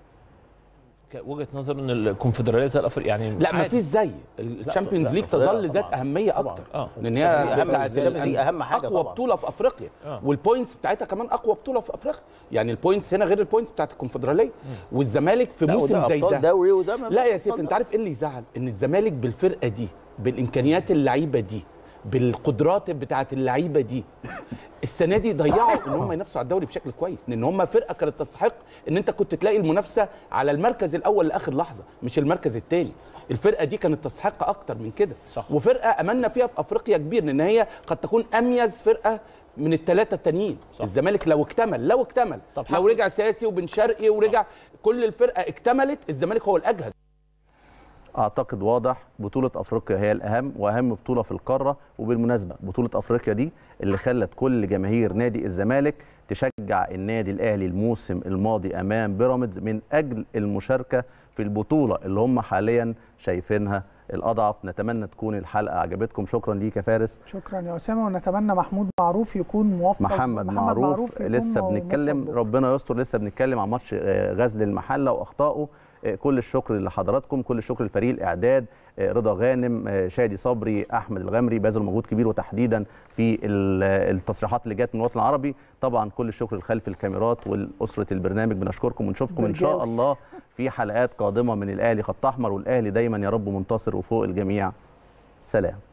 U: وجهه نظر ان الكونفدراليه زي الافريقيا يعني
D: لا ما
U: عادي.
D: فيش زي الشامبيونز
U: لا،
D: ليج
U: لا،
D: تظل
U: طبعاً.
D: ذات اهميه اكتر
U: اه
D: لان
U: دي
D: هي
U: أهم-
D: بتاعت
U: الشامبيونز ليج أهم حاجة
D: اقوى
U: طبعاً.
D: بطوله في افريقيا
U: آه.
D: والبوينتس بتاعتها كمان اقوى بطوله في افريقيا يعني البوينتس هنا غير البوينتس بتاعت الكونفدراليه والزمالك في
G: لا،
D: موسم
G: وده
D: زي
G: أبطال
D: ده
G: دوري وده ما
D: لا
G: فيش
D: يا سيف
G: أبطال
D: انت عارف ايه اللي يزعل ان الزمالك بالفرقه دي بالامكانيات اللعيبه دي بالقدرات بتاعت اللعيبه دي السنه دي ضيعوا ان هم ينافسوا على الدوري بشكل كويس لان هم فرقه كانت تستحق ان انت كنت تلاقي المنافسه على المركز الاول لاخر لحظه مش المركز الثاني الفرقه دي كانت تستحق اكتر من كده صح. وفرقه املنا فيها في افريقيا كبير لان هي قد تكون اميز فرقه من الثلاثه التانيين الزمالك لو اكتمل لو اكتمل لو رجع سياسي وبن شرقي ورجع كل الفرقه اكتملت الزمالك هو الاجهز
B: اعتقد واضح بطوله افريقيا هي الاهم واهم بطوله في القاره وبالمناسبه بطوله افريقيا دي اللي خلت كل جماهير نادي الزمالك تشجع النادي الاهلي الموسم الماضي امام بيراميدز من اجل المشاركه في البطوله اللي هم حاليا شايفينها الاضعف نتمنى تكون الحلقه عجبتكم شكرا ليك يا فارس
A: شكرا يا اسامه ونتمنى محمود معروف يكون موفق
B: محمد, معروف,
A: يكون
B: لسه
A: موفق
B: بنتكلم ربنا يستر لسه بنتكلم عن ماتش آه، غزل المحله واخطائه آه، كل الشكر لحضراتكم كل الشكر لفريق الاعداد آه، رضا غانم آه، شادي صبري احمد الغمري بذلوا مجهود كبير وتحديدا في ال- التصريحات اللي جت من الوطن العربي طبعا كل الشكر لخلف الكاميرات والاسره البرنامج بنشكركم ونشوفكم ان شاء
A: برجاوي.
B: الله في حلقات قادمه من الاهلي خط احمر والاهلي دايما يا رب منتصر وفوق الجميع سلام